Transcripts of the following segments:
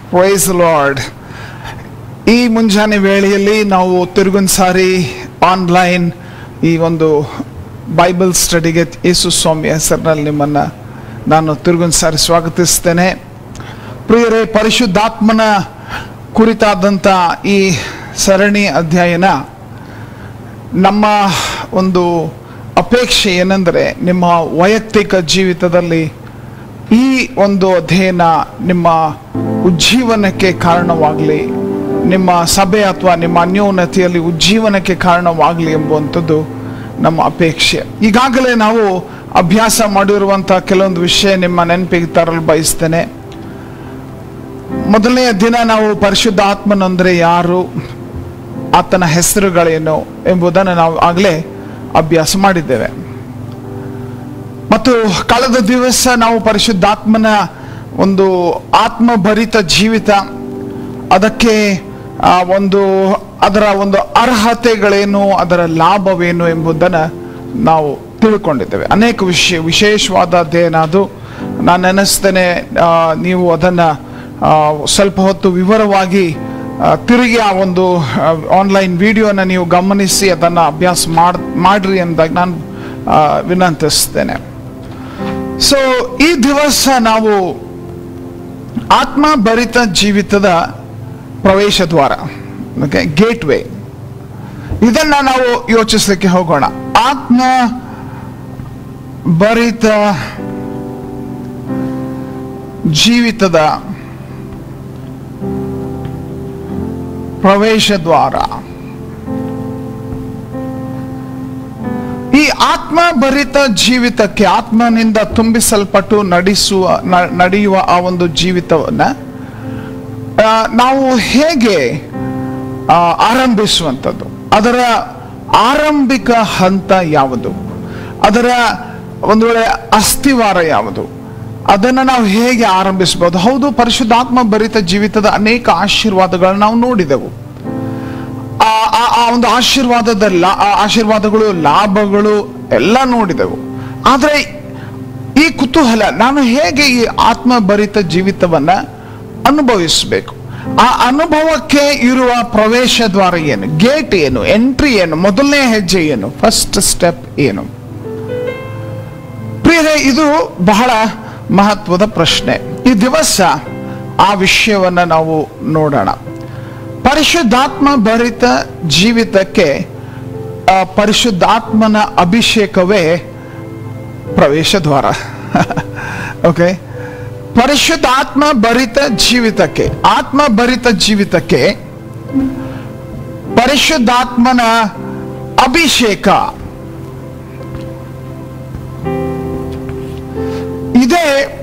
Price lord ಈ ಮುಂಜಾನೆ ವೇಳೆಯಲ್ಲಿ ನಾವು ತಿರುಗೊಂದು ಸಾರಿ ಆನ್ಲೈನ್ ಈ ಒಂದು ಬೈಬಲ್ ಸ್ಟಡಿಗೆ ಯೇಸು ಸ್ವಾಮಿ ಹೆಸರಿನಲ್ಲಿ ನಿಮ್ಮನ್ನು ನಾನು ತಿರುಗೊಂದು ಸಾರಿ ಸ್ವಾಗತಿಸ್ತೇನೆ ಪ್ರಿಯರೇ ಪರಿಶುದ್ಧಾತ್ಮನ ಕುರಿತಾದಂಥ ಈ ಸರಣಿ ಅಧ್ಯಯನ ನಮ್ಮ ಒಂದು ಅಪೇಕ್ಷೆ ಏನೆಂದರೆ ನಿಮ್ಮ ವೈಯಕ್ತಿಕ ಜೀವಿತದಲ್ಲಿ ಈ ಒಂದು ಅಧ್ಯಯನ ನಿಮ್ಮ ಉಜ್ಜೀವನಕ್ಕೆ ಕಾರಣವಾಗಲಿ ನಿಮ್ಮ ಸಭೆ ಅಥವಾ ನಿಮ್ಮ ಅನ್ಯೋನ್ನತಿಯಲ್ಲಿ ಉಜ್ಜೀವನಕ್ಕೆ ಕಾರಣವಾಗಲಿ ಎಂಬುವಂಥದ್ದು ನಮ್ಮ ಅಪೇಕ್ಷೆ ಈಗಾಗಲೇ ನಾವು ಅಭ್ಯಾಸ ಮಾಡಿರುವಂಥ ಕೆಲವೊಂದು ವಿಷಯ ನಿಮ್ಮ ನೆನಪಿಗೆ ತರಲು ಬಯಸ್ತೇನೆ ಮೊದಲನೆಯ ದಿನ ನಾವು ಪರಿಶುದ್ಧ ಆತ್ಮನಂದ್ರೆ ಯಾರು ಆತನ ಹೆಸರುಗಳೇನು ಎಂಬುದನ್ನು ನಾವು ಆಗಲೇ ಅಭ್ಯಾಸ ಮಾಡಿದ್ದೇವೆ ಮತ್ತು ಕಳೆದ ದಿವಸ ನಾವು ಪರಿಶುದ್ಧಾತ್ಮನ ಒಂದು ಆತ್ಮಭರಿತ ಜೀವಿತ ಅದಕ್ಕೆ ಆ ಒಂದು ಅದರ ಒಂದು ಅರ್ಹತೆಗಳೇನು ಅದರ ಲಾಭವೇನು ಎಂಬುದನ್ನು ನಾವು ತಿಳ್ಕೊಂಡಿದ್ದೇವೆ ಅನೇಕ ವಿಷಯ ವಿಶೇಷವಾದ ಅಧ್ಯಯನ ಅದು ನಾನು ನೆನೆಸ್ತೇನೆ ಆ, ನೀವು ಅದನ್ನು ಸ್ವಲ್ಪ ಹೊತ್ತು ವಿವರವಾಗಿ ಆ, ತಿರುಗಿ ಆ ಒಂದು ಆನ್ಲೈನ್ ವಿಡಿಯೋನ ನೀವು ಗಮನಿಸಿ ಅದನ್ನು ಅಭ್ಯಾಸ ಮಾಡ್ ಮಾಡ್ರಿ ಎಂದಾಗ ನಾನು ಆ, ವಿನಂತಿಸ್ತೇನೆ ಸೊ ಈ ದಿವಸ ನಾವು ಆತ್ಮಭರಿತ ಜೀವಿತದ ಪ್ರವೇಶ ದ್ವಾರ ಓಕೆ ಗೇಟ್ ವೇ ಇದನ್ನ ನಾವು ಯೋಚಿಸಲಿಕ್ಕೆ ಹೋಗೋಣ ಆತ್ಮ ಭರಿತ ಜೀವಿತದ ಪ್ರವೇಶ ದ್ವಾರ ಈ ಆತ್ಮಭರಿತ ಜೀವಿತಕ್ಕೆ ಆತ್ಮನಿಂದ ತುಂಬಿಸಲ್ಪಟ್ಟು ನಡೆಸುವ ನ- ನಡೆಯುವ ಆ ಒಂದು ಜೀವಿತವನ್ನ ಆ, ನಾವು ಹೇಗೆ ಆ, ಆರಂಭಿಸುವಂಥದ್ದು ಅದರ ಆರಂಭಿಕ ಹಂತ ಯಾವುದು ಅದರ ಒಂದು ವೇಳೆ ಅಸ್ಥಿವಾರ ಯಾವುದು ಅದನ್ನು ನಾವು ಹೇಗೆ ಆರಂಭಿಸಬಹುದು ಹೌದು ಪರಿಶುದ್ಧಾತ್ಮ ಭರಿತ ಜೀವಿತದ ಅನೇಕ ಆಶೀರ್ವಾದಗಳನ್ನು ನಾವು ನೋಡಿದೆವು ಆ ಆ- ಆ ಒಂದು ಆಶೀರ್ವಾದದ ಲಾ ಆ ಆಶೀರ್ವಾದಗಳು ಲಾಭಗಳು ಎಲ್ಲ ನೋಡಿದೆವು ಆದರೆ ಈ ಕುತೂಹಲ ನಾನು ಹೇಗೆ ಈ ಆತ್ಮಭರಿತ ಜೀವಿತವನ್ನ ಅನುಭವಿಸಬೇಕು ಆ ಅನುಭವಕ್ಕೆ ಇರುವ ಪ್ರವೇಶ ದ್ವಾರ ಏನು ಗೇಟ್ ಏನು ಎಂಟ್ರಿ ಏನು ಮೊದಲನೇ ಹೆಜ್ಜೆ ಏನು ಫಸ್ಟ್ ಸ್ಟೆಪ್ ಏನು ಪ್ರಿಯರೇ ಇದು ಬಹಳ ಮಹತ್ವದ ಪ್ರಶ್ನೆ ಈ ದಿವಸ ಆ ವಿಷಯವನ್ನ ನಾವು ನೋಡೋಣ ಪರಿಶುದ್ಧಾತ್ಮ ಭರಿತ ಜೀವಿತಕ್ಕೆ ಆ ಪರಿಶುದ್ಧಾತ್ಮನ ಅಭಿಷೇಕವೇ ಪ್ರವೇಶ ದ್ವಾರ ಓಕೆ ಪರಿಶುದ್ಧಾತ್ಮ ಭರಿತ ಜೀವಿತಕ್ಕೆ ಆತ್ಮ ಭರಿತ ಜೀವಿತಕ್ಕೆ ಪರಿಶುದ್ಧಾತ್ಮನ ಅಭಿಷೇಕ ಇದೇ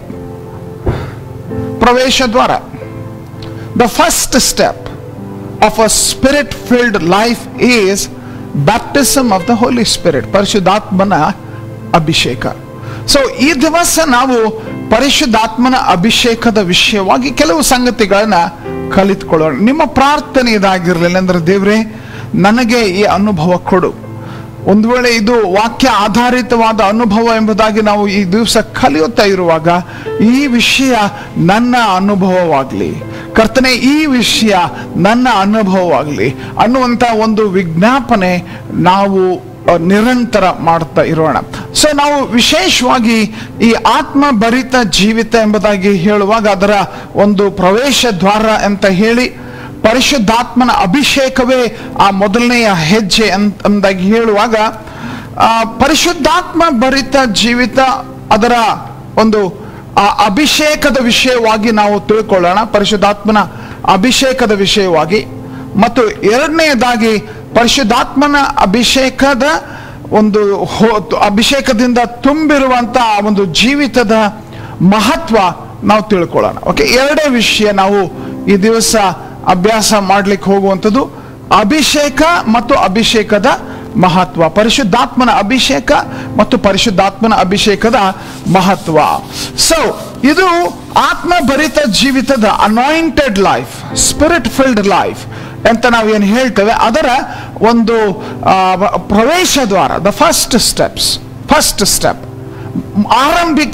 ಪ್ರವೇಶ ದ್ವಾರ the first step of a spirit filled life is baptism of the holy spirit ಪರಿಶುದ್ಧಾತ್ಮನ ಅಭಿಷೇಕ ಸೊ ಈ ದಿವಸ ನಾವು ಪರಿಶುದ್ಧಾತ್ಮನ ಅಭಿಷೇಕದ ವಿಷಯವಾಗಿ ಕೆಲವು ಸಂಗತಿಗಳನ್ನ ಕಲಿತ್ಕೊಳ್ಳೋಣ ನಿಮ್ಮ ಪ್ರಾರ್ಥನೆ ಇದಾಗಿರ್ಲಿಲ್ಲ ಅಂದ್ರೆ ದೇವ್ರೆ ನನಗೆ ಈ ಅನುಭವ ಕೊಡು ಒಂದು ವೇಳೆ ಇದು ವಾಕ್ಯ ಆಧಾರಿತವಾದ ಅನುಭವ ಎಂಬುದಾಗಿ ನಾವು ಈ ದಿವಸ ಕಲಿಯುತ್ತಾ ಇರುವಾಗ ಈ ವಿಷಯ ನನ್ನ ಅನುಭವವಾಗಲಿ ಕರ್ತನೆ ಈ ವಿಷಯ ನನ್ನ ಅನುಭವವಾಗಲಿ ಅನ್ನುವಂಥ ಒಂದು ವಿಜ್ಞಾಪನೆ ನಾವು ಅಹ್, ನಿರಂತರ ಮಾಡ್ತಾ ಇರೋಣ ಸೊ ನಾವು ವಿಶೇಷವಾಗಿ ಈ ಆತ್ಮಭರಿತ ಜೀವಿತ ಎಂಬುದಾಗಿ ಹೇಳುವಾಗ ಅದರ ಒಂದು ಪ್ರವೇಶ ದ್ವಾರ ಅಂತ ಹೇಳಿ ಪರಿಶುದ್ಧಾತ್ಮನ ಅಭಿಷೇಕವೇ ಆ ಮೊದಲನೆಯ ಹೆಜ್ಜೆ ಅಂತ ಅಂದಾಗಿ ಹೇಳುವಾಗ ಆ ಪರಿಶುದ್ಧಾತ್ಮ ಭರಿತ ಜೀವಿತ ಅದರ ಒಂದು ಆ ಅಭಿಷೇಕದ ವಿಷಯವಾಗಿ ನಾವು ತಿಳ್ಕೊಳ್ಳೋಣ ಪರಿಶುದ್ಧಾತ್ಮನ ಅಭಿಷೇಕದ ವಿಷಯವಾಗಿ ಮತ್ತು ಎರಡನೆಯದಾಗಿ ಪರಿಶುದ್ಧಾತ್ಮನ ಅಭಿಷೇಕದ ಒಂದು ಹೋ- ಅಭಿಷೇಕದಿಂದ ತುಂಬಿರುವಂತ ಆ ಒಂದು ಜೀವಿತದ ಮಹತ್ವ ನಾವು ತಿಳ್ಕೊಳ್ಳೋಣ ಓಕೆ ಎರಡೇ ವಿಷಯ ನಾವು ಈ ದಿವಸ ಅಭ್ಯಾಸ ಮಾಡ್ಲಿಕ್ಕೆ ಹೋಗುವಂಥದ್ದು ಅಭಿಷೇಕ ಮತ್ತು ಅಭಿಷೇಕದ ಮಹತ್ವ ಪರಿಶುದ್ಧಾತ್ಮನ ಅಭಿಷೇಕ ಮತ್ತು ಪರಿಶುದ್ಧಾತ್ಮನ ಅಭಿಷೇಕದ ಮಹತ್ವ ಸೊ ಇದು ಆತ್ಮಭರಿತ ಜೀವಿತದ anointed life spirit filled life ಅಂತ ನಾವು ಏನು ಹೇಳ್ತೇವೆ ಅದರ ಒಂದು ಆ, ಪ್ರವೇಶ ದ್ವಾರ the first steps first step ಆರಂಭಿಕ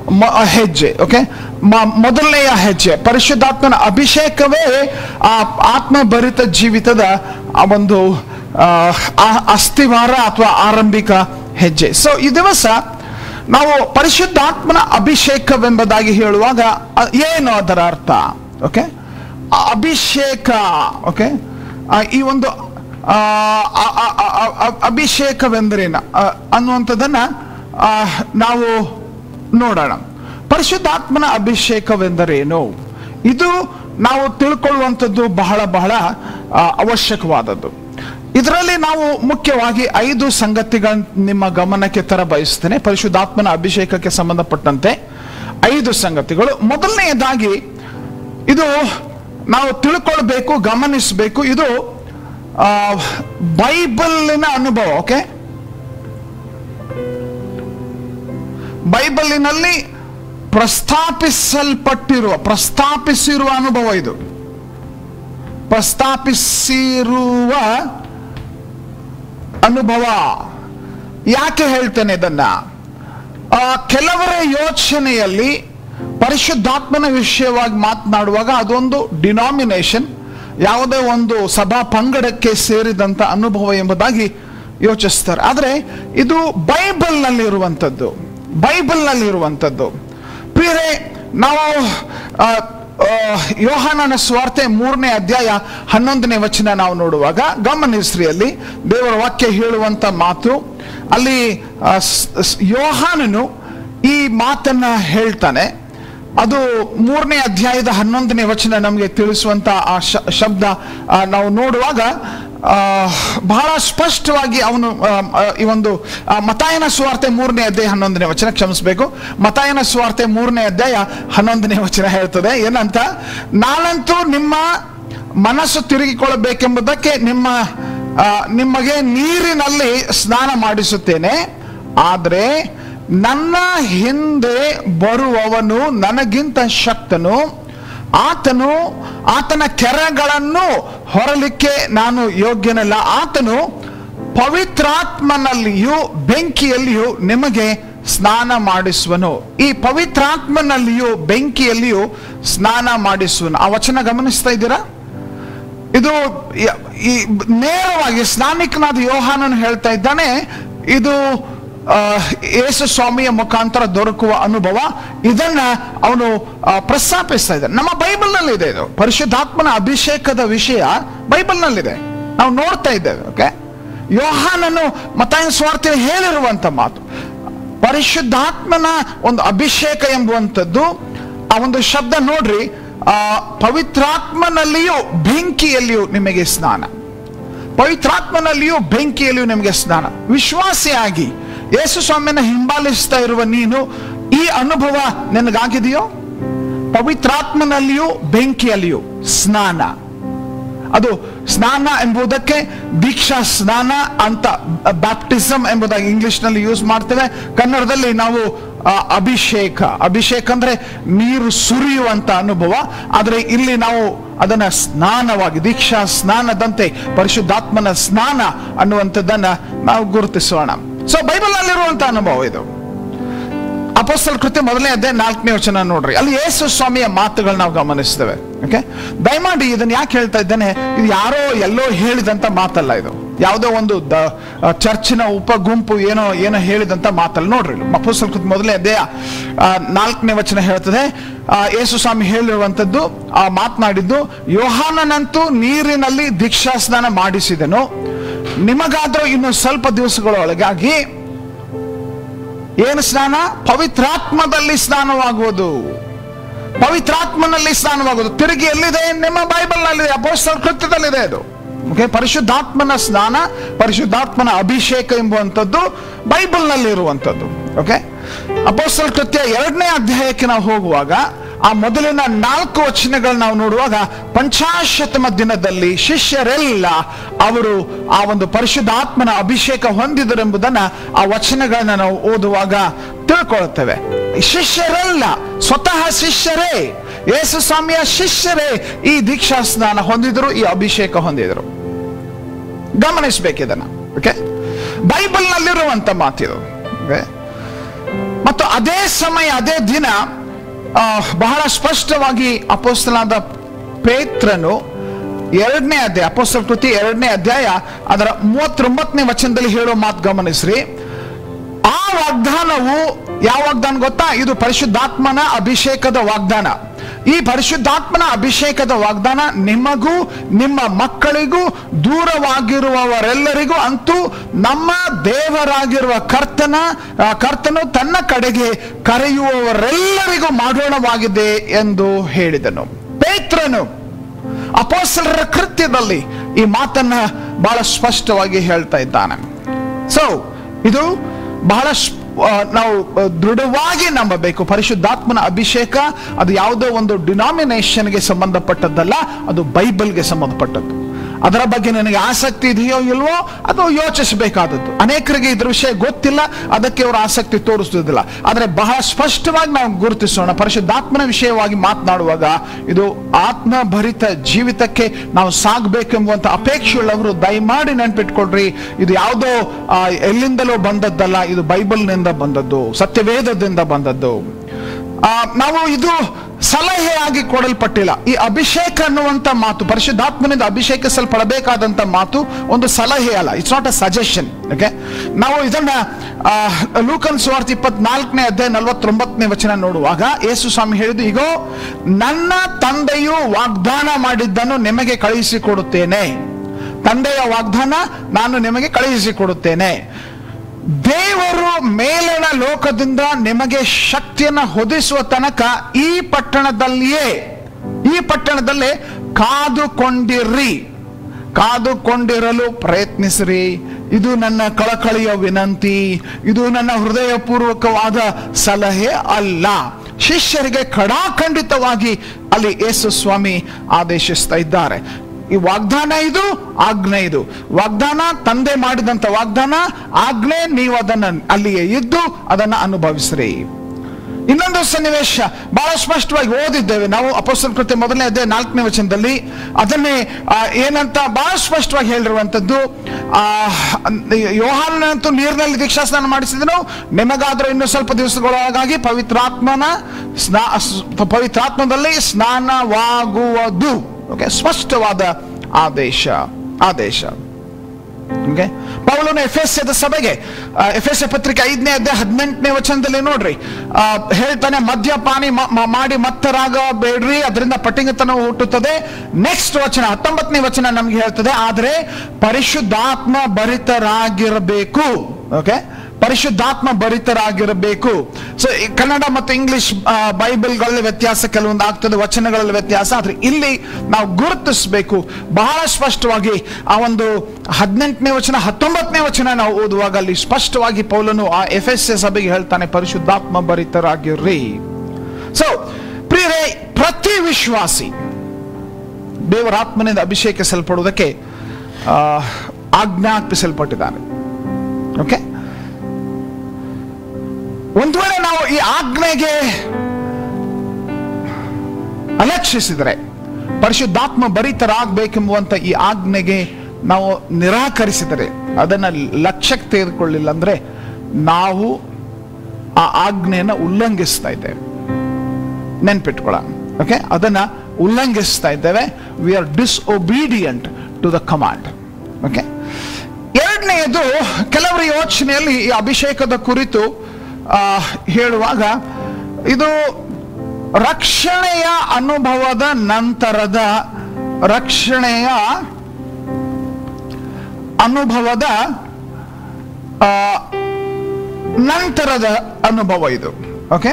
ಮ- ಹೆಜ್ಜೆ ಓಕೆ ಮೊದಲನೆಯ ಹೆಜ್ಜೆ ಪರಿಶುದ್ಧಾತ್ಮನ ಅಭಿಷೇಕವೇ ಆ ಆತ್ಮಭರಿತ ಜೀವಿತದ ಆ ಒಂದು ಆ, ಆ- ಅಸ್ಥಿವಾರ ಅಥವಾ ಆರಂಭಿಕ ಹೆಜ್ಜೆ ಸೊ ಈ ದಿವಸ ನಾವು ಪರಿಶುದ್ಧಾತ್ಮನ ಅಭಿಷೇಕವೆಂಬುದಾಗಿ ಹೇಳುವಾಗ ಅ- ಏನು ಅದರ ಅರ್ಥ ಓಕೆ ಅಭಿಷೇಕ ಓಕೆ ಈ ಒಂದು ಆ, ಆ, ಆ, ಆ, ಆ, ಆ, ಅಭಿಷೇಕವೆಂದರೇನ ಆ, ಅನ್ನುವಂಥದ್ದನ್ನ ಆ, ನಾವು ನೋಡೋಣ ಪರಿಶುದ್ಧಾತ್ಮನ ಅಭಿಷೇಕವೆಂದರೇನು ಇದು ನಾವು ತಿಳ್ಕೊಳ್ಳುವಂಥದ್ದು ಬಹಳ ಬಹಳ ಆ, ಅವಶ್ಯಕವಾದದ್ದು ಇದರಲ್ಲಿ ನಾವು ಮುಖ್ಯವಾಗಿ ಐದು ಸಂಗತಿಗಳ ನಿಮ್ಮ ಗಮನಕ್ಕೆ ತರ ಬಯಸ್ತೇನೆ ಪರಿಶುದ್ಧಾತ್ಮನ ಅಭಿಷೇಕಕ್ಕೆ ಸಂಬಂಧಪಟ್ಟಂತೆ ಐದು ಸಂಗತಿಗಳು ಮೊದಲನೆಯದಾಗಿ ಇದು ನಾವು ತಿಳ್ಕೊಳ್ಬೇಕು ಗಮನಿಸಬೇಕು ಇದು ಆ, ಬೈಬಲಿನ ಅನುಭವ ಓಕೆ ಬೈಬಲಿನಲ್ಲಿ ಪ್ರಸ್ತಾಪಿಸಲ್ಪಟ್ಟಿರುವ ಪ್ರಸ್ತಾಪಿಸಿರುವ ಅನುಭವ ಇದು ಪ್ರಸ್ತಾಪಿಸಿರುವ ಅನುಭವ ಯಾಕೆ ಹೇಳ್ತೇನೆ ಇದನ್ನ ಆ, ಕೆಲವರ ಯೋಚನೆಯಲ್ಲಿ ಪರಿಶುದ್ಧಾತ್ಮನ ವಿಷಯವಾಗಿ ಮಾತನಾಡುವಾಗ ಅದೊಂದು ಡಿನಾಮಿನೇಷನ್ ಯಾವುದೇ ಒಂದು ಸಭಾ ಪಂಗಡಕ್ಕೆ ಸೇರಿದಂತ ಅನುಭವ ಎಂಬುದಾಗಿ ಯೋಚಿಸ್ತಾರೆ ಆದರೆ ಇದು ಬೈಬಲ್ನಲ್ಲಿ ಇರುವಂಥದ್ದು ಬೈಬಲ್ನಲ್ಲಿ ಇರುವಂಥದ್ದು ಪ್ರಿಯರೇ ನಾವು ಆ, ಆ, ಯೋಹಾನನ ಸ್ವಾರ್ತೆ ಮೂರನೇ ಅಧ್ಯಾಯ ಹನ್ನೊಂದನೇ ವಚನ ನಾವು ನೋಡುವಾಗ ಗಮನಿಸ್ರಿ ಅಲ್ಲಿ ದೇವರ ವಾಕ್ಯ ಹೇಳುವಂತ ಮಾತು ಅಲ್ಲಿ ಆ, ಸ್- ಸ್- ಯೋಹಾನನು ಈ ಮಾತನ್ನ ಹೇಳ್ತಾನೆ ಅದು ಮೂರನೇ ಅಧ್ಯಾಯದ ಹನ್ನೊಂದನೇ ವಚನ ನಮಗೆ ತಿಳಿಸುವಂತ ಆ ಶ- ಶಬ್ದ ಆ, ನಾವು ನೋಡುವಾಗ ಆ, ಬಹಳ ಸ್ಪಷ್ಟವಾಗಿ ಅವನು ಆ, ಆ, ಈ ಒಂದು ಆ, ಮತಾಯನ ಸ್ವಾರ್ತೆ ಮೂರನೇ ಅಧ್ಯಾಯ ಹನ್ನೊಂದನೇ ವಚನ ಕ್ಷಮಿಸಬೇಕು ಮತಾಯನ ಸ್ವಾರ್ತೆ ಮೂರನೇ ಅಧ್ಯಾಯ ಹನ್ನೊಂದನೇ ವಚನ ಹೇಳ್ತದೆ ಏನಂತ ನಾನಂತೂ ನಿಮ್ಮ ಮನಸ್ಸು ತಿರುಗಿಕೊಳ್ಳಬೇಕೆಂಬುದಕ್ಕೆ ನಿಮ್ಮ ಆ, ನಿಮಗೆ ನೀರಿನಲ್ಲಿ ಸ್ನಾನ ಮಾಡಿಸುತ್ತೇನೆ ಆದರೆ ನನ್ನ ಹಿಂದೆ ಬರುವವನು ನನಗಿಂತ ಶಕ್ತನು ಆತನು ಆತನ ಕೆರೆಗಳನ್ನು ಹೊರಲಿಕ್ಕೆ ನಾನು ಯೋಗ್ಯನಲ್ಲ ಆತನು ಪವಿತ್ರಾತ್ಮನಲ್ಲಿಯೂ ಬೆಂಕಿಯಲ್ಲಿಯೂ ನಿಮಗೆ ಸ್ನಾನ ಮಾಡಿಸುವನು ಈ ಪವಿತ್ರಾತ್ಮನಲ್ಲಿಯೂ ಬೆಂಕಿಯಲ್ಲಿಯೂ ಸ್ನಾನ ಮಾಡಿಸುವನು ಆ ವಚನ ಗಮನಿಸ್ತಾ ಇದ್ದೀರಾ ಇದು ಯ- ಈ ನೇರವಾಗಿ ಸ್ನಾನಿಕನಾದ ಯೋಹಾನನು ಹೇಳ್ತಾ ಇದ್ದಾನೆ ಇದು ಆ, ಯೇಸು ಸ್ವಾಮಿಯ ಮುಖಾಂತರ ದೊರಕುವ ಅನುಭವ ಇದನ್ನ ಅವನು ಆ, ಪ್ರಸ್ತಾಪಿಸ್ತಾ ಇದ್ದಾನೆ ನಮ್ಮ ಬೈಬಲ್ನಲ್ಲಿ ಇದೆ ಇದು ಪರಿಶುದ್ಧಾತ್ಮನ ಅಭಿಷೇಕದ ವಿಷಯ ಬೈಬಲ್ನಲ್ಲಿದೆ ನಾವು ನೋಡ್ತಾ ಇದ್ದೇವೆ ಓಕೆ ಯೋಹಾನನು ಮತಾಯನ ಸ್ವಾರ್ಥ ಹೇಳಿರುವಂತ ಮಾತು ಪರಿಶುದ್ಧಾತ್ಮನ ಒಂದು ಅಭಿಷೇಕ ಎಂಬುವಂಥದ್ದು ಆ ಒಂದು ಶಬ್ದ ನೋಡ್ರಿ ಆ ಪವಿತ್ರಾತ್ಮನಲ್ಲಿಯೂ ಬೆಂಕಿಯಲ್ಲಿಯೂ ನಿಮಗೆ ಸ್ನಾನ ಪವಿತ್ರಾತ್ಮನಲ್ಲಿಯೂ ಬೆಂಕಿಯಲ್ಲಿಯೂ ನಿಮಗೆ ಸ್ನಾನ ವಿಶ್ವಾಸಿಯಾಗಿ ಯೇಸು ಸ್ವಾಮಿಯನ್ನ ಹಿಂಬಾಲಿಸ್ತಾ ಇರುವ ನೀನು ಈ ಅನುಭವ ನಿನಗಾಗಿದೆಯೋ ಪವಿತ್ರಾತ್ಮನಲ್ಲಿಯೂ ಬೆಂಕಿಯಲ್ಲಿಯೂ ಸ್ನಾನ ಅದು ಸ್ನಾನ ಎಂಬುದಕ್ಕೆ ದೀಕ್ಷಾ ಸ್ನಾನ ಅಂತ ಬ್ಯಾಪ್ಟಿಸಮ್ ಎಂಬುದಾಗಿ ಇಂಗ್ಲಿಷ್ ನಲ್ಲಿ ಯೂಸ್ ಮಾಡ್ತೇವೆ ಕನ್ನಡದಲ್ಲಿ ನಾವು ಆ, ಅಭಿಷೇಕ ಅಭಿಷೇಕ ಅಂದ್ರೆ ನೀರು ಸುರಿಯುವಂತ ಅನುಭವ ಆದರೆ ಇಲ್ಲಿ ನಾವು ಅದನ್ನ ಸ್ನಾನವಾಗಿ ದೀಕ್ಷಾ ಸ್ನಾನದಂತೆ ಪರಿಶುದ್ಧಾತ್ಮನ ಸ್ನಾನ ಅನ್ನುವಂಥದ್ದನ್ನ ನಾವು ಗುರುತಿಸೋಣ ಸೊ ಬೈಬಲ್ ನಲ್ಲಿರುವಂತ ಅನುಭವ ಇದು ಅಪೋಸ್ತಲ ಕೃತ್ಯ ಮೊದಲನೇ ಅಧ್ಯಾಯ ನಾಲ್ಕನೇ ವಚನ ನೋಡ್ರಿ ಅಲ್ಲಿ ಯೇಸು ಸ್ವಾಮಿಯ ಮಾತುಗಳು ನಾವು ಗಮನಿಸ್ತೇವೆ ಓಕೆ ದಯಮಾಡಿ ಇದನ್ನ ಯಾಕೆ ಹೇಳ್ತಾ ಇದ್ದೇನೆ ಇದು ಯಾರೋ ಎಲ್ಲೋ ಹೇಳಿದಂತ ಮಾತಲ್ಲ ಇದು ಯಾವುದೋ ಒಂದು ದ ಆ, ಚರ್ಚಿನ ಉಪ ಗುಂಪು ಏನೋ ಏನೋ ಹೇಳಿದಂತ ಮಾತಲ್ಲ ನೋಡ್ರಿ ಅಪೋಸ್ತಲ ಕೃತ್ಯ ಮೊದಲನೇ ಅಧ್ಯಾಯ ಆ, ನಾಲ್ಕನೇ ವಚನ ಹೇಳ್ತದೆ ಆ, ಯೇಸು ಸ್ವಾಮಿ ಹೇಳಿರುವಂತದ್ದು ಆ ಮಾತನಾಡಿದ್ದು ಯೋಹಾನನಂತೂ ನೀರಿನಲ್ಲಿ ದೀಕ್ಷಾ ಸ್ನಾನ ಮಾಡಿಸಿದನು ನಿಮಗಾದ್ರೂ ಇನ್ನು ಸ್ವಲ್ಪ ದಿವಸಗಳೊಳಗಾಗಿ ಏನು ಸ್ನಾನ ಪವಿತ್ರಾತ್ಮದಲ್ಲಿ ಸ್ನಾನವಾಗುವುದು ಪವಿತ್ರಾತ್ಮನಲ್ಲಿ ಸ್ನಾನವಾಗುವುದು ತಿರುಗಿ ಎಲ್ಲಿದೆ ನಿಮ್ಮ ಬೈಬಲ್ ನಲ್ಲಿದೆ ಅಪೋಸ್ತಲ ಕೃತ್ಯದಲ್ಲಿದೆ ಅದು ಓಕೆ ಪರಿಶುದ್ಧಾತ್ಮನ ಸ್ನಾನ ಪರಿಶುದ್ಧಾತ್ಮನ ಅಭಿಷೇಕ ಎಂಬುವಂಥದ್ದು ಬೈಬಲ್ ನಲ್ಲಿ ಇರುವಂಥದ್ದು ಓಕೆ ಅಪೋಸ್ತಲ ಕೃತ್ಯ ಎರಡನೇ ಅಧ್ಯಾಯಕ್ಕೆ ನಾವು ಹೋಗುವಾಗ ಆ ಮೊದಲಿನ ನಾಲ್ಕು ವಚನಗಳು ನಾವು ನೋಡುವಾಗ ಪಂಚಾಶತಮ ದಿನದಲ್ಲಿ ಶಿಷ್ಯರೆಲ್ಲ ಅವರು ಆ ಒಂದು ಪರಿಶುದ್ಧಾತ್ಮನ ಅಭಿಷೇಕ ಹೊಂದಿದರೆಂಬುದನ್ನ ಆ ವಚನಗಳನ್ನ ನಾವು ಓದುವಾಗ ತಿಳ್ಕೊಳ್ತೇವೆ ಶಿಷ್ಯರೆಲ್ಲ ಸ್ವತಃ ಶಿಷ್ಯರೇ ಯೇಸು ಸ್ವಾಮಿಯ ಶಿಷ್ಯರೇ ಈ ದೀಕ್ಷಾ ಸ್ನಾನ ಹೊಂದಿದರು ಈ ಅಭಿಷೇಕ ಹೊಂದಿದರು ಗಮನಿಸಬೇಕಿದನ್ನ ಓಕೆ ಬೈಬಲ್ ನಲ್ಲಿರುವಂತ ಮಾತಿದು Okay? ಮತ್ತು ಅದೇ ಸಮಯ ಅದೇ ದಿನ ಆ, ಬಹಳ ಸ್ಪಷ್ಟವಾಗಿ ಅಪೋಸ್ತಲಾದ ಪೇತ್ರನು ಎರಡನೇ ಅಧ್ಯಾಯ ಅಪೋಸ್ತಲ ಕೃತಿ ಎರಡನೇ ಅಧ್ಯಾಯ ಅದರ ಮೂವತ್ತೊಂಬತ್ತನೇ ವಚನದಲ್ಲಿ ಹೇಳೋ ಮಾತು ಗಮನಿಸ್ರಿ ಆ ವಾಗ್ದಾನವು ಯಾವ ವಾಗ್ದಾನ ಗೊತ್ತಾ ಇದು ಪರಿಶುದ್ಧಾತ್ಮನ ಅಭಿಷೇಕದ ವಾಗ್ದಾನ ಈ ಪರಿಶುದ್ಧಾತ್ಮನ ಅಭಿಷೇಕದ ವಾಗ್ದಾನ ನಿಮಗೂ ನಿಮ್ಮ ಮಕ್ಕಳಿಗೂ ದೂರವಾಗಿರುವವರೆಲ್ಲರಿಗೂ ಅಂತೂ ನಮ್ಮ ದೇವರಾಗಿರುವ ಕರ್ತನ ಆ, ಕರ್ತನು ತನ್ನ ಕಡೆಗೆ ಕರೆಯುವವರೆಲ್ಲರಿಗೂ ಮಾಡೋಣವಾಗಿದೆ ಎಂದು ಹೇಳಿದನು ಪೇತ್ರನು ಅಪೋಸ್ತಲರ ಕೃತ್ಯದಲ್ಲಿ ಈ ಮಾತನ್ನ ಬಹಳ ಸ್ಪಷ್ಟವಾಗಿ ಹೇಳ್ತಾ ಇದ್ದಾನೆ ಸೊ ಇದು ಬಹಳ ಸ್- ಆ, ನಾವು ಆ, ದೃಢವಾಗಿ ನಂಬಬೇಕು ಪರಿಶುದ್ಧಾತ್ಮನ ಅಭಿಷೇಕ ಅದು ಯಾವುದೋ ಒಂದು ಡಿನಾಮಿನೇಷನ್ಗೆ ಸಂಬಂಧಪಟ್ಟದ್ದಲ್ಲ ಅದು ಬೈಬಲ್ಗೆ ಸಂಬಂಧಪಟ್ಟದ್ದು ಅದರ ಬಗ್ಗೆ ನನಗೆ ಆಸಕ್ತಿ ಇದೆಯೋ ಇಲ್ವೋ ಅದು ಯೋಚಿಸಬೇಕಾದದ್ದು ಅನೇಕರಿಗೆ ಇದ್ರ ವಿಷಯ ಗೊತ್ತಿಲ್ಲ ಅದಕ್ಕೆ ಅವರು ಆಸಕ್ತಿ ತೋರಿಸುವುದಿಲ್ಲ ಆದರೆ ಬಹಳ ಸ್ಪಷ್ಟವಾಗಿ ನಾವು ಗುರುತಿಸೋಣ ಪರಿಶುದ್ಧಾತ್ಮನ ವಿಷಯವಾಗಿ ಮಾತನಾಡುವಾಗ ಇದು ಆತ್ಮಭರಿತ ಜೀವಿತಕ್ಕೆ ನಾವು ಸಾಗಬೇಕೆಂಬುವಂತ ಅಪೇಕ್ಷೆಯುಳ್ಳವರು ದಯಮಾಡಿ ನೆನ್ಪಿಟ್ಕೊಳ್ರಿ ಇದು ಯಾವುದೋ ಆ, ಎಲ್ಲಿಂದಲೋ ಬಂದದ್ದಲ್ಲ ಇದು ಬೈಬಲ್ನಿಂದ ಬಂದದ್ದು ಸತ್ಯವೇದದಿಂದ ಬಂದದ್ದು ಆ, ನಾವು ಇದು ಸಲಹೆಯಾಗಿ ಕೊಡಲ್ಪಟ್ಟಿಲ್ಲ ಈ ಅಭಿಷೇಕ ಅನ್ನುವಂತ ಮಾತು ಪರಿಶುದ್ಧಾತ್ಮನಿಂದ ಅಭಿಷೇಕಿಸಲ್ಪಡಬೇಕಾದಂತ ಮಾತು ಒಂದು ಸಲಹೆ ಅಲ್ಲ it's not a suggestion okay ನಾವು ಇದನ್ನ ಆ, ಲೂಕನ್ ಸುವಾರ್ಥ ಇಪ್ಪತ್ನಾಲ್ಕನೇ ಅಧ್ಯಾಯ ನಲವತ್ತೊಂಬತ್ತನೇ ವಚನ ನೋಡುವಾಗ ಯೇಸು ಸ್ವಾಮಿ ಹೇಳಿದ್ದು ಈಗೋ ನನ್ನ ತಂದೆಯು ವಾಗ್ದಾನ ಮಾಡಿದ್ದನ್ನು ನಿಮಗೆ ಕಳುಹಿಸಿಕೊಡುತ್ತೇನೆ ತಂದೆಯ ವಾಗ್ದಾನ ನಾನು ನಿಮಗೆ ಕಳುಹಿಸಿಕೊಡುತ್ತೇನೆ ದೇವರು ಮೇಲಣ ಲೋಕದಿಂದ ನಿಮಗೆ ಶಕ್ತಿಯನ್ನ ಹೊದಿಸುವ ತನಕ ಈ ಪಟ್ಟಣದಲ್ಲಿಯೇ ಈ ಪಟ್ಟಣದಲ್ಲೇ ಕಾದುಕೊಂಡಿರ್ರಿ ಕಾದುಕೊಂಡಿರಲು ಪ್ರಯತ್ನಿಸಿರಿ ಇದು ನನ್ನ ಕಳಕಳಿಯ ವಿನಂತಿ ಇದು ನನ್ನ ಹೃದಯಪೂರ್ವಕವಾದ ಸಲಹೆ ಅಲ್ಲ ಶಿಷ್ಯರಿಗೆ ಕಡಾಖಂಡಿತವಾಗಿ ಅಲ್ಲಿ ಯೇಸು ಸ್ವಾಮಿ ಆದೇಶಿಸ್ತಾ ಇದ್ದಾರೆ ಈ ವಾಗ್ದಾನ ಇದು ಆಜ್ಞೆ ಇದು ವಾಗ್ದಾನ ತಂದೆ ಮಾಡಿದಂತ ವಾಗ್ದಾನ ಆಜ್ಞೆ ನೀವು ಅದನ್ನ ಅಲ್ಲಿಯೇ ಇದ್ದು ಅದನ್ನ ಅನುಭವಿಸ್ರಿ ಇನ್ನೊಂದು ಸನ್ನಿವೇಶ ಬಹಳ ಸ್ಪಷ್ಟವಾಗಿ ಓದಿದ್ದೇವೆ ನಾವು ಅಪೋಸ್ತಲ ಕೃತ್ಯ ಮೊದಲನೇ ಅದೇ ನಾಲ್ಕನೇ ವಚನದಲ್ಲಿ ಅದನ್ನೇ ಆ, ಏನಂತ ಬಹಳ ಸ್ಪಷ್ಟವಾಗಿ ಹೇಳಿರುವಂತದ್ದು ಆ ಯೋಹಾನಂತೂ ನೀರಿನಲ್ಲಿ ದೀಕ್ಷಾಸ್ನಾನ ಮಾಡಿಸಿದನು ನಿಮಗಾದ್ರೂ ಇನ್ನು ಸ್ವಲ್ಪ ದಿವಸಗಳೊಳಗಾಗಿ ಪವಿತ್ರಾತ್ಮನ ಸ್ನಾ ಸ್- ಪವಿತ್ರಾತ್ಮದಲ್ಲಿ ಸ್ನಾನವಾಗುವುದು ಓಕೆ ಸ್ಪಷ್ಟವಾದ ಆದೇಶ ಆದೇಶ ಓಕೆ ಪೌಲನು ಎಫೆಸ್ಯದ ಸಭೆಗೆ ಎಫೆಸ್ ಪತ್ರಿಕೆ ಐದನೇ ಅಧ್ಯಾಯ ಹದಿನೆಂಟನೇ ವಚನದಲ್ಲಿ ನೋಡ್ರಿ ಆ, ಹೇಳ್ತಾನೆ ಮದ್ಯಪಾನಿ ಮ- ಮ- ಮಾಡಿ ಮತ್ತರಾಗಬೇಡ್ರಿ ಅದರಿಂದ ಪಟಿಂಗತನ ಹುಟ್ಟುತ್ತದೆ ನೆಕ್ಸ್ಟ್ ವಚನ ಹತ್ತೊಂಬತ್ತನೇ ವಚನ ನಮ್ಗೆ ಹೇಳ್ತದೆ ಆದ್ರೆ ಪರಿಶುದ್ಧಾತ್ಮ ಭರಿತರಾಗಿರಬೇಕು ಓಕೆ ಪರಿಶುದ್ಧಾತ್ಮ ಭರಿತರಾಗಿರಬೇಕು ಸೊ ಕನ್ನಡ ಮತ್ತು ಇಂಗ್ಲಿಷ್ ಬೈಬಲ್ಗಳಲ್ಲಿ ವ್ಯತ್ಯಾಸ ಕೆಲವೊಂದು ಆಗ್ತದೆ ವಚನಗಳಲ್ಲಿ ವ್ಯತ್ಯಾಸ ಆದ್ರೆ ಇಲ್ಲಿ ನಾವು ಗುರುತಿಸಬೇಕು ಬಹಳ ಸ್ಪಷ್ಟವಾಗಿ ಆ ಒಂದು ಹದಿನೆಂಟನೇ ವಚನ ಹತ್ತೊಂಬತ್ತನೇ ವಚನ ನಾವು ಓದುವಾಗ ಅಲ್ಲಿ ಸ್ಪಷ್ಟವಾಗಿ ಪೌಲನು ಆ ಎಫ್ ಎಸ್ ಎ ಸಭೆಗೆ ಹೇಳ್ತಾನೆ ಪರಿಶುದ್ಧಾತ್ಮ ಭರಿತರಾಗಿರ್ರಿ ಸೊ ಪ್ರಿಯರೇ ಪ್ರತಿ ವಿಶ್ವಾಸಿ ದೇವರ ಆತ್ಮನಿಂದ ಅಭಿಷೇಕಿಸಲ್ಪಡುವುದಕ್ಕೆ ಆ, ಆಜ್ಞಾಪಿಸಲ್ಪಟ್ಟಿದ್ದಾನೆ ಓಕೆ ಒಂದು ವೇಳೆ ನಾವು ಈ ಆಜ್ಞೆಗೆ ಅಲಕ್ಷಿಸಿದರೆ ಪರಿಶುದ್ಧಾತ್ಮ ಭರಿತರಾಗಬೇಕೆಂಬುವಂತ ಈ ಆಜ್ಞೆಗೆ ನಾವು ನಿರಾಕರಿಸಿದರೆ ಅದನ್ನ ಲಕ್ಷ್ಯಕ್ಕೆ ತೆಗೆದುಕೊಳ್ಳಿಲ್ಲ ಅಂದ್ರೆ ನಾವು ಆ ಆಜ್ಞೆಯನ್ನು ಉಲ್ಲಂಘಿಸ್ತಾ ಇದ್ದೇವೆ ನೆನ್ಪಿಟ್ಕೊಳ್ಳ ಓಕೆ ಅದನ್ನ ಉಲ್ಲಂಘಿಸ್ತಾ ಇದ್ದೇವೆ we are disobedient to the command okay ಎರಡನೆಯದು ಕೆಲವರ ಯೋಚನೆಯಲ್ಲಿ ಈ ಅಭಿಷೇಕದ ಕುರಿತು ಆ, ಹೇಳುವಾಗ ಇದು ರಕ್ಷಣೆಯ ಅನುಭವದ ನಂತರದ ರಕ್ಷಣೆಯ ಅನುಭವದ ಆ, ನಂತರದ ಅನುಭವ ಇದು ಓಕೆ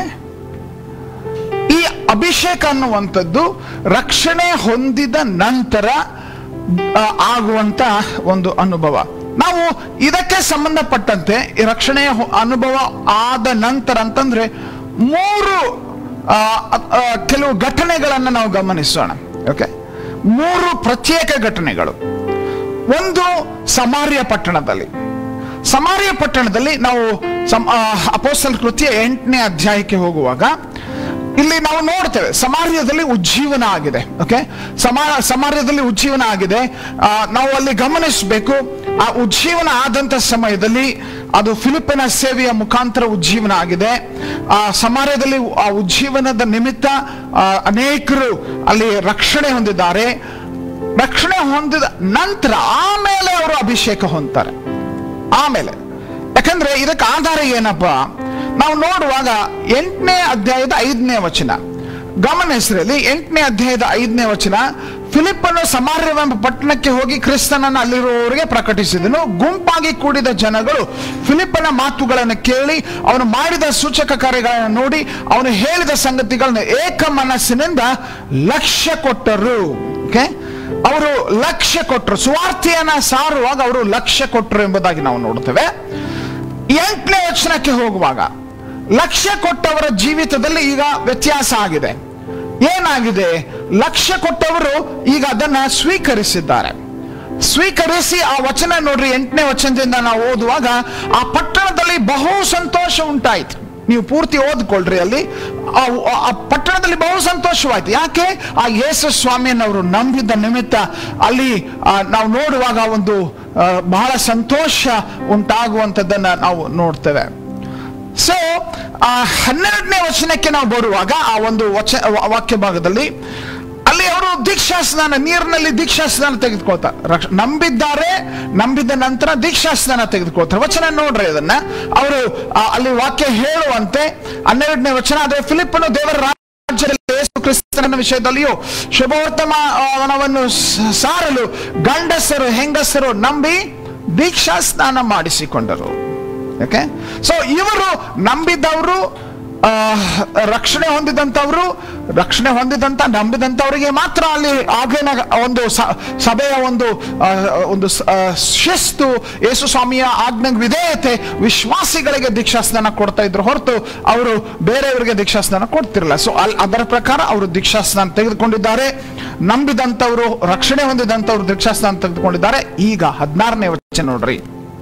ಈ ಅಭಿಷೇಕ ಅನ್ನುವಂಥದ್ದು ರಕ್ಷಣೆ ಹೊಂದಿದ ನಂತರ ಆ, ಆಗುವಂತ ಒಂದು ಅನುಭವ ನಾವು ಇದಕ್ಕೆ ಸಂಬಂಧಪಟ್ಟಂತೆ ಈ ರಕ್ಷಣೆಯ ಹೊ- ಅನುಭವ ಆದ ನಂತರ ಅಂತಂದ್ರೆ ಮೂರು ಆ, ಆ, ಕೆಲವು ಘಟನೆಗಳನ್ನು ನಾವು ಗಮನಿಸೋಣ ಓಕೆ ಮೂರು ಪ್ರತ್ಯೇಕ ಘಟನೆಗಳು ಒಂದು ಸಮಾರ್ಯ ಪಟ್ಟಣದಲ್ಲಿ ಸಮಾರ್ಯ ಪಟ್ಟಣದಲ್ಲಿ ನಾವು ಸಮ್- ಆ, ಅಪೋಸ್ತಲ ಕೃತ್ಯ ಎಂಟನೇ ಅಧ್ಯಾಯಕ್ಕೆ ಹೋಗುವಾಗ ಇಲ್ಲಿ ನಾವು ನೋಡ್ತೇವೆ ಸಮಾರ್ಯದಲ್ಲಿ ಉಜ್ಜೀವನ ಆಗಿದೆ ಓಕೆ ಸಮಾ ಸಮಾರ್ಯದಲ್ಲಿ ಉಜ್ಜೀವನ ಆಗಿದೆ ಆ, ನಾವು ಅಲ್ಲಿ ಗಮನಿಸಬೇಕು ಆ ಉಜ್ಜೀವನ ಆದಂತ ಸಮಯದಲ್ಲಿ ಅದು ಫಿಲಿಪಿನ ಸೇವೆಯ ಮುಖಾಂತರ ಉಜ್ಜೀವನ ಆಗಿದೆ ಆ ಸಮಾರ್ಯದಲ್ಲಿ ಆ ಉಜ್ಜೀವನದ ನಿಮಿತ್ತ ಆ, ಅನೇಕರು ಅಲ್ಲಿ ರಕ್ಷಣೆ ಹೊಂದಿದ್ದಾರೆ ರಕ್ಷಣೆ ಹೊಂದಿದ ನಂತರ ಆಮೇಲೆ ಅವರು ಅಭಿಷೇಕ ಹೊಂದ್ತಾರೆ ಆಮೇಲೆ ಯಾಕಂದ್ರೆ ಇದಕ್ಕೆ ಆಧಾರ ಏನಪ್ಪ ನಾವು ನೋಡುವಾಗ ಎಂಟನೇ ಅಧ್ಯಾಯದ ಐದನೇ ವಚನ ಗಮನಿಸ್ರಲ್ಲಿ ಎಂಟನೇ ಅಧ್ಯಾಯದ ಐದನೇ ವಚನ ಫಿಲಿಪ್ಪನು ಸಮಾರ್ಯವೆಂಬ ಪಟ್ಟಣಕ್ಕೆ ಹೋಗಿ ಕ್ರಿಸ್ತನನ್ನು ಅಲ್ಲಿರುವವರಿಗೆ ಪ್ರಕಟಿಸಿದನು ಗುಂಪಾಗಿ ಕೂಡಿದ ಜನಗಳು ಫಿಲಿಪ್ಪನ ಮಾತುಗಳನ್ನು ಕೇಳಿ ಅವನು ಮಾಡಿದ ಸೂಚಕ ಕಾರ್ಯಗಳನ್ನು ನೋಡಿ ಅವನು ಹೇಳಿದ ಸಂಗತಿಗಳನ್ನು ಏಕ ಮನಸ್ಸಿನಿಂದ ಲಕ್ಷ್ಯ ಕೊಟ್ಟರು ಓಕೆ ಅವರು ಲಕ್ಷ್ಯ ಕೊಟ್ಟರು ಸುವಾರ್ತೆಯನ್ನ ಸಾರುವಾಗ ಅವರು ಲಕ್ಷ್ಯ ಕೊಟ್ಟರು ಎಂಬುದಾಗಿ ನಾವು ನೋಡ್ತೇವೆ ಎಂಟನೇ ವಚನಕ್ಕೆ ಹೋಗುವಾಗ ಲಕ್ಷ್ಯ ಕೊಟ್ಟವರ ಜೀವಿತದಲ್ಲಿ ಈಗ ವ್ಯತ್ಯಾಸ ಆಗಿದೆ ಏನಾಗಿದೆ ಲಕ್ಷ್ಯ ಕೊಟ್ಟವರು ಈಗ ಅದನ್ನ ಸ್ವೀಕರಿಸಿದ್ದಾರೆ ಸ್ವೀಕರಿಸಿ ಆ ವಚನ ನೋಡ್ರಿ ಎಂಟನೇ ವಚನದಿಂದ ನಾವು ಓದುವಾಗ ಆ ಪಟ್ಟಣದಲ್ಲಿ ಬಹು ಸಂತೋಷ ಉಂಟಾಯಿತು ನೀವು ಪೂರ್ತಿ ಓದ್ಕೊಳ್ರಿ ಅಲ್ಲಿ ಆ ಆ ಪಟ್ಟಣದಲ್ಲಿ ಬಹು ಸಂತೋಷವಾಯ್ತು ಯಾಕೆ ಆ ಯೇಸು ಸ್ವಾಮಿಯನ್ನವರು ನಂಬಿದ ನಿಮಿತ್ತ ಅಲ್ಲಿ ಆ, ನಾವು ನೋಡುವಾಗ ಒಂದು ಆ, ಬಹಳ ಸಂತೋಷ ಉಂಟಾಗುವಂಥದ್ದನ್ನ ನಾವು ನೋಡ್ತೇವೆ ಸೊ ಹನ್ನೆರಡನೇ ವಚನಕ್ಕೆ ನಾವು ಬರುವಾಗ ಆ ಒಂದು ವಚ ವ- ವಾಕ್ಯ ಭಾಗದಲ್ಲಿ ಅಲ್ಲಿ ಅವರು ದೀಕ್ಷಾ ಸ್ನಾನ ನೀರಿನಲ್ಲಿ ದೀಕ್ಷಾ ಸ್ನಾನ ತೆಗೆದುಕೊಳ್ತಾರೆ ರಕ್ಷ- ನಂಬಿದ್ದಾರೆ ನಂಬಿದ ನಂತರ ದೀಕ್ಷಾ ಸ್ನಾನ ತೆಗೆದುಕೊಳ್ತಾರೆ ವಚನ ನೋಡ್ರಿ ಅದನ್ನ ಅವರು ಆ, ಅಲ್ಲಿ ವಾಕ್ಯ ಹೇಳುವಂತೆ ಹನ್ನೆರಡನೇ ವಚನ ಅದೇ ಫಿಲಿಪ್ಪನು ದೇವರ ರಾಜ್ಯದಲ್ಲಿ ಯೇಸು ಕ್ರಿಸ್ತನ ವಿಷಯದಲ್ಲಿಯೂ ಶುಭವರ್ತಮಾನವನ್ನು ಸ- ಸಾರಲು ಗಂಡಸರು ಹೆಂಗಸರು ನಂಬಿ ದೀಕ್ಷಾ ಸ್ನಾನ ಮಾಡಿಸಿಕೊಂಡರು ಓಕೆ ಸೊ ಇವರು ನಂಬಿದವರು ಆ, ರಕ್ಷಣೆ ಹೊಂದಿದಂಥವರು ರಕ್ಷಣೆ ಹೊಂದಿದಂತ ನಂಬಿದಂಥವರಿಗೆ ಮಾತ್ರ ಅಲ್ಲಿ ಆಗಿನ ಒಂದು ಸ- ಸಭೆಯ ಒಂದು ಆ, ಒಂದು ಸ- ಆ, ಶಿಸ್ತು ಯೇಸು ಸ್ವಾಮಿಯ ಆಜ್ಞೆಗೆ ವಿಧೇಯತೆ ವಿಶ್ವಾಸಿಗಳಿಗೆ ದೀಕ್ಷಾಸ್ನಾನ ಕೊಡ್ತಾ ಇದ್ರು ಹೊರತು ಅವರು ಬೇರೆಯವರಿಗೆ ದೀಕ್ಷಾಸ್ನಾನ ಕೊಡ್ತಿರಲಿಲ್ಲ ಸೊ ಅಲ್ಲಿ ಅದರ ಪ್ರಕಾರ ಅವರು ದೀಕ್ಷಾಸ್ನಾನ ತೆಗೆದುಕೊಂಡಿದ್ದಾರೆ ನಂಬಿದಂಥವರು ರಕ್ಷಣೆ ಹೊಂದಿದಂಥವ್ರು ದೀಕ್ಷಾಸ್ನಾನ ತೆಗೆದುಕೊಂಡಿದ್ದಾರೆ ಈಗ ಹದಿನಾರನೇ ವಚನ ನೋಡ್ರಿ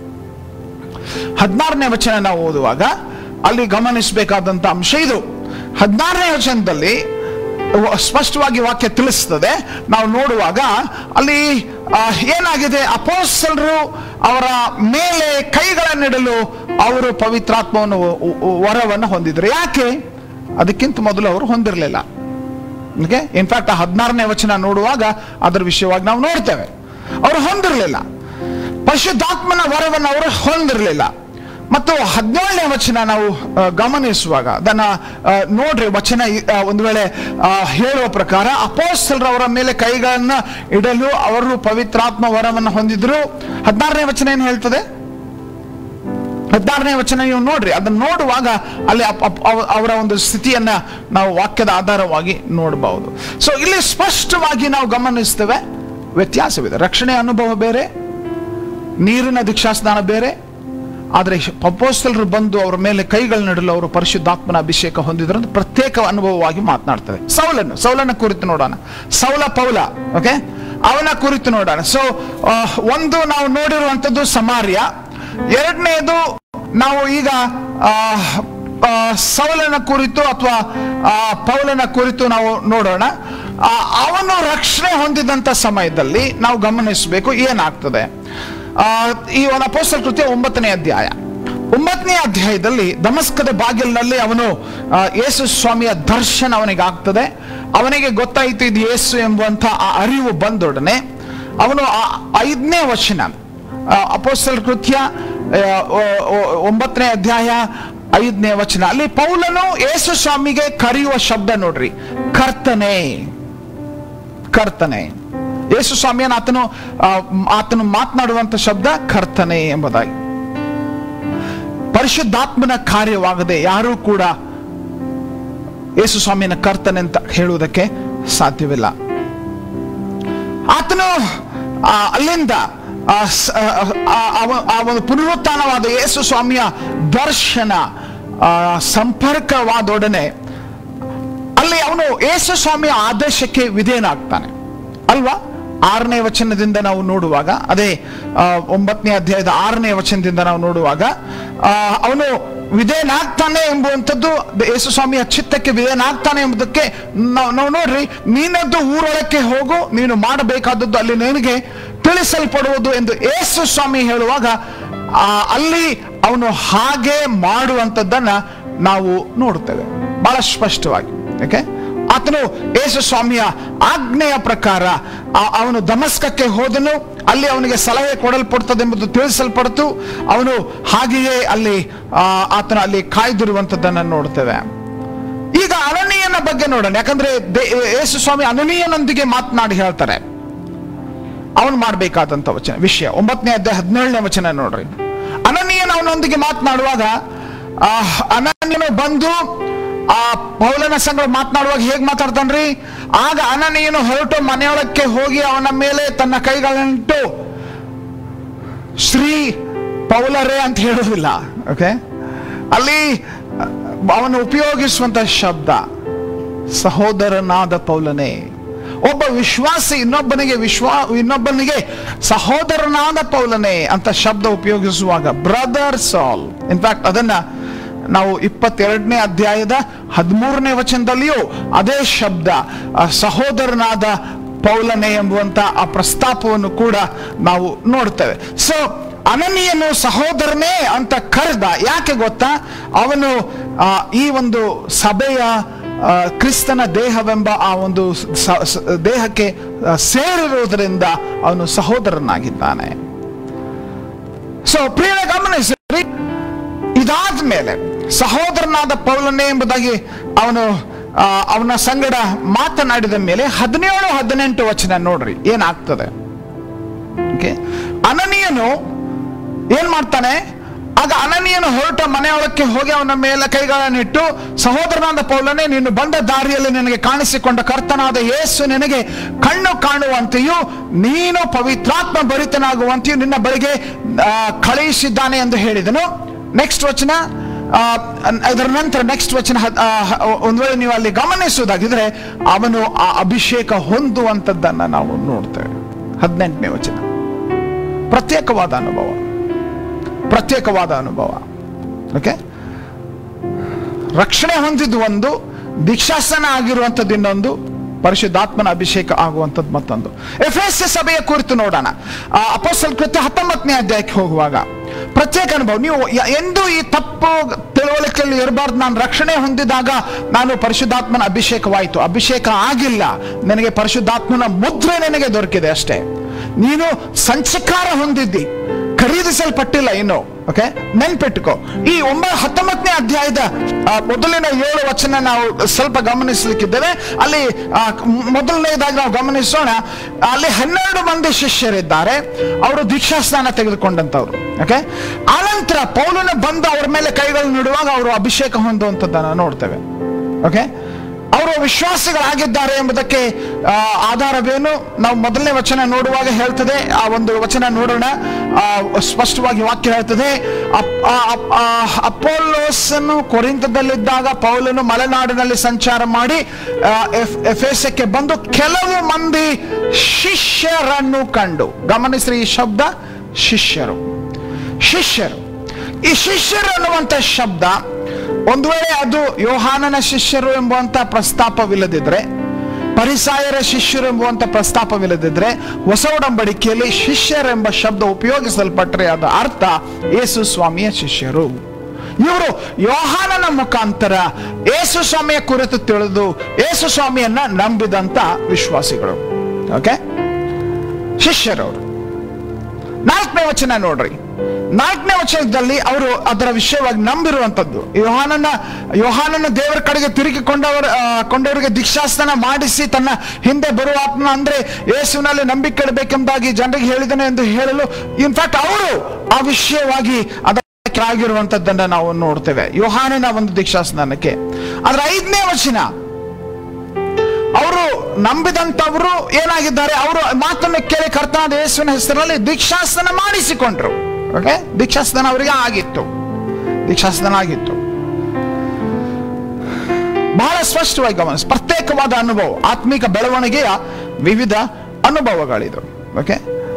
ಹದಿನಾರನೇ ವಚನ ನಾವು ಓದುವಾಗ ಅಲ್ಲಿ ಗಮನಿಸಬೇಕಾದಂತ ಅಂಶ ಇದು ಹದಿನಾರನೇ ವಚನದಲ್ಲಿ ವ- ಸ್ಪಷ್ಟವಾಗಿ ವಾಕ್ಯ ತಿಳಿಸ್ತದೆ ನಾವು ನೋಡುವಾಗ ಅಲ್ಲಿ ಆ, ಏನಾಗಿದೆ ಅಪೋಸ್ತಲರು ಅವರ ಮೇಲೆ ಕೈಗಳನ್ನಿಡಲು ಅವರು ಪವಿತ್ರಾತ್ಮವನ್ನು ವ- ವ- ವರವನ್ನು ಹೊಂದಿದ್ರು ಯಾಕೆ ಅದಕ್ಕಿಂತ ಮೊದಲು ಅವರು ಹೊಂದಿರಲಿಲ್ಲ ಓಕೆ ಇನ್ಫ್ಯಾಕ್ಟ್ ಆ ಹದಿನಾರನೇ ವಚನ ನೋಡುವಾಗ ಅದರ ವಿಷಯವಾಗಿ ನಾವು ನೋಡ್ತೇವೆ ಅವರು ಹೊಂದಿರಲಿಲ್ಲ ಪರಿಶುದ್ಧಾತ್ಮನ ವರವನ್ನು ಅವರು ಹೊಂದಿರಲಿಲ್ಲ ಮತ್ತು ಹದಿನೇಳನೇ ವಚನ ನಾವು ಆ, ಗಮನಿಸುವಾಗ ಅದನ್ನ ಆ, ನೋಡ್ರಿ ವಚನ ಈ- ಆ, ಒಂದು ವೇಳೆ ಆ, ಹೇಳುವ ಪ್ರಕಾರ ಅಪೋಸ್ತಲರವರ ಮೇಲೆ ಕೈಗಳನ್ನ ಇಡಲು ಅವರು ಪವಿತ್ರಾತ್ಮ ವರವನ್ನು ಹೊಂದಿದ್ರು ಹದಿನಾರನೇ ವಚನ ಏನು ಹೇಳ್ತದೆ ಹದಿನಾರನೇ ವಚನ ನೀವು ನೋಡ್ರಿ ಅದನ್ನ ನೋಡುವಾಗ ಅಲ್ಲಿ ಅಪ್- ಅಪ್- ಅವ- ಅವರ ಒಂದು ಸ್ಥಿತಿಯನ್ನ ನಾವು ವಾಕ್ಯದ ಆಧಾರವಾಗಿ ನೋಡಬಹುದು ಸೊ ಇಲ್ಲಿ ಸ್ಪಷ್ಟವಾಗಿ ನಾವು ಗಮನಿಸ್ತೇವೆ ವ್ಯತ್ಯಾಸವಿದೆ ರಕ್ಷಣೆ ಅನುಭವ ಬೇರೆ ನೀರಿನ ದೀಕ್ಷಾಸ್ನಾನ ಬೇರೆ ಆದರೆ ಪಪೋಸ್ತಲರು ಬಂದು ಅವರ ಮೇಲೆ ಕೈಗಳನ್ನಿಡಲು ಅವರು ಪರಿಶುದ್ಧಾತ್ಮನ ಅಭಿಷೇಕ ಹೊಂದಿದ್ರು ಅಂತ ಪ್ರತ್ಯೇಕ ಅನುಭವವಾಗಿ ಮಾತನಾಡ್ತದೆ ಸೌಲನ್ನು ಸೌಲನ ಕುರಿತು ನೋಡೋಣ ಸೌಲ ಪೌಲ ಓಕೆ ಅವನ ಕುರಿತು ನೋಡೋಣ ಸೊ ಒಂದು ನಾವು ನೋಡಿರುವಂಥದ್ದು ಸಮಾರ್ಯ ಎರಡನೇದು ನಾವು ಈಗ ಆ, ಆ, ಸೌಲನ ಕುರಿತು ಅಥವಾ ಪೌಲನ ಕುರಿತು ನಾವು ನೋಡೋಣ ಆ, ಅವನು ರಕ್ಷಣೆ ಹೊಂದಿದಂತ ಸಮಯದಲ್ಲಿ ನಾವು ಗಮನಿಸಬೇಕು ಏನಾಗ್ತದೆ ಆ, ಈ ಒಂದು ಅಪೋಸ್ತಲ ಕೃತ್ಯ ಒಂಬತ್ತನೇ ಅಧ್ಯಾಯ ಒಂಬತ್ತನೇ ಅಧ್ಯಾಯದಲ್ಲಿ ದಮಸ್ಕದ ಬಾಗಿಲಿನಲ್ಲಿ ಅವನು ಆ, ಯೇಸು ಸ್ವಾಮಿಯ ದರ್ಶನ ಅವನಿಗೆ ಆಗ್ತದೆ ಅವನಿಗೆ ಗೊತ್ತಾಯಿತು ಇದು ಯೇಸು ಎಂಬುವಂತ ಆ ಅರಿವು ಬಂದೊಡನೆ ಅವನು ಆ ಐದನೇ ವಚನ ಆ, ಅಪೋಸ್ತಲ ಕೃತ್ಯ ಆ, ಒ- ಒ- ಒಂಬತ್ತನೇ ಅಧ್ಯಾಯ ಐದನೇ ವಚನ ಅಲ್ಲಿ ಪೌಲನು ಯೇಸು ಸ್ವಾಮಿಗೆ ಕರೆಯುವ ಶಬ್ದ ನೋಡ್ರಿ ಕರ್ತನೆ ಕರ್ತನೆ ಯೇಸು ಸ್ವಾಮಿಯನ್ನು ಆತನು ಆ, ಆತನು ಮಾತನಾಡುವಂತ ಶಬ್ದ ಕರ್ತನೆ ಎಂಬುದಾಗಿ ಪರಿಶುದ್ಧಾತ್ಮನ ಕಾರ್ಯವಾಗದೆ ಯಾರೂ ಕೂಡ ಯೇಸು ಸ್ವಾಮಿಯನ್ನ ಕರ್ತನೆ ಅಂತ ಹೇಳುವುದಕ್ಕೆ ಸಾಧ್ಯವಿಲ್ಲ ಆತನು ಆ, ಅಲ್ಲಿಂದ ಆ, ಸ- ಆ, ಆ- ಆ ಒಂದು ಪುನರುತ್ಥಾನವಾದ ಯೇಸು ಸ್ವಾಮಿಯ ದರ್ಶನ ಆ, ಸಂಪರ್ಕವಾದೊಡನೆ ಅಲ್ಲಿ ಅವನು ಯೇಸು ಸ್ವಾಮಿಯ ಆದೇಶಕ್ಕೆ ವಿಧೇಯನಾಗ್ತಾನೆ ಅಲ್ವಾ ಆರನೇ ವಚನದಿಂದ ನಾವು ನೋಡುವಾಗ ಅದೇ ಆ, ಒಂಬತ್ತನೇ ಅಧ್ಯಾಯದ ಆರನೇ ವಚನದಿಂದ ನಾವು ನೋಡುವಾಗ ಆ, ಅವನು ವಿಧೇಯನಾಗ್ತಾನೆ ಎಂಬುವಂಥದ್ದು ಯೇಸು ಸ್ವಾಮಿಯ ಚಿತ್ತಕ್ಕೆ ವಿಧೇಯನಾಗ್ತಾನೆ ಎಂಬುದಕ್ಕೆ ನಾವು ನಾವು ನೋಡ್ರಿ ನೀನದ್ದು ಊರೊಳಕ್ಕೆ ಹೋಗು ನೀನು ಮಾಡಬೇಕಾದದ್ದು ಅಲ್ಲಿ ನಿನಗೆ ತಿಳಿಸಲ್ಪಡುವುದು ಎಂದು ಯೇಸು ಸ್ವಾಮಿ ಹೇಳುವಾಗ ಆ, ಅಲ್ಲಿ ಅವನು ಹಾಗೆ ಮಾಡುವಂಥದ್ದನ್ನ ನಾವು ನೋಡ್ತೇವೆ ಬಹಳ ಸ್ಪಷ್ಟವಾಗಿ ಓಕೆ ಆತನು ಯೇಸು ಸ್ವಾಮಿಯ ಆಜ್ಞೆಯ ಪ್ರಕಾರ ಆ- ಅವನು ದಮಸ್ಕಕ್ಕೆ ಹೋದನು ಅಲ್ಲಿ ಅವನಿಗೆ ಸಲಹೆ ಕೊಡಲ್ಪಡ್ತದೆ ಎಂಬುದು ತಿಳಿಸಲ್ಪಡ್ತು ಅವನು ಹಾಗೆಯೇ ಅಲ್ಲಿ ಆ, ಆತನ ಅಲ್ಲಿ ಕಾಯ್ದಿರುವಂಥದ್ದನ್ನು ನೋಡ್ತೇವೆ ಈಗ ಅನನೀಯನ ಬಗ್ಗೆ ನೋಡೋಣ ಯಾಕಂದ್ರೆ ದೇ- ಯೇಸು ಸ್ವಾಮಿ ಅನನೀಯನೊಂದಿಗೆ ಮಾತನಾಡಿ ಹೇಳ್ತಾರೆ ಅವನು ಮಾಡಬೇಕಾದಂತ ವಚನ ವಿಷಯ ಒಂಬತ್ತನೇ ಅಧ್ಯಾಯ ಹದಿನೇಳನೇ ವಚನ ನೋಡ್ರಿ ಅನನೀಯನ ಅವನೊಂದಿಗೆ ಮಾತನಾಡುವಾಗ ಆ ಅನನ್ಯನು ಬಂದು ಆ ಪೌಲನ ಸಂಘ ಮಾತನಾಡುವಾಗ ಹೇಗ್ ಮಾತಾಡ್ತಾನ್ರಿ ಆಗ ಅನನೀಯನು ಹೊರಟು ಮನೆಯೊಳಕ್ಕೆ ಹೋಗಿ ಅವನ ಮೇಲೆ ತನ್ನ ಕೈಗಳನ್ನಿಟ್ಟು ಶ್ರೀ ಪೌಲರೇ ಅಂತ ಹೇಳುವುದಿಲ್ಲ ಓಕೆ ಅಲ್ಲಿ ಅವನು ಉಪಯೋಗಿಸುವಂತ ಶಬ್ದ ಸಹೋದರನಾದ ಪೌಲನೇ ಒಬ್ಬ ವಿಶ್ವಾಸಿ ಇನ್ನೊಬ್ಬನಿಗೆ ವಿಶ್ವಾ ಇನ್ನೊಬ್ಬನಿಗೆ ಸಹೋದರನಾದ ಪೌಲನೇ ಅಂತ ಶಬ್ದ ಉಪಯೋಗಿಸುವಾಗ ಬ್ರದರ್ ಸಾಲ್ ಇನ್ಫ್ಯಾಕ್ಟ್ ಅದನ್ನ ನಾವು ಇಪ್ಪತ್ತೆರಡನೇ ಅಧ್ಯಾಯದ ಹದಿಮೂರನೇ ವಚನದಲ್ಲಿಯೂ ಅದೇ ಶಬ್ದ ಆ ಸಹೋದರನಾದ ಪೌಲನೆ ಎಂಬುವಂತ ಆ ಪ್ರಸ್ತಾಪವನ್ನು ಕೂಡ ನಾವು ನೋಡ್ತೇವೆ ಸೊ ಅನನೀಯನು ಸಹೋದರನೇ ಅಂತ ಕರೆದ ಯಾಕೆ ಗೊತ್ತಾ ಅವನು ಆ, ಈ ಒಂದು ಸಭೆಯ ಆ, ಕ್ರಿಸ್ತನ ದೇಹವೆಂಬ ಆ ಒಂದು ಸ- ಸ- ದೇಹಕ್ಕೆ ಆ, ಸೇರಿರುವುದರಿಂದ ಅವನು ಸಹೋದರನಾಗಿದ್ದಾನೆ ಸೊ ಪ್ರಿಯ ಗಮನಿಸಿ ಇದಾದ ಮೇಲೆ ಸಹೋದರನಾದ ಪೌಲನೇ ಎಂಬುದಾಗಿ ಅವನು ಆ, ಅವನ ಸಂಗಡ ಮಾತನಾಡಿದ ಮೇಲೆ ಹದಿನೇಳು ಹದಿನೆಂಟು ವಚನ ನೋಡ್ರಿ ಏನಾಗ್ತದೆ ಓಕೆ ಅನನೀಯನು ಏನ್ ಮಾಡ್ತಾನೆ ಆಗ ಅನನೀಯನು ಹೊರಟ ಮನೆಯೊಳಕ್ಕೆ ಹೋಗಿ ಅವನ ಮೇಲೆ ಕೈಗಳನ್ನಿಟ್ಟು ಸಹೋದರನಾದ ಪೌಲನೇ ನೀನು ಬಂದ ದಾರಿಯಲ್ಲಿ ನಿನಗೆ ಕಾಣಿಸಿಕೊಂಡ ಕರ್ತನಾದ ಯೇಸು ನಿನಗೆ ಕಣ್ಣು ಕಾಣುವಂತೆಯೂ ನೀನು ಪವಿತ್ರಾತ್ಮ ಭರಿತನಾಗುವಂತೆಯೂ ನಿನ್ನ ಬಳಿಗೆ ಆ, ಕಳುಹಿಸಿದ್ದಾನೆ ಎಂದು ಹೇಳಿದನು ನೆಕ್ಸ್ಟ್ ವಚನ ಆ, ಅದರ ನಂತರ ನೆಕ್ಸ್ಟ್ ವಚನ ಹದ್- ಆ, ಹ- ಒಂದ್ ವೇಳೆ ನೀವು ಅಲ್ಲಿ ಗಮನಿಸುವುದಾಗಿದ್ರೆ ಅವನು ಆ ಅಭಿಷೇಕ ಹೊಂದುವಂಥದ್ದನ್ನ ನಾವು ನೋಡ್ತೇವೆ ಹದಿನೆಂಟನೇ ವಚನ ಪ್ರತ್ಯೇಕವಾದ ಅನುಭವ ಪ್ರತ್ಯೇಕವಾದ ಅನುಭವ ಓಕೆ ರಕ್ಷಣೆ ಹೊಂದಿದ್ದು ಒಂದು ದೀಕ್ಷಾಸನ ಆಗಿರುವಂಥದ್ದು ಇನ್ನೊಂದು ಪರಿಶುದ್ಧಾತ್ಮನ ಅಭಿಷೇಕ ಆಗುವಂಥದ್ದು ಮತ್ತೊಂದು ಎಫ್ ಎಸ್ ಸಭೆಯ ಕುರಿತು ನೋಡೋಣ ಆ, ಅಪೊಸ್ತಲ ಕೃತ್ಯ ಹತ್ತೊಂಬತ್ತನೇ ಅಧ್ಯಾಯಕ್ಕೆ ಹೋಗುವಾಗ ಪ್ರತ್ಯೇಕ ಅನುಭವ ನೀವು ಯ- ಎಂದೂ ಈ ತಪ್ಪು ತಿಳುವಳಿಕೆಯಲ್ಲಿ ಇರಬಾರ್ದು ನಾನು ರಕ್ಷಣೆ ಹೊಂದಿದಾಗ ನಾನು ಪರಿಶುದ್ಧಾತ್ಮನ ಅಭಿಷೇಕವಾಯಿತು ಅಭಿಷೇಕ ಆಗಿಲ್ಲ ನನಗೆ ಪರಿಶುದ್ಧಾತ್ಮನ ಮುದ್ರೆ ನನಗೆ ದೊರಕಿದೆ ಅಷ್ಟೇ ನೀನು ಸಂಚಕಾರ ಹೊಂದಿದ್ದಿ ಖರೀದಿಸಲ್ಪಟ್ಟಿಲ್ಲ ಇನ್ನು ಓಕೆ ನೆನ್ಪಿಟ್ಕೋ ಈ ಒಂಬ ಹತ್ತೊಂಬತ್ತನೇ ಅಧ್ಯಾಯದ ಆ, ಮೊದಲಿನ ಏಳು ವಚನ ನಾವು ಸ್ವಲ್ಪ ಗಮನಿಸಲಿಕ್ಕಿದ್ದೇವೆ ಅಲ್ಲಿ ಆ, ಮ್- ಮೊದಲನೇದಾಗಿ ನಾವು ಗಮನಿಸೋಣ ಅಲ್ಲಿ ಹನ್ನೆರಡು ಮಂದಿ ಶಿಷ್ಯರಿದ್ದಾರೆ ಅವರು ದೀಕ್ಷಾ ಸ್ನಾನ ತೆಗೆದುಕೊಂಡಂತವ್ರು ಓಕೆ ಆನಂತರ ಪೌಲನ ಬಂದು ಅವ್ರ ಮೇಲೆ ಕೈಗಳನ್ನು ನೀಡುವಾಗ ಅವರು ಅಭಿಷೇಕ ಹೊಂದುವಂಥದ್ದನ್ನು ನೋಡ್ತೇವೆ ಓಕೆ ಅವರು ವಿಶ್ವಾಸಿಗಳಾಗಿದ್ದಾರೆ ಎಂಬುದಕ್ಕೆ ಆ, ಆಧಾರವೇನು ನಾವು ಮೊದಲನೇ ವಚನ ನೋಡುವಾಗ ಹೇಳ್ತದೆ ಆ ಒಂದು ವಚನ ನೋಡೋಣ ಆ, ಸ್ಪಷ್ಟವಾಗಿ ವಾಕ್ಯ ಹೇಳ್ತದೆ ಅಪ್- ಆ- ಅಪ್- ಆ, ಅಪೋಲೋಸನ್ನು ಕೊರಿಂತದಲ್ಲಿದ್ದಾಗ ಪೌಲನು ಮಲೆನಾಡಿನಲ್ಲಿ ಸಂಚಾರ ಮಾಡಿ ಆ, ಎಫ್- ಎಫೆಸಕ್ಕೆ ಬಂದು ಕೆಲವು ಮಂದಿ ಶಿಷ್ಯರನ್ನು ಕಂಡು ಗಮನಿಸ್ರಿ ಈ ಶಬ್ದ ಶಿಷ್ಯರು ಶಿಷ್ಯರು ಈ ಶಿಷ್ಯರು ಅನ್ನುವಂಥ ಶಬ್ದ ಒಂದು ವೇಳೆ ಅದು ಯೋಹಾನನ ಶಿಷ್ಯರು ಎಂಬುವಂತ ಪ್ರಸ್ತಾಪವಿಲ್ಲದಿದ್ರೆ ಪರಿಸಾಯರ ಶಿಷ್ಯರು ಎಂಬುವಂತ ಪ್ರಸ್ತಾಪವಿಲ್ಲದಿದ್ರೆ ಹೊಸ ಒಡಂಬಡಿಕೆಯಲ್ಲಿ ಶಿಷ್ಯರೆಂಬ ಶಬ್ದ ಉಪಯೋಗಿಸಲ್ಪಟ್ಟರೆ ಅದರ ಅರ್ಥ ಯೇಸು ಸ್ವಾಮಿಯ ಶಿಷ್ಯರು ಇವರು ಯೋಹಾನನ ಮುಖಾಂತರ ಯೇಸು ಸ್ವಾಮಿಯ ಕುರಿತು ತಿಳಿದು ಯೇಸು ಸ್ವಾಮಿಯನ್ನ ನಂಬಿದಂತ ವಿಶ್ವಾಸಿಗಳು ಓಕೆ ಶಿಷ್ಯರವರು ನಾಲ್ಕನೇ ವಚನ ನೋಡ್ರಿ ನಾಲ್ಕನೇ ವಚನದಲ್ಲಿ ಅವರು ಅದರ ವಿಷಯವಾಗಿ ನಂಬಿರುವಂತದ್ದು ಯೋಹಾನನ ಯೋಹಾನನ ದೇವರ ಕಡೆಗೆ ತಿರುಗಿಕೊಂಡವರ ಆ, ಕೊಂಡವರಿಗೆ ದೀಕ್ಷಾಸ್ನಾನ ಮಾಡಿಸಿ ತನ್ನ ಹಿಂದೆ ಬರುವ ಆತ್ಮ ಅಂದ್ರೆ ಯೇಸುವಿನಲ್ಲಿ ನಂಬಿಕೆ ಇಡಬೇಕೆಂಬುದಾಗಿ ಜನರಿಗೆ ಹೇಳಿದನು ಎಂದು ಹೇಳಲು ಇನ್ಫ್ಯಾಕ್ಟ್ ಅವರು ಆ ವಿಷಯವಾಗಿ ಅದಕ್ಕೆ ಆಗಿರುವಂತದ್ದನ್ನ ನಾವು ನೋಡ್ತೇವೆ ಯೋಹಾನನ ಒಂದು ದೀಕ್ಷಾಸ್ನಾನಕ್ಕೆ ಅದ್ರ ಐದನೇ ವಚನ ಅವರು ನಂಬಿದಂತವರು ಏನಾಗಿದ್ದಾರೆ ಅವರು ಮಾತನ್ನು ಕೇಳಿ ಕರ್ತನಾದ ಯೇಸುವಿನ ಹೆಸರಿನಲ್ಲಿ ದೀಕ್ಷಾಸ್ನಾನ ಮಾಡಿಸಿಕೊಂಡ್ರು ಓಕೆ ದೀಕ್ಷಾಸ್ನಾನ ಅವರಿಗೆ ಆಗಿತ್ತು ದೀಕ್ಷಾಸ್ನಾನ ಆಗಿತ್ತು ಬಹಳ ಸ್ಪಷ್ಟವಾಗಿ ಗಮನಿಸಿ ಪ್ರತ್ಯೇಕವಾದ ಅನುಭವ ಆತ್ಮಿಕ ಬೆಳವಣಿಗೆಯ ವಿವಿಧ ಅನುಭವಗಳಿದು ಓಕೆ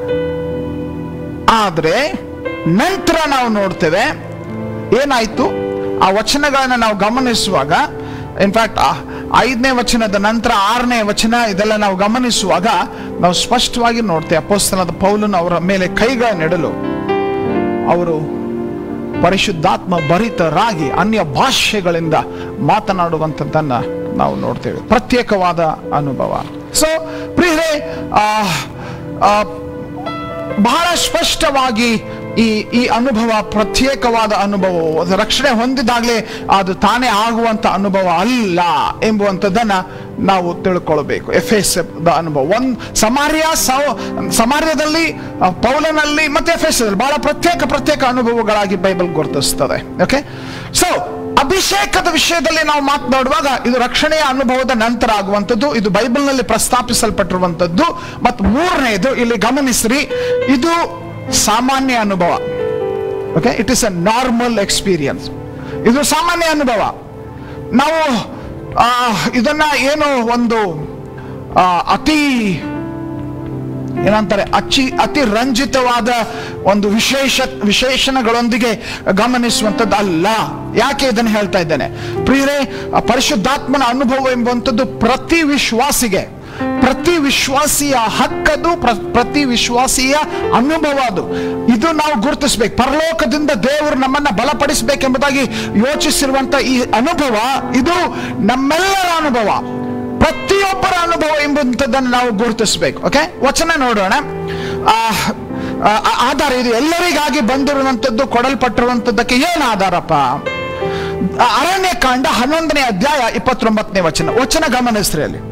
ಆದ್ರೆ ನಂತರ ನಾವು ನೋಡ್ತೇವೆ ಏನಾಯ್ತು ಆ ವಚನಗಳನ್ನ ನಾವು ಗಮನಿಸುವಾಗ ಇನ್ಫ್ಯಾಕ್ಟ್ ಐದನೇ ವಚನದ ನಂತರ ಆರನೇ ವಚನ ಇದೆಲ್ಲ ನಾವು ಗಮನಿಸುವಾಗ ನಾವು ಸ್ಪಷ್ಟವಾಗಿ ನೋಡ್ತೇವೆ ಅಪೋಸ್ತನದ ಪೌಲನು ಅವರ ಮೇಲೆ ಕೈಗಳನ್ನಿಡಲು ಅವರು ಪರಿಶುದ್ಧಾತ್ಮ ಭರಿತರಾಗಿ ಅನ್ಯ ಭಾಷೆಗಳಿಂದ ಮಾತನಾಡುವಂಥದ್ದನ್ನ ನಾವು ನೋಡ್ತೇವೆ ಪ್ರತ್ಯೇಕವಾದ ಅನುಭವ ಸೊ ಪ್ರಿಯರೇ ಆ, ಆ, ಬಹಳ ಸ್ಪಷ್ಟವಾಗಿ ಈ ಈ ಅನುಭವ ಪ್ರತ್ಯೇಕವಾದ ಅನುಭವ ಅದು ರಕ್ಷಣೆ ಹೊಂದಿದಾಗಲೇ ಅದು ತಾನೇ ಆಗುವಂತ ಅನುಭವ ಅಲ್ಲ ಎಂಬುವಂಥದ್ದನ್ನ ನಾವು ತಿಳ್ಕೊಳ್ಬೇಕು ಎಫ್ ಎಸ್ ಅನುಭವ ಒಂದ್ ಸಮಾರ್ಯ ಸೌ- ಸಮಾರ್ಯದಲ್ಲಿ ಆ, ಪೌಲನಲ್ಲಿ ಮತ್ತೆ ಎಫ್ ಎಸ್ ಬಹಳ ಪ್ರತ್ಯೇಕ ಪ್ರತ್ಯೇಕ ಅನುಭವಗಳಾಗಿ ಬೈಬಲ್ ಗುರುತಿಸ್ತದೆ ಓಕೆ ಸೊ ಅಭಿಷೇಕದ ವಿಷಯದಲ್ಲಿ ನಾವು ಮಾತನಾಡುವಾಗ ಇದು ರಕ್ಷಣೆಯ ಅನುಭವದ ನಂತರ ಆಗುವಂಥದ್ದು ಇದು ಬೈಬಲ್ನಲ್ಲಿ ಪ್ರಸ್ತಾಪಿಸಲ್ಪಟ್ಟಿರುವಂಥದ್ದು ಮತ್ತು ಮೂರನೇದು ಇಲ್ಲಿ ಗಮನಿಸ್ರಿ ಇದು ಸಾಮಾನ್ಯ ಅನುಭವ okay it is a normal experience ಇದು ಸಾಮಾನ್ಯ ಅನುಭವ ನಾವು ಆ, ಇದನ್ನ ಏನು ಒಂದು ಆ, ಅತಿ ಏನಂತಾರೆ ಅಚ್ಚಿ ಅತಿ ರಂಜಿತವಾದ ಒಂದು ವಿಶೇಷ ವಿಶೇಷಣಗಳೊಂದಿಗೆ ಗಮನಿಸುವಂಥದ್ದು ಅಲ್ಲ ಯಾಕೆ ಇದನ್ನು ಹೇಳ್ತಾ ಇದ್ದೇನೆ ಪ್ರಿಯರೇ ಆ ಪರಿಶುದ್ಧಾತ್ಮನ ಅನುಭವ ಎಂಬುವಂಥದ್ದು ಪ್ರತಿ ವಿಶ್ವಾಸಿಗೆ ಪ್ರತಿ ವಿಶ್ವಾಸಿಯ ಹಕ್ಕದು ಪ್ರ- ಪ್ರತಿ ವಿಶ್ವಾಸಿಯ ಅನುಭವ ಅದು ಇದು ನಾವು ಗುರುತಿಸ್ಬೇಕು ಪರಲೋಕದಿಂದ ದೇವರು ನಮ್ಮನ್ನ ಬಲಪಡಿಸಬೇಕೆಂಬುದಾಗಿ ಯೋಚಿಸಿರುವಂತ ಈ ಅನುಭವ ಇದು ನಮ್ಮೆಲ್ಲರ ಅನುಭವ ಪ್ರತಿಯೊಬ್ಬರ ಅನುಭವ ಎಂಬಂಥದ್ದನ್ನು ನಾವು ಗುರುತಿಸಬೇಕು ಓಕೆ ವಚನ ನೋಡೋಣ ಆ, ಆ, ಆ- ಆಧಾರ ಇದು ಎಲ್ಲರಿಗಾಗಿ ಬಂದಿರುವಂಥದ್ದು ಕೊಡಲ್ಪಟ್ಟಿರುವಂಥದ್ದಕ್ಕೆ ಏನು ಆಧಾರಪ್ಪ ಆ, ಅರಣ್ಯಕಾಂಡ ಹನ್ನೊಂದನೇ ಅಧ್ಯಾಯ ಇಪ್ಪತ್ತೊಂಬತ್ತನೇ ವಚನ ವಚನ ಗಮನಿಸ್ರಿ ಅಲ್ಲಿ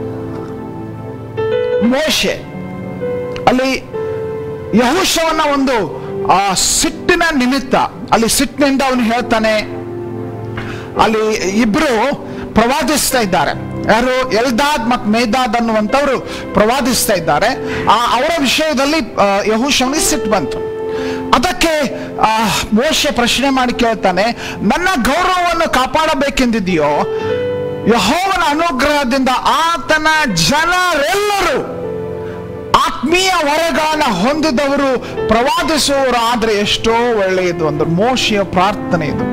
ಮೋಶೆ ಅಲ್ಲಿ ಯಹುಶವನ್ನ ಒಂದು ಆ ಸಿಟ್ಟಿನ ನಿಮಿತ್ತ ಅಲ್ಲಿ ಸಿಟ್ಟಿನಿಂದ ಅವನು ಹೇಳ್ತಾನೆ ಅಲ್ಲಿ ಇಬ್ರು ಪ್ರವಾದಿಸ್ತಾ ಇದ್ದಾರೆ ಯಾರು ಎಲ್ದಾದ್ ಮತ್ತು ಮೇದಾದ್ ಅನ್ನುವಂಥವ್ರು ಪ್ರವಾದಿಸ್ತಾ ಇದ್ದಾರೆ ಆ ಅವರ ವಿಷಯದಲ್ಲಿ ಯಹುಶವನಿಗೆ ಸಿಟ್ಟು ಬಂತು ಅದಕ್ಕೆ ಆ ಮೋಶೆ ಪ್ರಶ್ನೆ ಮಾಡಿ ಕೇಳ್ತಾನೆ ನನ್ನ ಗೌರವವನ್ನು ಕಾಪಾಡಬೇಕೆಂದಿದೆಯೋ ಯಹೋವನ ಅನುಗ್ರಹದಿಂದ ಆತನ ಜನರೆಲ್ಲರೂ ಆತ್ಮೀಯ ವರಗಳನ್ನ ಹೊಂದಿದವರು ಪ್ರವಾದಿಸುವವರು ಆದ್ರೆ ಎಷ್ಟೋ ಒಳ್ಳೆಯದು ಅಂದ್ರೆ ಮೋಶೆಯ ಪ್ರಾರ್ಥನೆ ಇದು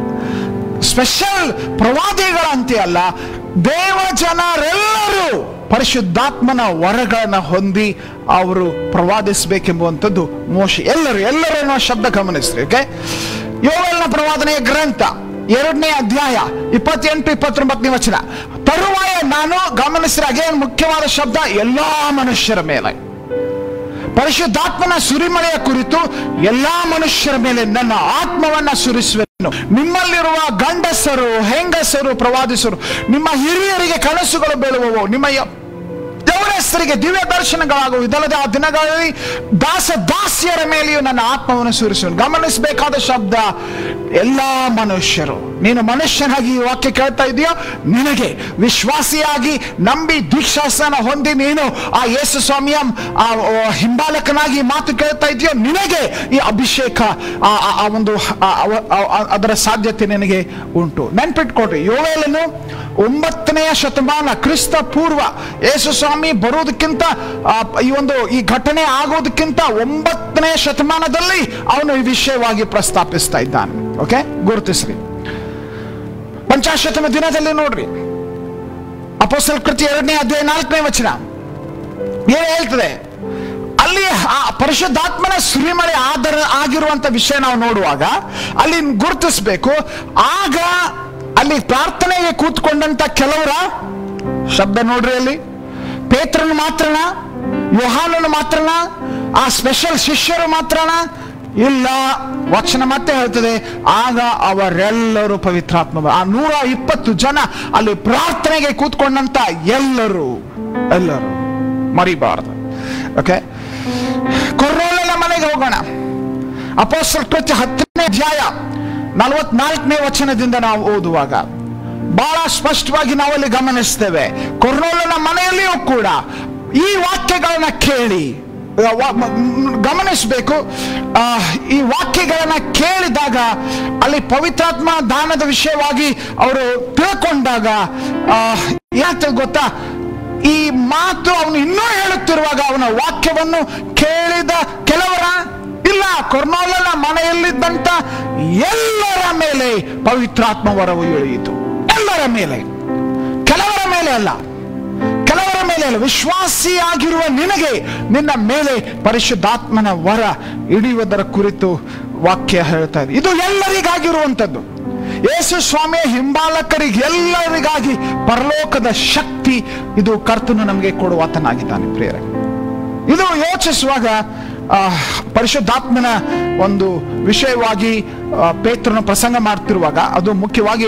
ಸ್ಪೆಷಲ್ ಪ್ರವಾದಿಗಳಂತೆ ಅಲ್ಲ ದೇವ ಜನರೆಲ್ಲರೂ ಪರಿಶುದ್ಧಾತ್ಮನ ವರಗಳನ್ನ ಹೊಂದಿ ಅವರು ಪ್ರವಾದಿಸಬೇಕೆಂಬುವಂಥದ್ದು ಮೋಶೆ ಎಲ್ಲರೂ ಎಲ್ಲರೂ ಅನ್ನೋ ಶಬ್ದ ಗಮನಿಸ್ರಿ ಓಕೆ ಯೋಗಲ್ನ ಪ್ರವಾದನೆಯ ಗ್ರಂಥ ಎರಡನೇ ಅಧ್ಯಾಯ ಇಪ್ಪತ್ತೆಂಟು ಇಪ್ಪತ್ತೊಂಬತ್ತನೇ ವಚನ ತರುವಾಯ ನಾನು ಗಮನಿಸಿದ ಅಗೇನ್ ಮುಖ್ಯವಾದ ಶಬ್ದ ಎಲ್ಲಾ ಮನುಷ್ಯರ ಮೇಲೆ ಪರಿಶುದ್ಧಾತ್ಮನ ಸುರಿಮಳೆಯ ಕುರಿತು ಎಲ್ಲಾ ಮನುಷ್ಯರ ಮೇಲೆ ನನ್ನ ಆತ್ಮವನ್ನ ಸುರಿಸುವೆನು ನಿಮ್ಮಲ್ಲಿರುವ ಗಂಡಸರು ಹೆಂಗಸರು ಪ್ರವಾದಿಸರು ನಿಮ್ಮ ಹಿರಿಯರಿಗೆ ಕನಸುಗಳು ಬೀಳುವವು ನಿಮ್ಮ ಯ- ಯೌವನಸ್ಥರಿಗೆ ದಿವ್ಯ ದರ್ಶನಗಳಾಗುವು ಇದಲ್ಲದೆ ಆ ದಿನಗಳಲ್ಲಿ ದಾಸ ದಾಸಿಯರ ಮೇಲೆಯೂ ನನ್ನ ಆತ್ಮವನ್ನು ಸುರಿಸುವನು ಗಮನಿಸಬೇಕಾದ ಶಬ್ದ ಎಲ್ಲಾ ಮನುಷ್ಯರು ನೀನು ಮನುಷ್ಯನಾಗಿ ಈ ವಾಕ್ಯ ಕೇಳ್ತಾ ಇದೆಯೋ ನಿನಗೆ ವಿಶ್ವಾಸಿಯಾಗಿ ನಂಬಿ ದೀಕ್ಷಾಸನ ಹೊಂದಿ ನೀನು ಆ ಯೇಸು ಸ್ವಾಮಿಯ ಆ ಆ ಹಿಂಬಾಲಕನಾಗಿ ಈ ಮಾತು ಕೇಳ್ತಾ ಇದೆಯೋ ನಿನಗೆ ಈ ಅಭಿಷೇಕ ಆ ಆ- ಆ ಒಂದು ಆ- ಆ- ಆ- ಆ- ಅದರ ಸಾಧ್ಯತೆ ನಿನಗೆ ಉಂಟು ನೆನ್ಪಿಟ್ಕೊಡ್ರಿ ಯೋವೇಲನು ಒಂಬತ್ತನೆಯ ಶತಮಾನ ಕ್ರಿಸ್ತ ಪೂರ್ವ ಯೇಸು ಸ್ವಾಮಿ ಬರೋದಕ್ಕಿಂತ ಆ, ಈ ಒಂದು ಈ ಘಟನೆ ಆಗೋದಕ್ಕಿಂತ ಒಂಬತ್ತನೇ ಶತಮಾನದಲ್ಲಿ ಅವನು ಈ ವಿಷಯವಾಗಿ ಪ್ರಸ್ತಾಪಿಸ್ತಾ ಇದ್ದಾನೆ ಓಕೆ ಗುರುತಿಸ್ರಿ ಪಂಚಾಶತಮ ದಿನದಲ್ಲಿ ನೋಡ್ರಿ ಅಪೋಸ್ತಲ ಕೃತಿ ಎರಡನೇ ಅಧ್ಯಾಯ ನಾಲ್ಕನೇ ವಚನ ಏನ್ ಹೇಳ್ತದೆ ಅಲ್ಲಿ ಆ ಪರಿಶುದ್ಧಾತ್ಮನ ಸುರಿಮಳೆ ಆದರ ಆಗಿರುವಂತ ವಿಷಯ ನಾವು ನೋಡುವಾಗ ಅಲ್ಲಿ ಗುರುತಿಸ್ಬೇಕು ಆಗ ಅಲ್ಲಿ ಪ್ರಾರ್ಥನೆಗೆ ಕೂತ್ಕೊಂಡಂತ ಕೆಲವರ ಶಬ್ದ ನೋಡ್ರಿ ಅಲ್ಲಿ ಪೇತ್ರನು ಮಾತ್ರನ ಯೋಹಾನನು ಮಾತ್ರನ ಆ ಸ್ಪೆಷಲ್ ಶಿಷ್ಯರು ಮಾತ್ರನ ಇಲ್ಲ ವಚನ ಮತ್ತೆ ಹೇಳ್ತದೆ ಆಗ ಅವರೆಲ್ಲರೂ ಪವಿತ್ರಾತ್ಮ ಬ- ಆ ನೂರ ಇಪ್ಪತ್ತು ಜನ ಅಲ್ಲಿ ಪ್ರಾರ್ಥನೆಗೆ ಕೂತ್ಕೊಂಡಂತ ಎಲ್ಲರೂ ಎಲ್ಲರೂ ಮರಿಬಾರದು ಓಕೆ ಕೊರ್ರೋಲನ ಮನೆಗೆ ಹೋಗೋಣ ಅಪೋಸ್ತಲ ಕೃತ್ಯ ಹತ್ತನೇ ಅಧ್ಯಾಯ ನಲವತ್ನಾಲ್ಕನೇ ವಚನದಿಂದ ನಾವು ಓದುವಾಗ ಬಹಳ ಸ್ಪಷ್ಟವಾಗಿ ನಾವಲ್ಲಿ ಗಮನಿಸ್ತೇವೆ ಕೊರ್ನೋಲನ ಮನೆಯಲ್ಲಿಯೂ ಕೂಡ ಈ ವಾಕ್ಯಗಳನ್ನ ಕೇಳಿ ಆ, ವ- ಮ- ಮ್- ಗಮನಿಸಬೇಕು ಆ, ಈ ವಾಕ್ಯಗಳನ್ನ ಕೇಳಿದಾಗ ಅಲ್ಲಿ ಪವಿತ್ರಾತ್ಮ ದಾನದ ವಿಷಯವಾಗಿ ಅವರು ತಿಳ್ಕೊಂಡಾಗ ಆ, ಏನಾಗ್ತದೆ ಗೊತ್ತಾ ಈ ಮಾತು ಅವನು ಇನ್ನೂ ಹೇಳುತ್ತಿರುವಾಗ ಅವನ ವಾಕ್ಯವನ್ನು ಕೇಳಿದ ಕೆಲವರ ಇಲ್ಲ ಕೊರ್ನೋಲನ ಮನೆಯಲ್ಲಿದ್ದಂತ ಎಲ್ಲರ ಮೇಲೆ ಪವಿತ್ರಾತ್ಮ ವರವು ಇಳಿಯಿತು ಎಲ್ಲರ ಮೇಲೆ ಕೆಲವರ ಮೇಲೆ ಅಲ್ಲ ಕೆಲವರ ಮೇಲೆ ಅಲ್ಲ ವಿಶ್ವಾಸಿಯಾಗಿರುವ ನಿನಗೆ ನಿನ್ನ ಮೇಲೆ ಪರಿಶುದ್ಧಾತ್ಮನ ವರ ಹಿಡಿಯುವುದರ ಕುರಿತು ವಾಕ್ಯ ಹೇಳ್ತಾ ಇದೆ ಇದು ಎಲ್ಲರಿಗಾಗಿರುವಂಥದ್ದು ಯೇಸು ಸ್ವಾಮಿಯ ಹಿಂಬಾಲಕರಿಗೆ ಎಲ್ಲರಿಗಾಗಿ ಪರಲೋಕದ ಶಕ್ತಿ ಇದು ಕರ್ತನು ನಮಗೆ ಕೊಡುವಾತನಾಗಿದ್ದಾನೆ ಪ್ರಿಯರೇ ಇದು ಯೋಚಿಸುವಾಗ ಆ, ಪರಿಶುದ್ಧಾತ್ಮನ ಒಂದು ವಿಷಯವಾಗಿ ಆ, ಪೇತ್ರನ ಪ್ರಸಂಗ ಮಾಡ್ತಿರುವಾಗ ಅದು ಮುಖ್ಯವಾಗಿ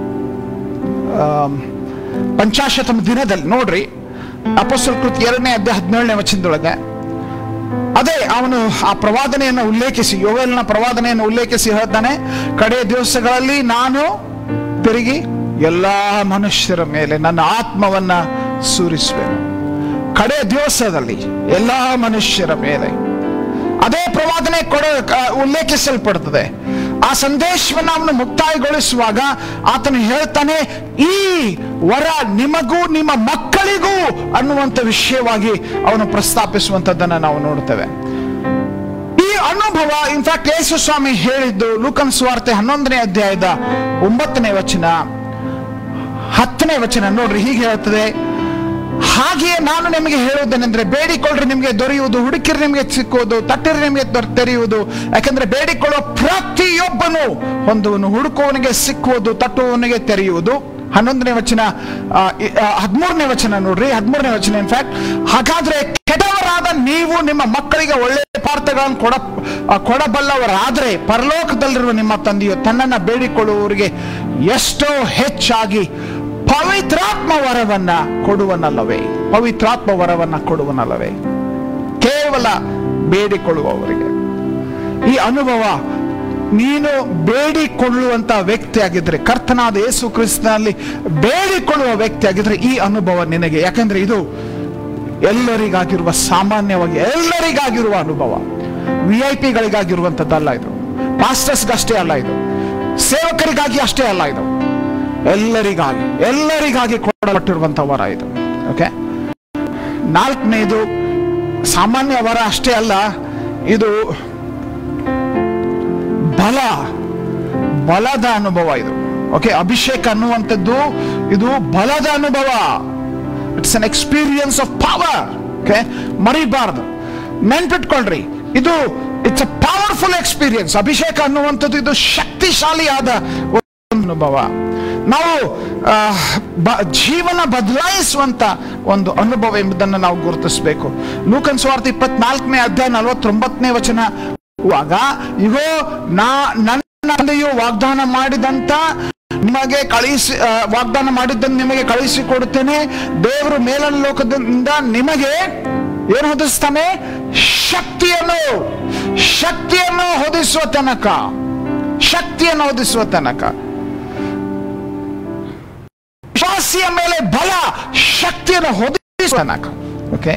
ಆಮ್, ಪಂಚಾಶತಮ ದಿನದಲ್ಲಿ ನೋಡ್ರಿ ಅಪೋಸ್ತಲ ಕೃತಿ ಎರಡನೇ ಅಧ್ಯಾಯ ಹದಿನೇಳನೇ ವಚನದೊಳಗೆ ಅದೇ ಅವನು ಆ ಪ್ರವಾದನೆಯನ್ನು ಉಲ್ಲೇಖಿಸಿ ಯೋವೆಲ್ನ ಪ್ರವಾದನೆಯನ್ನು ಉಲ್ಲೇಖಿಸಿ ಹೇಳ್ತಾನೆ ಕಡೆಯ ದಿವಸಗಳಲ್ಲಿ ನಾನು ತಿರುಗಿ ಎಲ್ಲಾ ಮನುಷ್ಯರ ಮೇಲೆ ನನ್ನ ಆತ್ಮವನ್ನ ಸೂರಿಸುವೆನು ಕಡೆಯ ದಿವಸದಲ್ಲಿ ಎಲ್ಲಾ ಮನುಷ್ಯರ ಮೇಲೆ ಅದೇ ಪ್ರವಾದನೆ ಕೊಡ ಆ, ಉಲ್ಲೇಖಿಸಲ್ಪಡುತ್ತದೆ ಆ ಸಂದೇಶವನ್ನು ಅವನು ಮುಕ್ತಾಯಗೊಳಿಸುವಾಗ ಆತನು ಹೇಳ್ತಾನೆ ಈ ವರ ನಿಮಗೂ ನಿಮ್ಮ ಮಕ್ಕಳಿಗೂ ಅನ್ನುವಂಥ ವಿಷಯವಾಗಿ ಅವನು ಪ್ರಸ್ತಾಪಿಸುವಂಥದ್ದನ್ನು ನಾವು ನೋಡ್ತೇವೆ ಈ ಅನುಭವ ಇನ್ಫ್ಯಾಕ್ಟ್ ಯೇಸು ಸ್ವಾಮಿ ಹೇಳಿದ್ದು ಲೂಕನ್ ಸ್ವಾರ್ತೆ ಹನ್ನೊಂದನೇ ಅಧ್ಯಾಯದ ಒಂಬತ್ತನೇ ವಚನ ಹತ್ತನೇ ವಚನ ನೋಡ್ರಿ ಹೀಗೆ ಹೇಳ್ತದೆ ಹಾಗೆಯೇ ನಾನು ನಿಮಗೆ ಹೇಳುವುದೇನೆಂದ್ರೆ ಬೇಡಿಕೊಳ್ಳ್ರಿ ನಿಮಗೆ ದೊರೆಯುವುದು ಹುಡುಕಿರಿ ನಿಮಗೆ ಸಿಕ್ಕುವುದು ತಟ್ಟಿರಿ ನಿಮಗೆ ದೊರೆ- ತೆರೆಯುವುದು ಯಾಕಂದ್ರೆ ಬೇಡಿಕೊಳ್ಳುವ ಪ್ರತಿಯೊಬ್ಬನು ಹೊಂದುವನು ಹುಡುಕುವವನಿಗೆ ಸಿಕ್ಕುವುದು ತಟ್ಟುವವನಿಗೆ ತೆರೆಯುವುದು ಹನ್ನೊಂದನೇ ವಚನ ಆ, ಇ- ಆ, ಹದಿಮೂರನೇ ವಚನ ನೋಡ್ರಿ ಹದಿಮೂರನೇ ವಚನ ಇನ್ಫ್ಯಾಕ್ಟ್ ಹಾಗಾದ್ರೆ ಕೆಟ್ಟವರಾದ ನೀವು ನಿಮ್ಮ ಮಕ್ಕಳಿಗೆ ಒಳ್ಳೆಯ ಪದಾರ್ಥಗಳನ್ನು ಕೊಡ ಆ, ಕೊಡಬಲ್ಲವರಾದ್ರೆ ಪರಲೋಕದಲ್ಲಿರುವ ನಿಮ್ಮ ತಂದೆಯು ತನ್ನನ್ನ ಬೇಡಿಕೊಳ್ಳುವವರಿಗೆ ಎಷ್ಟೋ ಹೆಚ್ಚಾಗಿ ಪವಿತ್ರಾತ್ಮ ವರವನ್ನ ಕೊಡುವನಲ್ಲವೇ ಪವಿತ್ರಾತ್ಮ ವರವನ್ನ ಕೊಡುವನಲ್ಲವೇ ಕೇವಲ ಬೇಡಿಕೊಳ್ಳುವವರಿಗೆ ಈ ಅನುಭವ ನೀನು ಬೇಡಿಕೊಳ್ಳುವಂತ ವ್ಯಕ್ತಿ ಆಗಿದ್ರೆ ಕರ್ತನಾದ ಯೇಸು ಕ್ರಿಸ್ತನಲ್ಲಿ ಬೇಡಿಕೊಳ್ಳುವ ವ್ಯಕ್ತಿ ಆಗಿದ್ರೆ ಈ ಅನುಭವ ನಿನಗೆ ಯಾಕಂದ್ರೆ ಇದು ಎಲ್ಲರಿಗಾಗಿರುವ ಸಾಮಾನ್ಯವಾಗಿ ಎಲ್ಲರಿಗಾಗಿರುವ ಅನುಭವ ವಿ ಐ ಪಿಗಳಿಗಾಗಿರುವಂಥದ್ದಲ್ಲ ಇದು ಪಾಸ್ಟರ್ಸ್ಗಷ್ಟೇ ಅಲ್ಲ ಇದು ಸೇವಕರಿಗಾಗಿ ಅಷ್ಟೇ ಅಲ್ಲ ಇದು ಎಲ್ಲರಿಗಾಗಿ ಎಲ್ಲರಿಗಾಗಿ ಕೊಡಲ್ಪಟ್ಟಿರುವಂತಹ ವರ ಇದು ಓಕೆ ನಾಲ್ಕನೇದು ಸಾಮಾನ್ಯ ವರ ಅಷ್ಟೇ ಅಲ್ಲ ಇದು ಬಲ ಬಲದ ಅನುಭವ ಇದು ಓಕೆ ಅಭಿಷೇಕ ಅನ್ನುವಂಥದ್ದು ಇದು ಬಲದ ಅನುಭವ it's an experience of power okay ಮರಿಬಾರ್ದು ನೆನ್ಪಿಟ್ಕೊಳ್ರಿ ಇದು ಇಟ್ಸ್ ಅ ಪವರ್ಫುಲ್ ಎಕ್ಸ್ಪೀರಿಯನ್ಸ್ ಅಭಿಷೇಕ ಅನ್ನುವಂಥದ್ದು ಇದು ಶಕ್ತಿಶಾಲಿಯಾದ ಒಂದು ಅನುಭವ ನಾವು ಆ, ಬ- ಜೀವನ ಬದಲಾಯಿಸುವಂತ ಒಂದು ಅನುಭವ ಎಂಬುದನ್ನು ನಾವು ಗುರುತಿಸಬೇಕು ಲೂಕನ್ ಸ್ವಾರ್ಥ ಇಪ್ಪತ್ನಾಲ್ಕನೇ ಅಧ್ಯಾಯ ನಲವತ್ತೊಂಬತ್ತನೇ ವಚನ ಆಗ ಇಗೋ ನಾ ನನ್ನ ತಂದೆಯು ವಾಗ್ದಾನ ಮಾಡಿದಂತ ನಿಮಗೆ ಕಳಿಸಿ ಆ, ವಾಗ್ದಾನ ಮಾಡಿದ್ದನ್ನು ನಿಮಗೆ ಕಳಿಸಿ ಕೊಡುತ್ತೇನೆ ದೇವರು ಮೇಲನ ಲೋಕದಿಂದ ನಿಮಗೆ ಏನು ಹೊದಿಸ್ತಾನೆ ಶಕ್ತಿಯನ್ನು ಶಕ್ತಿಯನ್ನು ಹೊದಿಸುವ ತನಕ ಶಕ್ತಿಯನ್ನು ಹೊದಿಸುವ ತನಕ ವಿಶ್ವಾಸಿಯ ಮೇಲೆ ಬಲ ಶಕ್ತಿಯನ್ನು ಹೊದಿಸುವ ತನಕ ಓಕೆ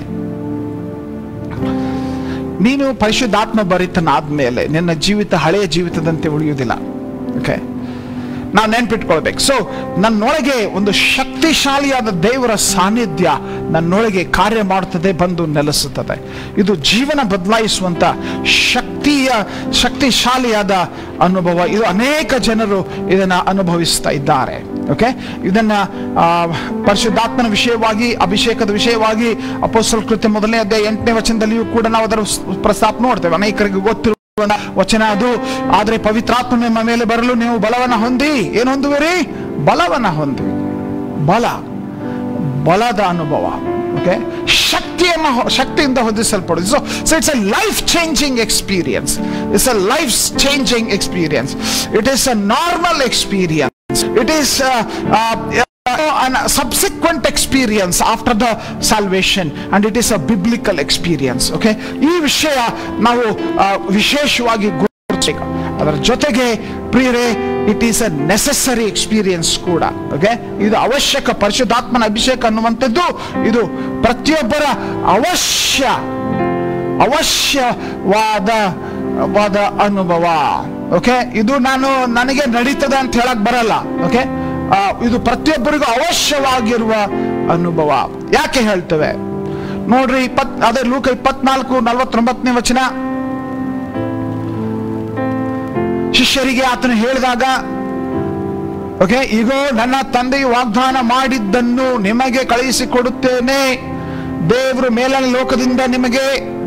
ನೀನು ಪರಿಶುದ್ಧಾತ್ಮ ಭರಿತನಾದ್ಮೇಲೆ ನಿನ್ನ ಜೀವಿತ ಹಳೆಯ ಜೀವಿತದಂತೆ ಉಳಿಯುವುದಿಲ್ಲ ಓಕೆ ನಾವು ನೆನ್ಪಿಟ್ಕೊಳ್ಬೇಕು ಸೊ ನನ್ನೊಳಗೆ ಒಂದು ಶಕ್ತಿಶಾಲಿಯಾದ ದೇವರ ಸಾನ್ನಿಧ್ಯ ನನ್ನೊಳಗೆ ಕಾರ್ಯ ಮಾಡುತ್ತದೆ ಬಂದು ನೆಲೆಸುತ್ತದೆ ಇದು ಜೀವನ ಬದಲಾಯಿಸುವಂತ ಶಕ್ತಿಯ ಶಕ್ತಿಶಾಲಿಯಾದ ಅನುಭವ ಇದು ಅನೇಕ ಜನರು ಇದನ್ನ ಅನುಭವಿಸ್ತಾ ಇದ್ದಾರೆ ಓಕೆ ಇದನ್ನ ಆ, ಪರಿಶುದ್ಧಾತ್ಮನ ವಿಷಯವಾಗಿ ಅಭಿಷೇಕದ ವಿಷಯವಾಗಿ ಅಪೋಸ್ತಲ ಕೃತ್ಯ ಮೊದಲನೇ ಅಧ್ಯಾಯ ಎಂಟನೇ ವಚನದಲ್ಲಿಯೂ ಕೂಡ ನಾವು ಅದರ ಸ್- ಪ್ರಸ್ತಾಪ ನೋಡ್ತೇವೆ ಅನೇಕರಿಗೆ ಗೊತ್ತಿರುವ ವಚನ ಅದು ಆದ್ರೆ ಪವಿತ್ರಾತ್ಮ ನಿಮ್ಮ ಮೇಲೆ ಬರಲು ನೀವು ಬಲವನ್ನ ಹೊಂದಿ ಏನು ಹೊಂದುವಿರಿ ಬಲವನ್ನ ಹೊಂದಿ ಬಲ ಬಲದ ಅನುಭವ ಓಕೆ ಶಕ್ತಿಯನ್ನು ಹೊ- ಶಕ್ತಿಯಿಂದ ಹೊಂದಿಸಲ್ಪಡುದು so so it's a life changing experience it's a life changing experience it is a normal experience it is an subsequent experience after the salvation and it is a biblical experience okay ಈ ವಿಷಯ ನಾವು ಆ, ವಿಶೇಷವಾಗಿ ಗುರುತಿಸಬೇಕು ಅದರ ಜೊತೆಗೆ ಪ್ರಿಯರೇ it is a necessary experience ಕೂಡ ಓಕೆ ಇದು ಅವಶ್ಯಕ ಪರಿಶುದ್ಧಾತ್ಮನ ಅಭಿಷೇಕ ಅನ್ನುವಂಥದ್ದು ಇದು ಪ್ರತಿಯೊಬ್ಬರ ಅವಶ್ಯ ಅವಶ್ಯವಾದ ವಾದ ಅನುಭವ ಓಕೆ ಇದು ನಾನು ನನಗೆ ನಡೀತದೆ ಅಂತ ಹೇಳಕ್ ಬರಲ್ಲ ಓಕೆ ಇದು ಪ್ರತಿಯೊಬ್ಬರಿಗೂ ಅವಶ್ಯವಾಗಿರುವ ಅನುಭವ ಯಾಕೆ ಹೇಳ್ತೇವೆ ನೋಡ್ರಿ ಇಪ್ಪತ್ ಅದೇ ಲೂಕ ಇಪ್ಪತ್ನಾಲ್ಕು ನಲವತ್ತೊಂಬತ್ತನೇ ವಚನ ಶಿಷ್ಯರಿಗೆ ಆತನು ಹೇಳಿದಾಗ ಓಕೆ ಈಗ ನನ್ನ ತಂದೆಯು ವಾಗ್ದಾನ ಮಾಡಿದ್ದನ್ನು ನಿಮಗೆ ಕಳುಹಿಸಿಕೊಡುತ್ತೇನೆ ದೇವರು ಮೇಲಿನ ಲೋಕದಿಂದ ನಿಮಗೆ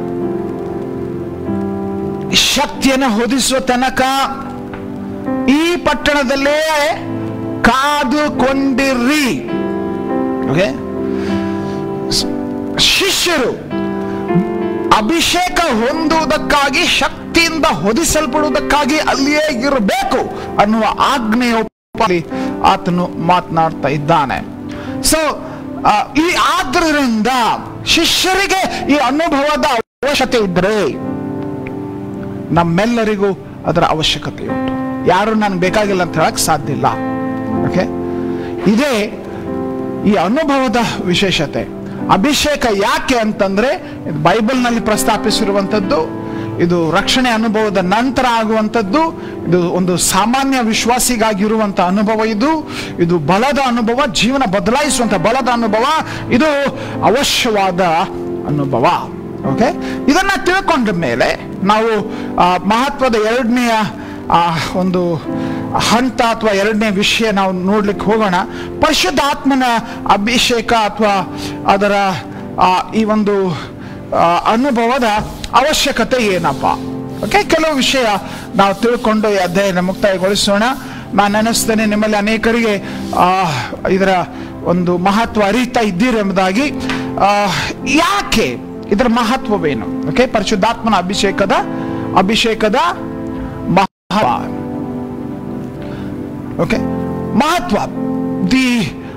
ಶಕ್ತಿಯನ್ನು ಹೊದಿಸುವ ತನಕ ಈ ಪಟ್ಟಣದಲ್ಲೇ ಕಾದುಕೊಂಡಿರಿ ಓಕೆ ಶಿಷ್ಯರು ಅಭಿಷೇಕ ಹೊಂದುವುದಕ್ಕಾಗಿ ಶಕ್ತಿಯಿಂದ ಹೊದಿಸಲ್ಪಡುವುದಕ್ಕಾಗಿ ಅಲ್ಲಿಯೇ ಇರಬೇಕು ಅನ್ನುವ ಆಜ್ಞೆಯ ಉಪರಿ ಆತನು ಮಾತನಾಡ್ತಾ ಇದ್ದಾನೆ ಸೊ ಈ ಆದ್ದರಿಂದ ಶಿಷ್ಯರಿಗೆ ಈ ಅನುಭವದ ಅವಶ್ಯಕತೆ ಇದ್ದರೆ ನಮ್ಮೆಲ್ಲರಿಗೂ ಅದರ ಅವಶ್ಯಕತೆ ಉಂಟು ಯಾರು ನನಗೆ ಬೇಕಾಗಿಲ್ಲ ಅಂತ ಹೇಳಕ್ ಸಾಧ್ಯ ಇಲ್ಲ ಓಕೆ ಇದೇ ಈ ಅನುಭವದ ವಿಶೇಷತೆ ಅಭಿಷೇಕ ಯಾಕೆ ಅಂತಂದ್ರೆ ಇದು ಬೈಬಲ್ನಲ್ಲಿ ಪ್ರಸ್ತಾಪಿಸಿರುವಂಥದ್ದು ಇದು ರಕ್ಷಣೆ ಅನುಭವದ ನಂತರ ಆಗುವಂಥದ್ದು ಇದು ಒಂದು ಸಾಮಾನ್ಯ ವಿಶ್ವಾಸಿಗಾಗಿರುವಂಥ ಅನುಭವ ಇದು ಇದು ಬಲದ ಅನುಭವ ಜೀವನ ಬದಲಾಯಿಸುವಂಥ ಬಲದ ಅನುಭವ ಇದು ಅವಶ್ಯವಾದ ಅನುಭವ ಓಕೆ ಇದನ್ನ ತಿಳ್ಕೊಂಡ ಮೇಲೆ ನಾವು ಆ, ಮಹತ್ವದ ಎರಡನೆಯ ಆ, ಒಂದು ಹಂತ ಅಥವಾ ಎರಡನೇ ವಿಷಯ ನಾವು ನೋಡ್ಲಿಕ್ಕೆ ಹೋಗೋಣ ಪರಿಶುದ್ಧಾತ್ಮನ ಅಭಿಷೇಕ ಅಥವಾ ಅದರ ಆ, ಈ ಒಂದು ಆ, ಅನುಭವದ ಅವಶ್ಯಕತೆ ಏನಪ್ಪ ಓಕೆ ಕೆಲವು ವಿಷಯ ನಾವು ತಿಳ್ಕೊಂಡು ಈ ಅಧ್ಯಯನ ಮುಕ್ತಾಯಗೊಳಿಸೋಣ ನಾನು ನೆನೆಸ್ತೇನೆ ನಿಮ್ಮಲ್ಲಿ ಅನೇಕರಿಗೆ ಆ, ಇದರ ಒಂದು ಮಹತ್ವ ಅರಿತಾ ಇದ್ದೀರೆಂಬುದಾಗಿ ಆ, ಯಾಕೆ ಇದರ ಮಹತ್ವವೇನು ಓಕೆ ಪರಿಶುದ್ಧಾತ್ಮನ ಅಭಿಷೇಕದ ಅಭಿಷೇಕದ ಮಹತ್ವ ಓಕೆ ಮಹತ್ವ the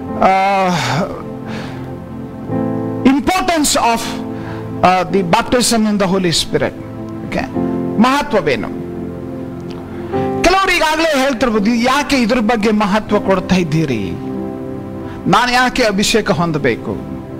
importance of the baptism in the holy spirit okay ಮಹತ್ವವೇನು ಕೆಲವರು ಈಗಾಗಲೇ ಹೇಳ್ತಿರ್ಬೋದು ಯಾಕೆ ಇದ್ರ ಬಗ್ಗೆ ಮಹತ್ವ ಕೊಡ್ತಾ ಇದ್ದೀರಿ ನಾನು ಯಾಕೆ ಅಭಿಷೇಕ ಹೊಂದಬೇಕು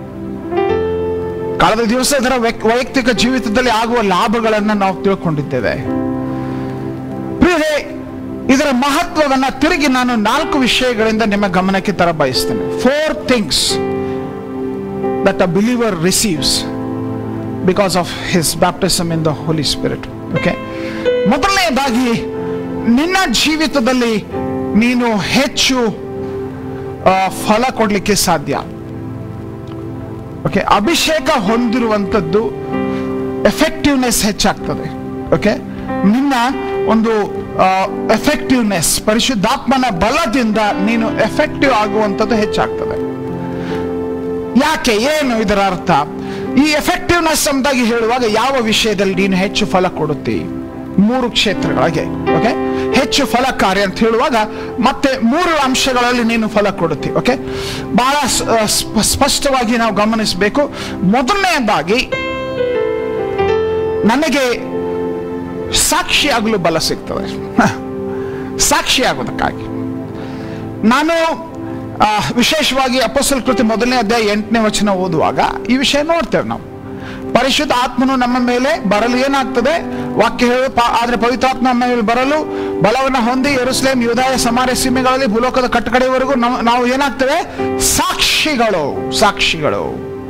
ಕಳೆದ ದಿವಸ ಇದರ ವ್ಯಕ್- ವೈಯಕ್ತಿಕ ಜೀವಿತದಲ್ಲಿ ಆಗುವ ಲಾಭಗಳನ್ನು ನಾವು ತಿಳ್ಕೊಂಡಿದ್ದೇವೆ ಪ್ರಿಯರೇ ಇದರ ಮಹತ್ವವನ್ನ ತಿರುಗಿ ನಾನು ನಾಲ್ಕು ವಿಷಯಗಳಿಂದ ನಿಮ್ಮ ಗಮನಕ್ಕೆ ತರ ಬಯಸ್ತೇನೆ four things that a believer receives because of his baptism in the holy spirit okay ಮೊದಲನೆಯದಾಗಿ ನಿನ್ನ ಜೀವಿತದಲ್ಲಿ ನೀನು ಹೆಚ್ಚು ಆ, ಫಲ ಕೊಡಲಿಕ್ಕೆ ಸಾಧ್ಯ ಓಕೆ ಅಭಿಷೇಕ ಹೊಂದಿರುವಂಥದ್ದು ಎಫೆಕ್ಟಿವ್ನೆಸ್ ಹೆಚ್ಚಾಗ್ತದೆ ಓಕೆ ನಿನ್ನ ಒಂದು ಎಫೆಕ್ಟಿವ್ನೆಸ್ ಪರಿಶುದ್ಧಾತ್ಮನ ಬಲದಿಂದ ನೀನು ಎಫೆಕ್ಟಿವ್ ಆಗುವಂಥದ್ದು ಹೆಚ್ಚಾಗ್ತದೆ ಯಾಕೆ ಏನು ಇದರ ಅರ್ಥ ಈ ಎಫೆಕ್ಟಿವ್ನೆಸ್ ಎಂಬುದಾಗಿ ಹೇಳುವಾಗ ಯಾವ ವಿಷಯದಲ್ಲಿ ನೀನು ಹೆಚ್ಚು ಫಲ ಕೊಡುತ್ತಿ ಮೂರು ಕ್ಷೇತ್ರಗಳಿಗೆ ಓಕೆ ಹೆಚ್ಚು ಫಲಕಾರಿ ಅಂತ ಹೇಳುವಾಗ ಮತ್ತೆ ಮೂರು ಅಂಶಗಳಲ್ಲಿ ನೀನು ಫಲ ಕೊಡುತ್ತಿ ಓಕೆ ಬಹಳ ಸ್- ಆ, ಸ್ಪ- ಸ್ಪಷ್ಟವಾಗಿ ನಾವು ಗಮನಿಸಬೇಕು ಮೊದಲನೆಯದಾಗಿ ನನಗೆ ಸಾಕ್ಷಿಯಾಗಲು ಬಲ ಸಿಗ್ತದೆ ಸಾಕ್ಷಿಯಾಗೋದಕ್ಕಾಗಿ ನಾನು ಆ, ವಿಶೇಷವಾಗಿ ಅಪಸಲ್ ಕೃತಿ ಮೊದಲನೇ ಅಧ್ಯಾಯ ಎಂಟನೇ ವಚನ ಓದುವಾಗ ಈ ವಿಷಯ ನೋಡ್ತೇವೆ ನಾವು ಪರಿಶುದ್ಧ ಆತ್ಮನು ನಮ್ಮ ಮೇಲೆ ಬರಲು ಏನಾಗ್ತದೆ ವಾಕ್ಯ ಹೇಳು ಪ- ಆದ್ರೆ ಪವಿತ್ರಾತ್ಮ ನಮ್ಮ ಮೇಲೆ ಬರಲು ಬಲವನ್ನು ಹೊಂದಿ ಯೆರೂಸಲೇಮ್ ಯೂದಾಯ ಸಮಾರ್ಯ ಸೀಮೆಗಳಲ್ಲಿ ಭೂಲೋಕದ ಕಟ್ಟಕಡೆಯವರೆಗೂ ನಮ್ಮ- ನಾವು ಏನಾಗ್ತೇವೆ ಸಾಕ್ಷಿಗಳು ಸಾಕ್ಷಿಗಳು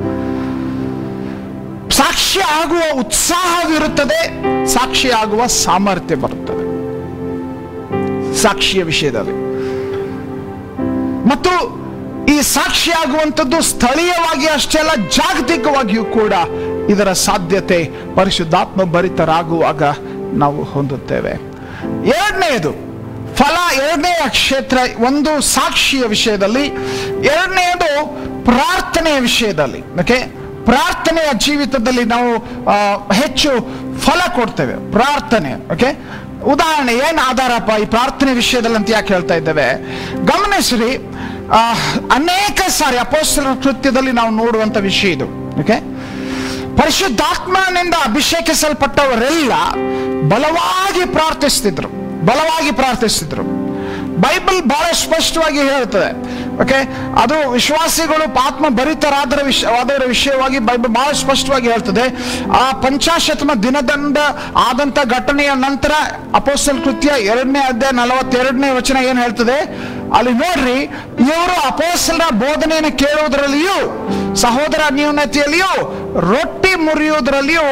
ಸಾಕ್ಷಿ ಆಗುವ ಉತ್ಸಾಹವಿರುತ್ತದೆ ಸಾಕ್ಷಿ ಆಗುವ ಸಾಮರ್ಥ್ಯ ಬರುತ್ತದೆ ಸಾಕ್ಷಿಯ ವಿಷಯದಲ್ಲಿ ಮತ್ತು ಈ ಸಾಕ್ಷಿಯಾಗುವಂಥದ್ದು ಸ್ಥಳೀಯವಾಗಿ ಅಷ್ಟೇ ಅಲ್ಲ ಜಾಗತಿಕವಾಗಿಯೂ ಕೂಡ ಇದರ ಸಾಧ್ಯತೆ ಪರಿಶುದ್ಧಾತ್ಮ ಭರಿತರಾಗುವಾಗ ನಾವು ಹೊಂದುತ್ತೇವೆ ಎರಡನೆಯದು ಫಲ ಎರಡನೆಯ ಕ್ಷೇತ್ರ ಒಂದು ಸಾಕ್ಷಿಯ ವಿಷಯದಲ್ಲಿ ಎರಡನೆಯದು ಪ್ರಾರ್ಥನೆಯ ವಿಷಯದಲ್ಲಿ ಓಕೆ ಪ್ರಾರ್ಥನೆಯ ಜೀವಿತದಲ್ಲಿ ನಾವು ಆ, ಹೆಚ್ಚು ಫಲ ಕೊಡ್ತೇವೆ ಪ್ರಾರ್ಥನೆ ಓಕೆ ಉದಾಹರಣೆ ಏನು ಆಧಾರಪ್ಪ ಈ ಪ್ರಾರ್ಥನೆ ವಿಷಯದಲ್ಲಿ ಅಂತ ಯಾಕೆ ಹೇಳ್ತಾ ಇದ್ದೇವೆ ಗಮನಿಸ್ರಿ ಆ, ಅನೇಕ ಸಾರಿ ಅಪೋಸ್ತರ ಕೃತ್ಯದಲ್ಲಿ ನಾವು ನೋಡುವಂತ ವಿಷಯ ಇದು ಓಕೆ ಪರಿಶುದ್ಧಾತ್ಮನಿಂದ ಅಭಿಷೇಕಿಸಲ್ಪಟ್ಟವರೆಲ್ಲ ಬಲವಾಗಿ ಪ್ರಾರ್ಥಿಸ್ತಿದ್ರು ಬಲವಾಗಿ ಪ್ರಾರ್ಥಿಸ್ತಿದ್ರು ಬೈಬಲ್ ಬಹಳ ಸ್ಪಷ್ಟವಾಗಿ ಹೇಳ್ತದೆ ಓಕೆ ಅದು ವಿಶ್ವಾಸಿಗಳು ಆತ್ಮ ಭರಿತರಾದರ ವಿಷಯ ಆದವರ ವಿಷಯವಾಗಿ ಬೈಬಲ್ ಬಹಳ ಸ್ಪಷ್ಟವಾಗಿ ಹೇಳ್ತದೆ ಆ ಪಂಚಾಶತಮ ದಿನದಂದ ಆದಂತ ಘಟನೆಯ ನಂತರ ಅಪೋಸ್ತಲ ಕೃತ್ಯ ಎರಡನೇ ಅಧ್ಯಾಯ ನಲವತ್ತೆರಡನೇ ವಚನ ಏನ್ ಹೇಳ್ತದೆ ಅಲ್ಲಿ ನೋಡ್ರಿ ಇವರು ಅಪೋಸ್ತಲರ ಬೋಧನೆಯನ್ನು ಕೇಳುವುದರಲ್ಲಿಯೂ ಸಹೋದರ ನ್ಯೂನತೆಯಲ್ಲಿಯೂ ರೊಟ್ಟಿ ಮುರಿಯುವುದರಲ್ಲಿಯೂ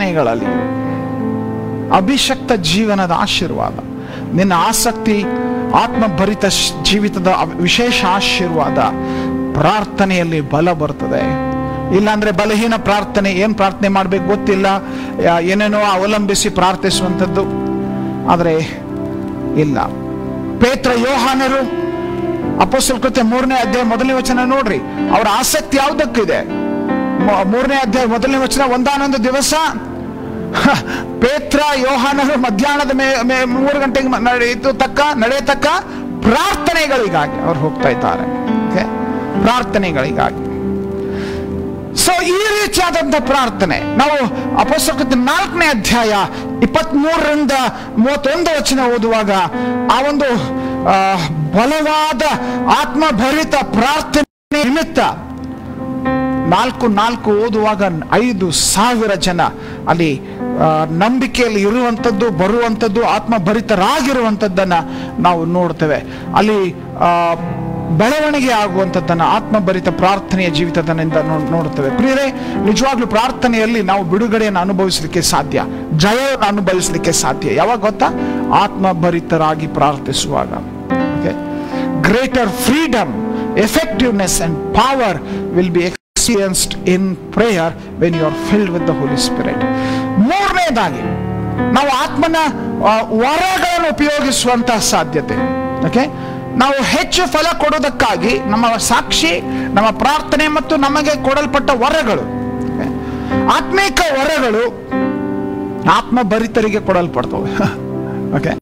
ಪ್ರಾರ್ಥನೆಗಳಲ್ಲಿಯೂ ಅಭಿಷಕ್ತ ಜೀವನದ ಆಶೀರ್ವಾದ ನಿನ್ನ ಆಸಕ್ತಿ ಆತ್ಮಭರಿತ ಶ್- ಜೀವಿತದ ಅವ್- ವಿಶೇಷ ಆಶೀರ್ವಾದ ಪ್ರಾರ್ಥನೆಯಲ್ಲಿ ಬಲ ಬರ್ತದೆ ಇಲ್ಲಾಂದ್ರೆ ಬಲಹೀನ ಪ್ರಾರ್ಥನೆ ಏನ್ ಪ್ರಾರ್ಥನೆ ಮಾಡ್ಬೇಕು ಗೊತ್ತಿಲ್ಲ ಯಾ- ಏನೇನೋ ಅವಲಂಬಿಸಿ ಪ್ರಾರ್ಥಿಸುವಂಥದ್ದು ಆದರೆ ಇಲ್ಲ ಪೇತ್ರ ಯೋಹಾನರು ಅಪೋಸ್ತಲ ಕೃತ್ಯ ಮೂರನೇ ಅಧ್ಯಾಯ ಮೊದಲನೇ ವಚನ ನೋಡ್ರಿ ಅವರ ಆಸಕ್ತಿ ಯಾವುದಕ್ಕಿದೆ ಮೂ- ಮೂರನೇ ಅಧ್ಯಾಯ ಮೊದಲನೇ ವಚನ ಒಂದಾನೊಂದು ದಿವಸ ಹ, ಪೇತ್ರ ಯೋಹಾನರು ಮಧ್ಯಾಹ್ನದ ಮೇ ಮೇ- ಮೂರು ಗಂಟೆಗೆ ಮ- ನಡೆಯಿತು ತಕ್ಕ ನಡೆಯತಕ್ಕ ಪ್ರಾರ್ಥನೆಗಳಿಗಾಗಿ ಅವ್ರು ಹೋಗ್ತಾ ಇದ್ದಾರೆ Okay? ಪ್ರಾರ್ಥನೆಗಳಿಗಾಗಿ ಸೊ ಈ ರೀತಿಯಾದಂಥ ಪ್ರಾರ್ಥನೆ ನಾವು ಅಪೋಸ್ತಲ ನಾಲ್ಕನೇ ಅಧ್ಯಾಯ ಇಪ್ಪತ್ತ್ ಮೂರರಿಂದ ಮೂವತ್ತೊಂದು ವಚನ ಓದುವಾಗ ಆ ಒಂದು ಆ, ಬಲವಾದ ಆತ್ಮಭರಿತ ಪ್ರಾರ್ಥನೆ ನಿಮಿತ್ತ ನಾಲ್ಕು ನಾಲ್ಕು ಓದುವಾಗ ಐದು ಸಾವಿರ ಜನ ಅಲ್ಲಿ ಆ, ನಂಬಿಕೆಯಲ್ಲಿ ಇರುವಂಥದ್ದು ಬರುವಂಥದ್ದು ಆತ್ಮಭರಿತರಾಗಿರುವಂಥದ್ದನ್ನ ನಾವು ನೋಡ್ತೇವೆ ಅಲ್ಲಿ ಆ, ಬೆಳವಣಿಗೆ ಆಗುವಂಥದ್ದನ್ನ ಆತ್ಮಭರಿತ ಪ್ರಾರ್ಥನೆಯ ಜೀವಿತದನಿಂದ ನೋ- ನೋಡುತ್ತೇವೆ ಪ್ರಿಯರೇ ನಿಜವಾಗ್ಲೂ ಪ್ರಾರ್ಥನೆಯಲ್ಲಿ ನಾವು ಬಿಡುಗಡೆಯನ್ನು ಅನುಭವಿಸಲಿಕ್ಕೆ ಸಾಧ್ಯ ಜಯವನ್ನು ಅನುಭವಿಸಲಿಕ್ಕೆ ಸಾಧ್ಯ ಯಾವಾಗ ಗೊತ್ತಾ ಆತ್ಮಭರಿತರಾಗಿ ಪ್ರಾರ್ಥಿಸುವಾಗ Okay? greater freedom, effectiveness, and power will be experienced in prayer when you are filled with the Holy Spirit. ಮೂರನೇದಾಗಿ ನಾವು ಆತ್ಮನ ಆ, ವರಗಳನ್ನು ಉಪಯೋಗಿಸುವಂತಹ ಸಾಧ್ಯತೆ ಓಕೆ ನಾವು ಹೆಚ್ಚು ಫಲ ಕೊಡೋದಕ್ಕಾಗಿ ನಮ್ಮ ಸಾಕ್ಷಿ ನಮ್ಮ ಪ್ರಾರ್ಥನೆ ಮತ್ತು ನಮಗೆ ಕೊಡಲ್ಪಟ್ಟ ವರಗಳು Okay? ಆತ್ಮೀಕ ವರಗಳು ಆತ್ಮಭರಿತರಿಗೆ ಕೊಡಲ್ಪಡ್ತವೆ ಓಕೆ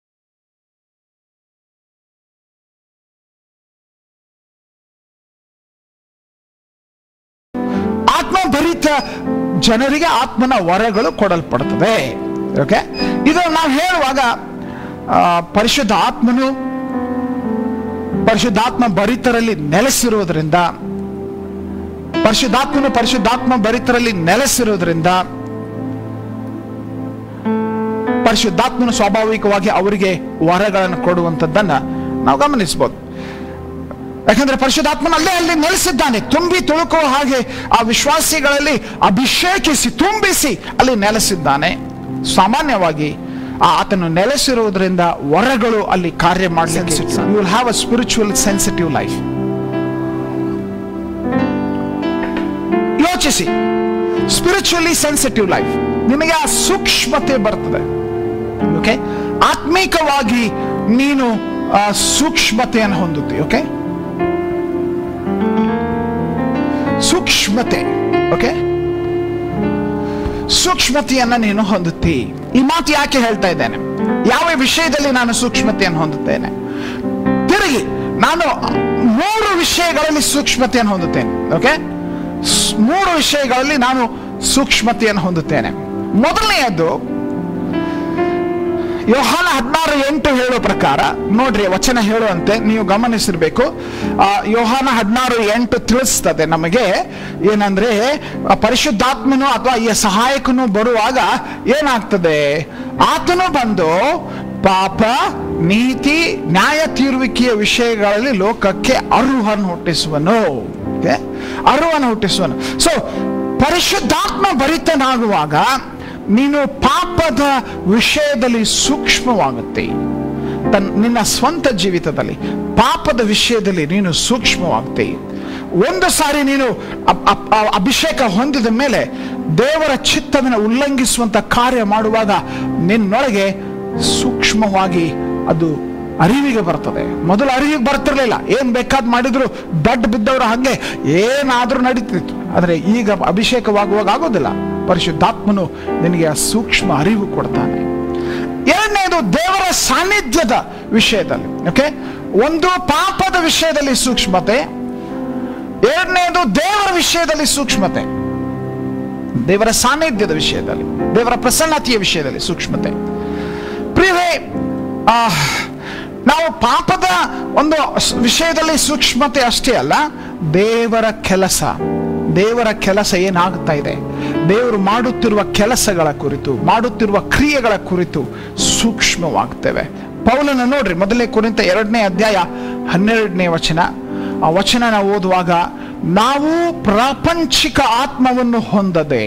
ಆತ್ಮಭರಿತ ಜನರಿಗೆ ಆತ್ಮನ ವರಗಳು ಕೊಡಲ್ಪಡ್ತವೆ ಓಕೆ ಇದು ನಾವು ಹೇಳುವಾಗ ಆ, ಪರಿಶುದ್ಧ ಆತ್ಮನು ಪರಿಶುದ್ಧಾತ್ಮ ಭರಿತರಲ್ಲಿ ನೆಲೆಸಿರುವುದರಿಂದ ಪರಿಶುದ್ಧಾತ್ಮನು ಪರಿಶುದ್ಧಾತ್ಮ ಭರಿತರಲ್ಲಿ ನೆಲೆಸಿರುವುದರಿಂದ ಪರಿಶುದ್ಧಾತ್ಮನು ಸ್ವಾಭಾವಿಕವಾಗಿ ಅವರಿಗೆ ವರಗಳನ್ನು ಕೊಡುವಂಥದ್ದನ್ನ ನಾವು ಗಮನಿಸಬಹುದು ಯಾಕಂದ್ರೆ ಪರಿಶುದ್ಧಾತ್ಮನ ಅಲ್ಲೇ ಅಲ್ಲಿ ನೆಲೆಸಿದ್ದಾನೆ ತುಂಬಿ ತುಳುಕುವ ಹಾಗೆ ಆ ವಿಶ್ವಾಸಿಗಳಲ್ಲಿ ಅಭಿಷೇಕಿಸಿ ತುಂಬಿಸಿ ಅಲ್ಲಿ ನೆಲೆಸಿದ್ದಾನೆ ಸಾಮಾನ್ಯವಾಗಿ ಆ ಆತನು ನೆಲೆಸಿರುವುದರಿಂದ ವರಗಳು ಅಲ್ಲಿ ಕಾರ್ಯ ಮಾಡಲಿಕ್ಕೆ you will have a spiritual sensitive life ಯೋಚಿಸಿ ಸ್ಪಿರಿಚುವಲಿ ಸೆನ್ಸಿಟಿವ್ ಲೈಫ್ ನಿಮಗೆ ಆ ಸೂಕ್ಷ್ಮತೆ ಬರ್ತದೆ ಓಕೆ ಆತ್ಮೀಕವಾಗಿ ನೀನು ಆ ಸೂಕ್ಷ್ಮತೆಯನ್ನು ಹೊಂದುತ್ತಿ ಓಕೆ ಸೂಕ್ಷ್ಮತೆ ಓಕೆ ಸೂಕ್ಷ್ಮತೆಯನ್ನ ನೀನು ಹೊಂದುತ್ತಿ ಈ ಮಾತು ಯಾಕೆ ಹೇಳ್ತಾ ಇದ್ದೇನೆ ಯಾವ ವಿಷಯದಲ್ಲಿ ನಾನು ಸೂಕ್ಷ್ಮತೆಯನ್ನು ಹೊಂದುತ್ತೇನೆ ತಿರುಗಿ ನಾನು ಮೂರು ವಿಷಯಗಳಲ್ಲಿ ಸೂಕ್ಷ್ಮತೆಯನ್ನು ಹೊಂದುತ್ತೇನೆ ಓಕೆ ಮೂರು ವಿಷಯಗಳಲ್ಲಿ ನಾನು ಸೂಕ್ಷ್ಮತೆಯನ್ನು ಹೊಂದುತ್ತೇನೆ ಮೊದಲನೆಯದು ಯೋಹಾನ ಹದಿನಾರು ಎಂಟು ಹೇಳೋ ಪ್ರಕಾರ ನೋಡ್ರಿ ವಚನ ಹೇಳುವಂತೆ ನೀವು ಗಮನಿಸಿರ್ಬೇಕು ಆ, ಯೋಹಾನ ಹದಿನಾರು ಎಂಟು ತಿಳಿಸ್ತದೆ ನಮಗೆ ಏನಂದ್ರೆ ಆ ಪರಿಶುದ್ಧಾತ್ಮನು ಅಥವಾ ಈ ಸಹಾಯಕನು ಬರುವಾಗ ಏನಾಗ್ತದೆ ಆತನು ಬಂದು ಪಾಪ ನೀತಿ ನ್ಯಾಯ ತೀರುವಿಕೆಯ ವಿಷಯಗಳಲ್ಲಿ ಲೋಕಕ್ಕೆ ಅರುಹನ್ನು ಹುಟ್ಟಿಸುವನು Okay? ಅರುವನ್ನು ಹುಟ್ಟಿಸುವನು ಸೊ ಪರಿಶುದ್ಧಾತ್ಮ ಭರಿತನಾಗುವಾಗ ನೀನು ಪಾಪದ ವಿಷಯದಲ್ಲಿ ಸೂಕ್ಷ್ಮವಾಗುತ್ತೆ ತನ್ ನಿನ್ನ ಸ್ವಂತ ಜೀವಿತದಲ್ಲಿ ಪಾಪದ ವಿಷಯದಲ್ಲಿ ನೀನು ಸೂಕ್ಷ್ಮವಾಗ್ತಿ ಒಂದು ಸಾರಿ ನೀನು ಅಬ್- ಅಬ್- ಆ ಅಭಿಷೇಕ ಹೊಂದಿದ ಮೇಲೆ ದೇವರ ಚಿತ್ತವನ್ನು ಉಲ್ಲಂಘಿಸುವಂತ ಕಾರ್ಯ ಮಾಡುವಾಗ ನಿನ್ನೊಳಗೆ ಸೂಕ್ಷ್ಮವಾಗಿ ಅದು ಅರಿವಿಗೆ ಬರ್ತದೆ ಮೊದಲು ಅರಿವಿಗೆ ಬರ್ತಿರ್ಲಿಲ್ಲ ಏನ್ ಬೇಕಾದ್ ಮಾಡಿದ್ರು ಬೆಡ್ ಬಿದ್ದವರು ಹಂಗೆ ಏನಾದ್ರೂ ನಡೀತಿತ್ತು ಆದ್ರೆ ಈಗ ಅಭಿಷೇಕವಾಗುವಾಗ ಆಗೋದಿಲ್ಲ ಪರಿಶುದ್ಧಾತ್ಮನು ನಿನಗೆ ಆ ಸೂಕ್ಷ್ಮ ಅರಿವು ಕೊಡ್ತಾನೆ ಎರಡನೇದು ದೇವರ ಸಾನ್ನಿಧ್ಯದ ವಿಷಯದಲ್ಲಿ ಓಕೆ ಒಂದು ಪಾಪದ ವಿಷಯದಲ್ಲಿ ಸೂಕ್ಷ್ಮತೆ ಎರಡನೇದು ದೇವರ ವಿಷಯದಲ್ಲಿ ಸೂಕ್ಷ್ಮತೆ ದೇವರ ಸಾನ್ನಿಧ್ಯದ ವಿಷಯದಲ್ಲಿ ದೇವರ ಪ್ರಸನ್ನತೆಯ ವಿಷಯದಲ್ಲಿ ಸೂಕ್ಷ್ಮತೆ ಪ್ರಿಯವೇ ಆ, ನಾವು ಪಾಪದ ಒಂದು ಸ್- ವಿಷಯದಲ್ಲಿ ಸೂಕ್ಷ್ಮತೆ ಅಷ್ಟೇ ಅಲ್ಲ ದೇವರ ಕೆಲಸ ದೇವರ ಕೆಲಸ ಏನಾಗ್ತಾ ಇದೆ ದೇವರು ಮಾಡುತ್ತಿರುವ ಕೆಲಸಗಳ ಕುರಿತು ಮಾಡುತ್ತಿರುವ ಕ್ರಿಯೆಗಳ ಕುರಿತು ಸೂಕ್ಷ್ಮವಾಗ್ತೇವೆ ಪೌಲನ ನೋಡ್ರಿ ಮೊದಲನೇ ಕುರಿತ ಎರಡನೇ ಅಧ್ಯಾಯ ಹನ್ನೆರಡನೇ ವಚನ ಆ ವಚನ ನಾವು ಓದುವಾಗ ನಾವು ಪ್ರಾಪಂಚಿಕ ಆತ್ಮವನ್ನು ಹೊಂದದೆ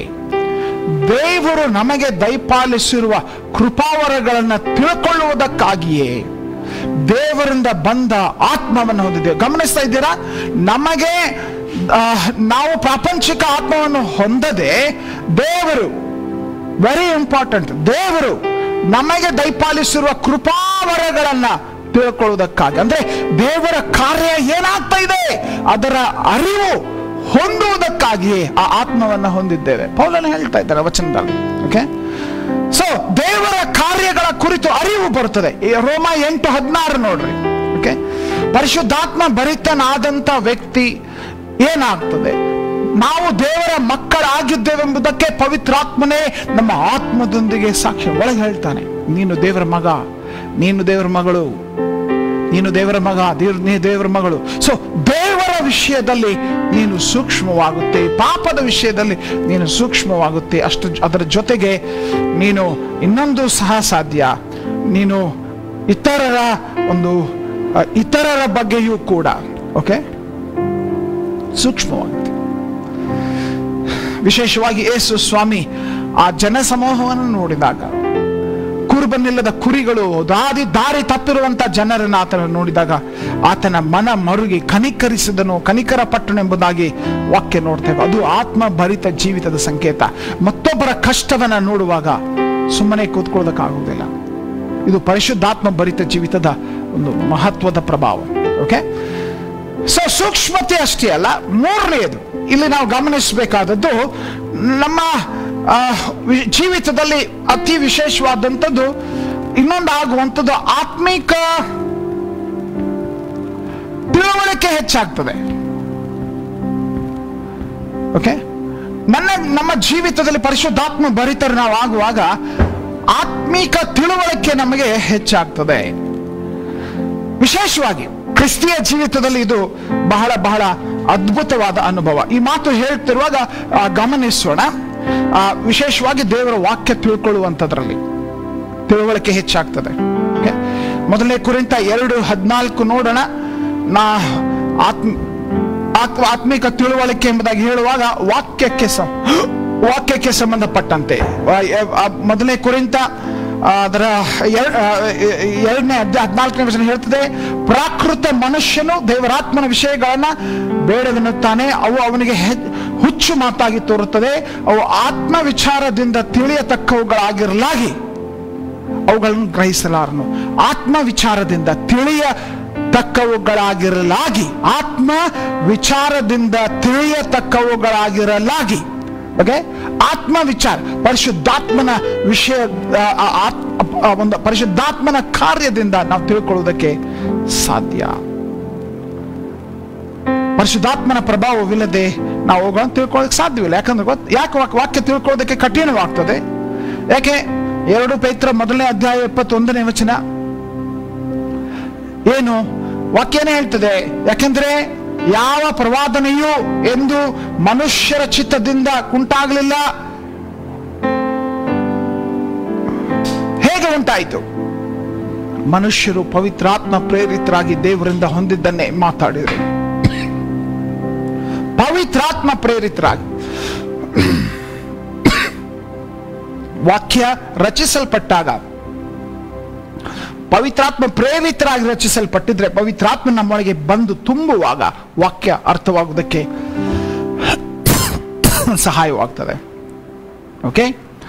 ದೇವರು ನಮಗೆ ದಯಪಾಲಿಸಿರುವ ಕೃಪಾವರಗಳನ್ನು ತಿಳ್ಕೊಳ್ಳುವುದಕ್ಕಾಗಿಯೇ ದೇವರಿಂದ ಬಂದ ಆತ್ಮವನ್ನು ಹೊಂದಿದ್ದೇವೆ ಗಮನಿಸ್ತಾ ಇದ್ದೀರಾ ನಮಗೆ ಆ, ನಾವು ಪ್ರಾಪಂಚಿಕ ಆತ್ಮವನ್ನು ಹೊಂದದೆ ದೇವರು ವೆರಿ ಇಂಪಾರ್ಟೆಂಟ್ ದೇವರು ನಮಗೆ ದಯಪಾಲಿಸಿರುವ ಕೃಪಾವರಗಳನ್ನ ತಿಳ್ಕೊಳ್ಳುವುದಕ್ಕಾಗಿ ಅಂದ್ರೆ ದೇವರ ಕಾರ್ಯ ಏನಾಗ್ತಾ ಇದೆ ಅದರ ಅರಿವು ಹೊಂದುವುದಕ್ಕಾಗಿಯೇ ಆ ಆತ್ಮವನ್ನ ಹೊಂದಿದ್ದೇವೆ ಪೌಲನ ಹೇಳ್ತಾ ಇದ್ದಾರೆ ವಚನದಲ್ಲಿ ಓಕೆ ಸೊ ದೇವರ ಕಾರ್ಯಗಳ ಕುರಿತು ಅರಿವು ಬರುತ್ತದೆ ಈ ರೋಮ ಎಂಟು ಹದಿನಾರು ನೋಡ್ರಿ ಓಕೆ ಪರಿಶುದ್ಧಾತ್ಮ ಭರಿತನಾದಂತ ವ್ಯಕ್ತಿ ಏನಾಗ್ತದೆ ನಾವು ದೇವರ ಮಕ್ಕಳಾಗಿದ್ದೇವೆಂಬುದಕ್ಕೆ ಪವಿತ್ರಾತ್ಮನೇ ನಮ್ಮ ಆತ್ಮದೊಂದಿಗೆ ಸಾಕ್ಷ್ಯ ಒಳಗೆ ಹೇಳ್ತಾನೆ ನೀನು ದೇವರ ಮಗ ನೀನು ದೇವರ ಮಗಳು ನೀನು ದೇವರ ಮಗ ದೇವ್- ನೀ ದೇವರ ಮಗಳು ಸೊ ದೇವರ ವಿಷಯದಲ್ಲಿ ನೀನು ಸೂಕ್ಷ್ಮವಾಗುತ್ತೆ ಪಾಪದ ವಿಷಯದಲ್ಲಿ ನೀನು ಸೂಕ್ಷ್ಮವಾಗುತ್ತೆ ಅಷ್ಟು ಅದರ ಜೊತೆಗೆ ನೀನು ಇನ್ನೊಂದು ಸಹ ಸಾಧ್ಯ ನೀನು ಇತರರ ಒಂದು ಅ, ಇತರರ ಬಗ್ಗೆಯೂ ಕೂಡ ಓಕೆ ಸೂಕ್ಷ್ಮವಾಗುತ್ತೆ ವಿಶೇಷವಾಗಿ ಯೇಸು ಸ್ವಾಮಿ ಆ ಜನಸಮೂಹವನ್ನು ನೋಡಿದಾಗ ಕುರುಬನಿಲ್ಲದ ಕುರಿಗಳು ದಾರಿ ದಾರಿ ತಪ್ಪಿರುವಂತ ಜನರನ್ನು ಆತನ ನೋಡಿದಾಗ ಆತನ ಮನ ಮರುಗಿ ಕನಿಕರಿಸಿದನು ಕನಿಕರ ಪಟ್ಟನು ಎಂಬುದಾಗಿ ವಾಕ್ಯ ನೋಡ್ತೇವೆ ಅದು ಆತ್ಮ ಭರಿತ ಜೀವಿತದ ಸಂಕೇತ ಮತ್ತೊಬ್ಬರ ಕಷ್ಟವನ್ನ ನೋಡುವಾಗ ಸುಮ್ಮನೆ ಕೂತ್ಕೊಳ್ಳೋದಕ್ಕಾಗುವುದಿಲ್ಲ ಇದು ಪರಿಶುದ್ಧಾತ್ಮ ಭರಿತ ಜೀವಿತದ ಒಂದು ಮಹತ್ವದ ಪ್ರಭಾವ ಓಕೆ ಸೊ ಸೂಕ್ಷ್ಮತೆ ಅಷ್ಟೇ ಅಲ್ಲ ಮೂರನೆಯದು ಇಲ್ಲಿ ನಾವು ಗಮನಿಸಬೇಕಾದದ್ದು ನಮ್ಮ ಆ, ವಿ- ಜೀವಿತದಲ್ಲಿ ಅತಿ ವಿಶೇಷವಾದಂಥದ್ದು ಇನ್ನೊಂದು ಆಗುವಂಥದ್ದು ಆತ್ಮಿಕ ತಿಳುವಳಿಕೆ ಹೆಚ್ಚಾಗ್ತದೆ ಓಕೆ ನನ್ನ ನಮ್ಮ ಜೀವಿತದಲ್ಲಿ ಪರಿಶುದ್ಧಾತ್ಮ ಭರಿತರು ನಾವು ಆಗುವಾಗ ಆತ್ಮಿಕ ತಿಳುವಳಿಕೆ ನಮಗೆ ಹೆಚ್ಚಾಗ್ತದೆ ವಿಶೇಷವಾಗಿ ಕ್ರಿಸ್ತಿಯ ಜೀವಿತದಲ್ಲಿ ಇದು ಬಹಳ ಬಹಳ ಅದ್ಭುತವಾದ ಅನುಭವ ಈ ಮಾತು ಹೇಳ್ತಿರುವಾಗ ಆ, ಗಮನಿಸೋಣ ಆ, ವಿಶೇಷವಾಗಿ ದೇವರ ವಾಕ್ಯ ತಿಳ್ಕೊಳ್ಳುವಂಥದ್ರಲ್ಲಿ ತಿಳುವಳಿಕೆ ಹೆಚ್ಚಾಗ್ತದೆ Okay? ಮೊದಲನೇ ಕುರಿತ ಎರಡು ಹದಿನಾಲ್ಕು ನೋಡೋಣ ನಾ ಆತ್ಮ ಆತ್ಮ ಆತ್ಮಿಕ ತಿಳುವಳಿಕೆ ಎಂಬುದಾಗಿ ಹೇಳುವಾಗ ವಾಕ್ಯಕ್ಕೆ ಸ ವಾಕ್ಯಕ್ಕೆ ಸಂಬಂಧಪಟ್ಟಂತೆ ಆ, ಆ, ಮೊದಲನೇ ಕುರಿತ ಅದರ ಎರ- ಆ, ಎರಡನೇ ಅಧ್ಯಾಯ ಹದಿನಾಲ್ಕನೇ ವಚನ ಹೇಳ್ತದೆ ಪ್ರಾಕೃತ ಮನುಷ್ಯನು ದೇವರಾತ್ಮನ ವಿಷಯಗಳನ್ನ ಬೇಡವೆನ್ನುತ್ತಾನೆ ಅವು ಅವನಿಗೆ ಹೆ- ಹುಚ್ಚು ಮಾತಾಗಿ ತೋರುತ್ತದೆ ಅವು ಆತ್ಮ ವಿಚಾರದಿಂದ ತಿಳಿಯತಕ್ಕವುಗಳಾಗಿರಲಾಗಿ ಅವುಗಳನ್ನು ಗ್ರಹಿಸಲಾರನು ಆತ್ಮ ವಿಚಾರದಿಂದ ತಿಳಿಯ ತಕ್ಕವುಗಳಾಗಿರಲಾಗಿ ಆತ್ಮ ವಿಚಾರದಿಂದ ತಿಳಿಯತಕ್ಕವುಗಳಾಗಿರಲಾಗಿ ಓಕೆ ಆತ್ಮ ವಿಚಾರ ಪರಿಶುದ್ಧಾತ್ಮನ ವಿಷಯ ಆ, ಆ, ಆತ್- ಆ, ಒಂದು ಪರಿಶುದ್ಧಾತ್ಮನ ಕಾರ್ಯದಿಂದ ನಾವು ತಿಳ್ಕೊಳ್ಳೋದಕ್ಕೆ ಸಾಧ್ಯ ಪರಿಶುದ್ಧಾತ್ಮನ ಪ್ರಭಾವವಿಲ್ಲದೆ ನಾವು ಅವುಗಳನ್ನು ತಿಳ್ಕೊಳ್ಳೋಕೆ ಸಾಧ್ಯವಿಲ್ಲ ಯಾಕಂದ್ರೆ ಗೊತ್ತ ಯಾಕೆ ವಾಕ್- ವಾಕ್ಯ ತಿಳ್ಕೊಳ್ಳೋದಕ್ಕೆ ಕಠಿಣವಾಗ್ತದೆ ಯಾಕೆ ಎರಡು ಪೈತ್ರ ಮೊದಲನೇ ಅಧ್ಯಾಯ ಇಪ್ಪತ್ತೊಂದನೇ ವಚನ ಏನು ವಾಕ್ಯನೇ ಹೇಳ್ತದೆ ಯಾಕೆಂದ್ರೆ ಯಾವ ಪ್ರವಾದನೆಯೂ ಎಂದು ಮನುಷ್ಯರ ಚಿತ್ತದಿಂದ ಉಂಟಾಗಲಿಲ್ಲ ಹೇಗೆ ಉಂಟಾಯಿತು ಮನುಷ್ಯರು ಪವಿತ್ರಾತ್ಮ ಪ್ರೇರಿತರಾಗಿ ದೇವರಿಂದ ಹೊಂದಿದ್ದನ್ನೇ ಮಾತಾಡಿದರು ಪವಿತ್ರಾತ್ಮ ಪ್ರೇರಿತರಾಗಿ ವಾಕ್ಯ ರಚಿಸಲ್ಪಟ್ಟಾಗ ಪವಿತ್ರಾತ್ಮ ಪ್ರೇರಿತರಾಗಿ ರಚಿಸಲ್ಪಟ್ಟಿದ್ರೆ ಪವಿತ್ರಾತ್ಮ ನಮ್ಮೊಳಗೆ ಬಂದು ತುಂಬುವಾಗ ವಾಕ್ಯ ಅರ್ಥವಾಗುವುದಕ್ಕೆ ಸಹಾಯವಾಗ್ತದೆ ಓಕೆ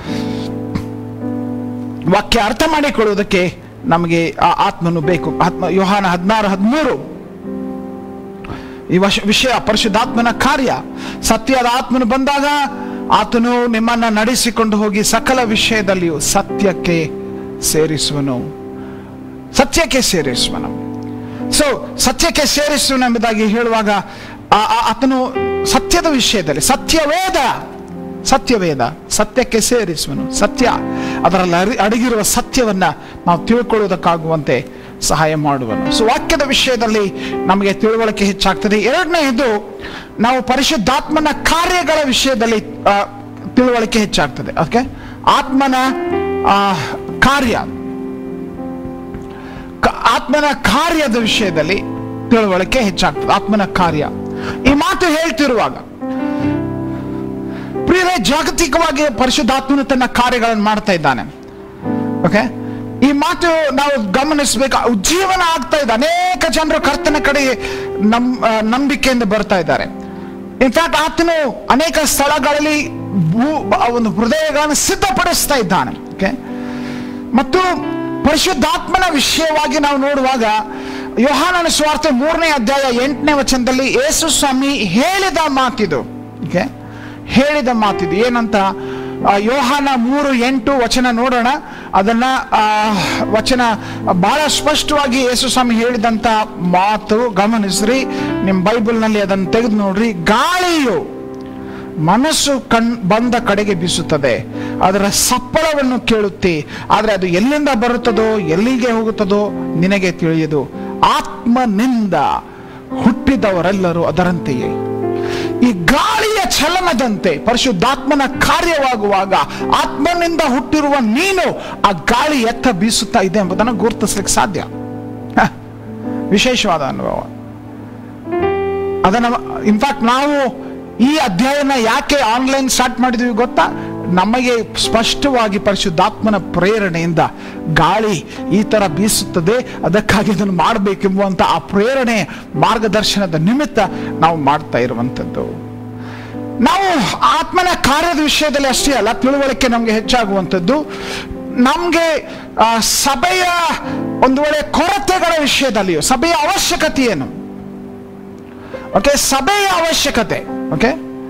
ವಾಕ್ಯ ಅರ್ಥ ಮಾಡಿಕೊಳ್ಳುವುದಕ್ಕೆ ನಮಗೆ ಆ ಆತ್ಮನು ಬೇಕು ಆತ್ಮ ಯೋಹಾನ ಹದಿನಾರು ಹದಿಮೂರು ಈ ವಶ ವಿಷಯ ಪರಿಶುದ್ಧಾತ್ಮನ ಕಾರ್ಯ ಸತ್ಯದ ಆತ್ಮನು ಬಂದಾಗ ಆತನು ನಿಮ್ಮನ್ನ ನಡೆಸಿಕೊಂಡು ಹೋಗಿ ಸಕಲ ವಿಷಯದಲ್ಲಿಯೂ ಸತ್ಯಕ್ಕೆ ಸೇರಿಸುವನು ಸತ್ಯಕ್ಕೆ ಸೇರಿಸುವನು ಸೊ ಸತ್ಯಕ್ಕೆ ಸೇರಿಸುವನು ಎಂಬುದಾಗಿ ಹೇಳುವಾಗ ಆ- ಆ- ಆತನು ಸತ್ಯದ ವಿಷಯದಲ್ಲಿ ಸತ್ಯವೇದ ಸತ್ಯವೇದ ಸತ್ಯಕ್ಕೆ ಸೇರಿಸುವನು ಸತ್ಯ ಅದರಲ್ಲಿ ಅರಿ- ಅಡಗಿರುವ ಸತ್ಯವನ್ನ ನಾವು ತಿಳ್ಕೊಳ್ಳುವುದಕ್ಕಾಗುವಂತೆ ಸಹಾಯ ಮಾಡುವನು ಸೊ ವಾಕ್ಯದ ವಿಷಯದಲ್ಲಿ ನಮಗೆ ತಿಳುವಳಿಕೆ ಹೆಚ್ಚಾಗ್ತದೆ ಎರಡನೆಯದು ನಾವು ಪರಿಶುದ್ಧಾತ್ಮನ ಕಾರ್ಯಗಳ ವಿಷಯದಲ್ಲಿ ಆ, ತಿಳುವಳಿಕೆ ಹೆಚ್ಚಾಗ್ತದೆ ಓಕೆ ಆತ್ಮನ ಆ, ಕಾರ್ಯ ಕ- ಆತ್ಮನ ಕಾರ್ಯದ ವಿಷಯದಲ್ಲಿ ತಿಳುವಳಿಕೆ ಹೆಚ್ಚಾಗ್ತದೆ ಆತ್ಮನ ಕಾರ್ಯ ಈ ಮಾತು ಹೇಳ್ತಿರುವಾಗ ಪ್ರಿಯರೇ ಜಾಗತಿಕವಾಗಿ ಪರಿಶುದ್ಧಾತ್ಮನು ತನ್ನ ಕಾರ್ಯಗಳನ್ನು ಮಾಡ್ತಾ ಇದ್ದಾನೆ ಓಕೆ ಈ ಮಾತು ನಾವು ಗಮನಿಸಬೇಕು ಉಜ್ಜೀವನ ಆಗ್ತಾ ಇದೆ ಅನೇಕ ಜನರು ಕರ್ತನ ಕಡೆ ನಮ್ ಆ, ನಂಬಿಕೆಯಿಂದ ಬರ್ತಾ ಇದ್ದಾರೆ ಇನ್ಫ್ಯಾಕ್ಟ್ ಆತನು ಅನೇಕ ಸ್ಥಳಗಳಲ್ಲಿ ಭೂ- ಆ ಒಂದು ಹೃದಯಗಳನ್ನು ಸಿದ್ಧಪಡಿಸ್ತಾ ಇದ್ದಾನೆ ಓಕೆ ಮತ್ತು ಪರಿಶುದ್ಧಾತ್ಮನ ವಿಷಯವಾಗಿ ನಾವು ನೋಡುವಾಗ ಯೋಹಾನನ ಸ್ವಾರ್ಥ ಮೂರನೇ ಅಧ್ಯಾಯ ಎಂಟನೇ ವಚನದಲ್ಲಿ ಯೇಸು ಸ್ವಾಮಿ ಹೇಳಿದ ಮಾತಿದು ಓಕೆ ಹೇಳಿದ ಮಾತಿದು ಏನಂತ ಆ, ಯೋಹಾನ ಮೂರು ಎಂಟು ವಚನ ನೋಡೋಣ ಅದನ್ನ ಆ, ವಚನ ಬಹಳ ಸ್ಪಷ್ಟವಾಗಿ ಯೇಸು ಸ್ವಾಮಿ ಹೇಳಿದಂತ ಮಾತು ಗಮನಿಸ್ರಿ ನಿಮ್ಮ ಬೈಬಲ್ನಲ್ಲಿ ಅದನ್ನು ತೆಗೆದು ನೋಡ್ರಿ ಗಾಳಿಯು ಮನಸ್ಸು ಕಣ್ ಬಂದ ಕಡೆಗೆ ಬೀಸುತ್ತದೆ ಅದರ ಸಪ್ಪಳವನ್ನು ಕೇಳುತ್ತಿ ಆದರೆ ಅದು ಎಲ್ಲಿಂದ ಬರುತ್ತದೋ ಎಲ್ಲಿಗೆ ಹೋಗುತ್ತದೋ ನಿನಗೆ ತಿಳಿಯದು ಆತ್ಮನಿಂದ ಹುಟ್ಟಿದವರೆಲ್ಲರೂ ಅದರಂತೆಯೇ ಈ ಗಾಳಿಯ ಚಲನದಂತೆ ಪರಿಶುದ್ಧಾತ್ಮನ ಕಾರ್ಯವಾಗುವಾಗ ಆತ್ಮನಿಂದ ಹುಟ್ಟಿರುವ ನೀನು ಆ ಗಾಳಿ ಎತ್ತ ಬೀಸುತ್ತಾ ಇದೆ ಎಂಬುದನ್ನು ಗುರುತಿಸ್ಲಿಕ್ಕೆ ಸಾಧ್ಯ ಹ, ವಿಶೇಷವಾದ ಅನುಭವ ಅದನ್ನ ಇನ್ಫ್ಯಾಕ್ಟ್ ನಾವು ಈ ಅಧ್ಯಯನ ಯಾಕೆ ಆನ್ಲೈನ್ ಸ್ಟಾರ್ಟ್ ಮಾಡಿದ್ವಿ ಗೊತ್ತಾ ನಮಗೆ ಸ್ಪಷ್ಟವಾಗಿ ಪರಿಶುದ್ಧಾತ್ಮನ ಪ್ರೇರಣೆಯಿಂದ ಗಾಳಿ ಈ ತರ ಬೀಸುತ್ತದೆ ಅದಕ್ಕಾಗಿ ಇದನ್ನು ಮಾಡಬೇಕೆಂಬುವಂತ ಆ ಪ್ರೇರಣೆ ಮಾರ್ಗದರ್ಶನದ ನಿಮಿತ್ತ ನಾವು ಮಾಡ್ತಾ ಇರುವಂಥದ್ದು ನಾವು ಆತ್ಮನ ಕಾರ್ಯದ ವಿಷಯದಲ್ಲಿ ಅಷ್ಟೇ ಅಲ್ಲ ತಿಳುವಳಿಕೆ ನಮಗೆ ಹೆಚ್ಚಾಗುವಂಥದ್ದು ನಮಗೆ ಆ, ಸಭೆಯ ಒಂದು ವೇಳೆ ಕೊರತೆಗಳ ವಿಷಯದಲ್ಲಿಯೂ ಸಭೆಯ ಅವಶ್ಯಕತೆ ಏನು ಓಕೆ ಸಭೆಯ ಅವಶ್ಯಕತೆ ಓಕೆ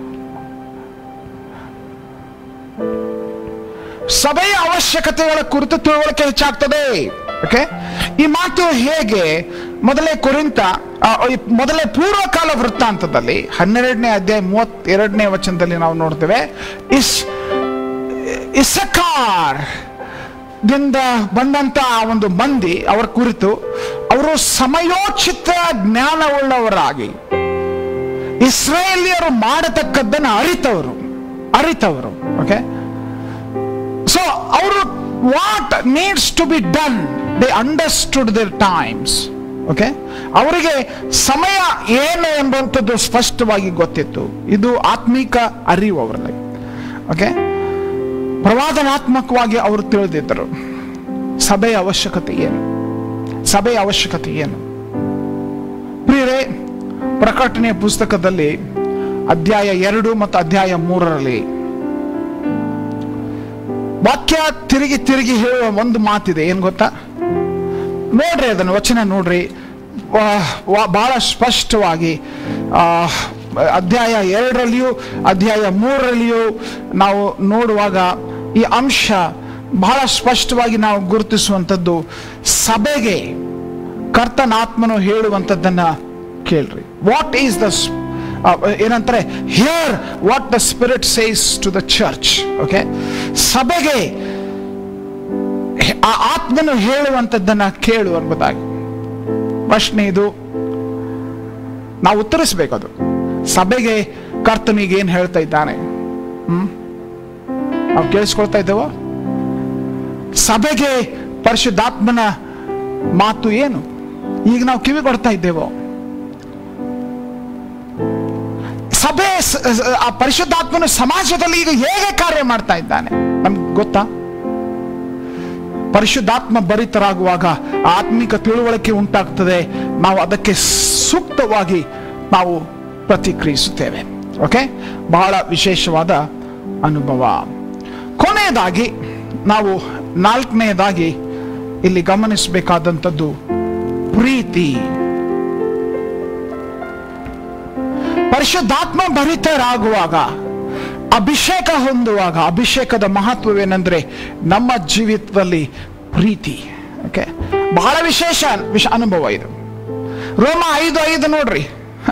ಸಭೆಯ ಅವಶ್ಯಕತೆಗಳ ಕುರಿತು ತಿಳುವಳಿಕೆ ಹೆಚ್ಚಾಗ್ತದೆ ಓಕೆ ಈ ಮಾತು ಹೇಗೆ ಮೊದಲೇ ಕುರಿತ ಆ, ಈ ಮೊದಲೇ ಪೂರ್ವಕಾಲ ವೃತ್ತಾಂತದಲ್ಲಿ ಹನ್ನೆರಡನೇ ಅಧ್ಯಾಯ ಮೂವತ್ತೆರಡನೇ ವಚನದಲ್ಲಿ ನಾವು ನೋಡ್ತೇವೆ ಇಸ್ ಇಸಕಾರ್ ದಿಂದ ಬಂದಂತ ಆ ಒಂದು ಮಂದಿ ಅವರ ಕುರಿತು ಅವರು ಸಮಯೋಚಿತ ಜ್ಞಾನವುಳ್ಳವರಾಗಿ ಇಸ್ರೇಲಿಯರು ಮಾಡತಕ್ಕದ್ದನ್ನು ಅರಿತವರು ಅರಿತವರು ಓಕೆ ಸೊ ಅವರು what needs to be done they understood their times okay ಅವರಿಗೆ ಸಮಯ ಏನು ಎಂಬಂಥದ್ದು ಸ್ಪಷ್ಟವಾಗಿ ಗೊತ್ತಿತ್ತು ಇದು ಆತ್ಮೀಕ ಅರಿವು ಅವರಲ್ಲಿ ಓಕೆ ಪ್ರವಾದನಾತ್ಮಕವಾಗಿ ಅವರು ತಿಳಿದಿದ್ದರು ಸಭೆಯ ಅವಶ್ಯಕತೆ ಏನು ಸಭೆಯ ಅವಶ್ಯಕತೆ ಏನು ಪ್ರಿಯರೇ ಪ್ರಕಟಣೆಯ ಪುಸ್ತಕದಲ್ಲಿ ಅಧ್ಯಾಯ ಎರಡು ಮತ್ತು ಅಧ್ಯಾಯ ಮೂರರಲ್ಲಿ ವಾಕ್ಯ ತಿರುಗಿ ತಿರುಗಿ ಹೇಳುವ ಒಂದು ಮಾತಿದೆ ಏನ್ ಗೊತ್ತಾ ನೋಡ್ರಿ ಅದನ್ನು ವಚನ ನೋಡ್ರಿ ವಾ- ವಾ- ಬಹಳ ಸ್ಪಷ್ಟವಾಗಿ ಆ, ಅಧ್ಯಾಯ ಎರಡರಲ್ಲಿಯೂ ಅಧ್ಯಾಯ ಮೂರರಲ್ಲಿಯೂ ನಾವು ನೋಡುವಾಗ ಈ ಅಂಶ ಬಹಳ ಸ್ಪಷ್ಟವಾಗಿ ನಾವು ಗುರುತಿಸುವಂಥದ್ದು ಸಭೆಗೆ ಕರ್ತನಾತ್ಮನು ಹೇಳುವಂಥದ್ದನ್ನ ಕೇಳ್ರಿ ವಾಟ್ ಈಸ್ ದ ಏನಂತಾರೆ hear what the spirit says to the church okay ಸಭೆಗೆ ಆ ಆತ್ಮನು ಹೇಳುವಂಥದ್ದನ್ನ ಕೇಳು ಎಂಬುದಾಗಿ ಪ್ರಶ್ನೆ ಇದು ನಾವು ಉತ್ತರಿಸಬೇಕು ಅದು ಸಭೆಗೆ ಕರ್ತನಿಗೆ ಏನ್ ಹೇಳ್ತಾ ಇದ್ದಾನೆ ಹ್ಮ್ ನಾವು ಕೇಳಿಸ್ಕೊಳ್ತಾ ಇದ್ದೇವೋ ಸಭೆಗೆ ಪರಿಶುದ್ಧಾತ್ಮನ ಮಾತು ಏನು ಈಗ ನಾವು ಕಿವಿ ಕೊಡ್ತಾ ಇದ್ದೇವೋ ಸಭೆ ಸ- ಸ- ಆ ಪರಿಶುದ್ಧಾತ್ಮನ ಸಮಾಜದಲ್ಲಿ ಈಗ ಹೇಗೆ ಕಾರ್ಯ ಮಾಡ್ತಾ ಇದ್ದಾನೆ ನಮ್ಗೆ ಗೊತ್ತಾ ಪರಿಶುದ್ಧಾತ್ಮ ಭರಿತರಾಗುವಾಗ ಆತ್ಮಿಕ ತಿಳುವಳಿಕೆ ಉಂಟಾಗ್ತದೆ ನಾವು ಅದಕ್ಕೆ ಸೂಕ್ತವಾಗಿ ನಾವು ಪ್ರತಿಕ್ರಿಯಿಸುತ್ತೇವೆ ಓಕೆ ಬಹಳ ವಿಶೇಷವಾದ ಅನುಭವ ಕೊನೆಯದಾಗಿ ನಾವು ನಾಲ್ಕನೆಯದಾಗಿ ಇಲ್ಲಿ ಗಮನಿಸಬೇಕಾದಂಥದ್ದು ಪ್ರೀತಿ ಪರಿಶುದ್ಧಾತ್ಮ ಭರಿತರಾಗುವಾಗ ಅಭಿಷೇಕ ಹೊಂದುವಾಗ ಅಭಿಷೇಕದ ಮಹತ್ವವೇನೆಂದ್ರೆ ನಮ್ಮ ಜೀವಿತದಲ್ಲಿ ಪ್ರೀತಿ ಓಕೆ ಬಹಳ ವಿಶೇಷ ವಿಶ ಅನುಭವ ಇದು ರೋಮ ಐದು ಐದು ನೋಡ್ರಿ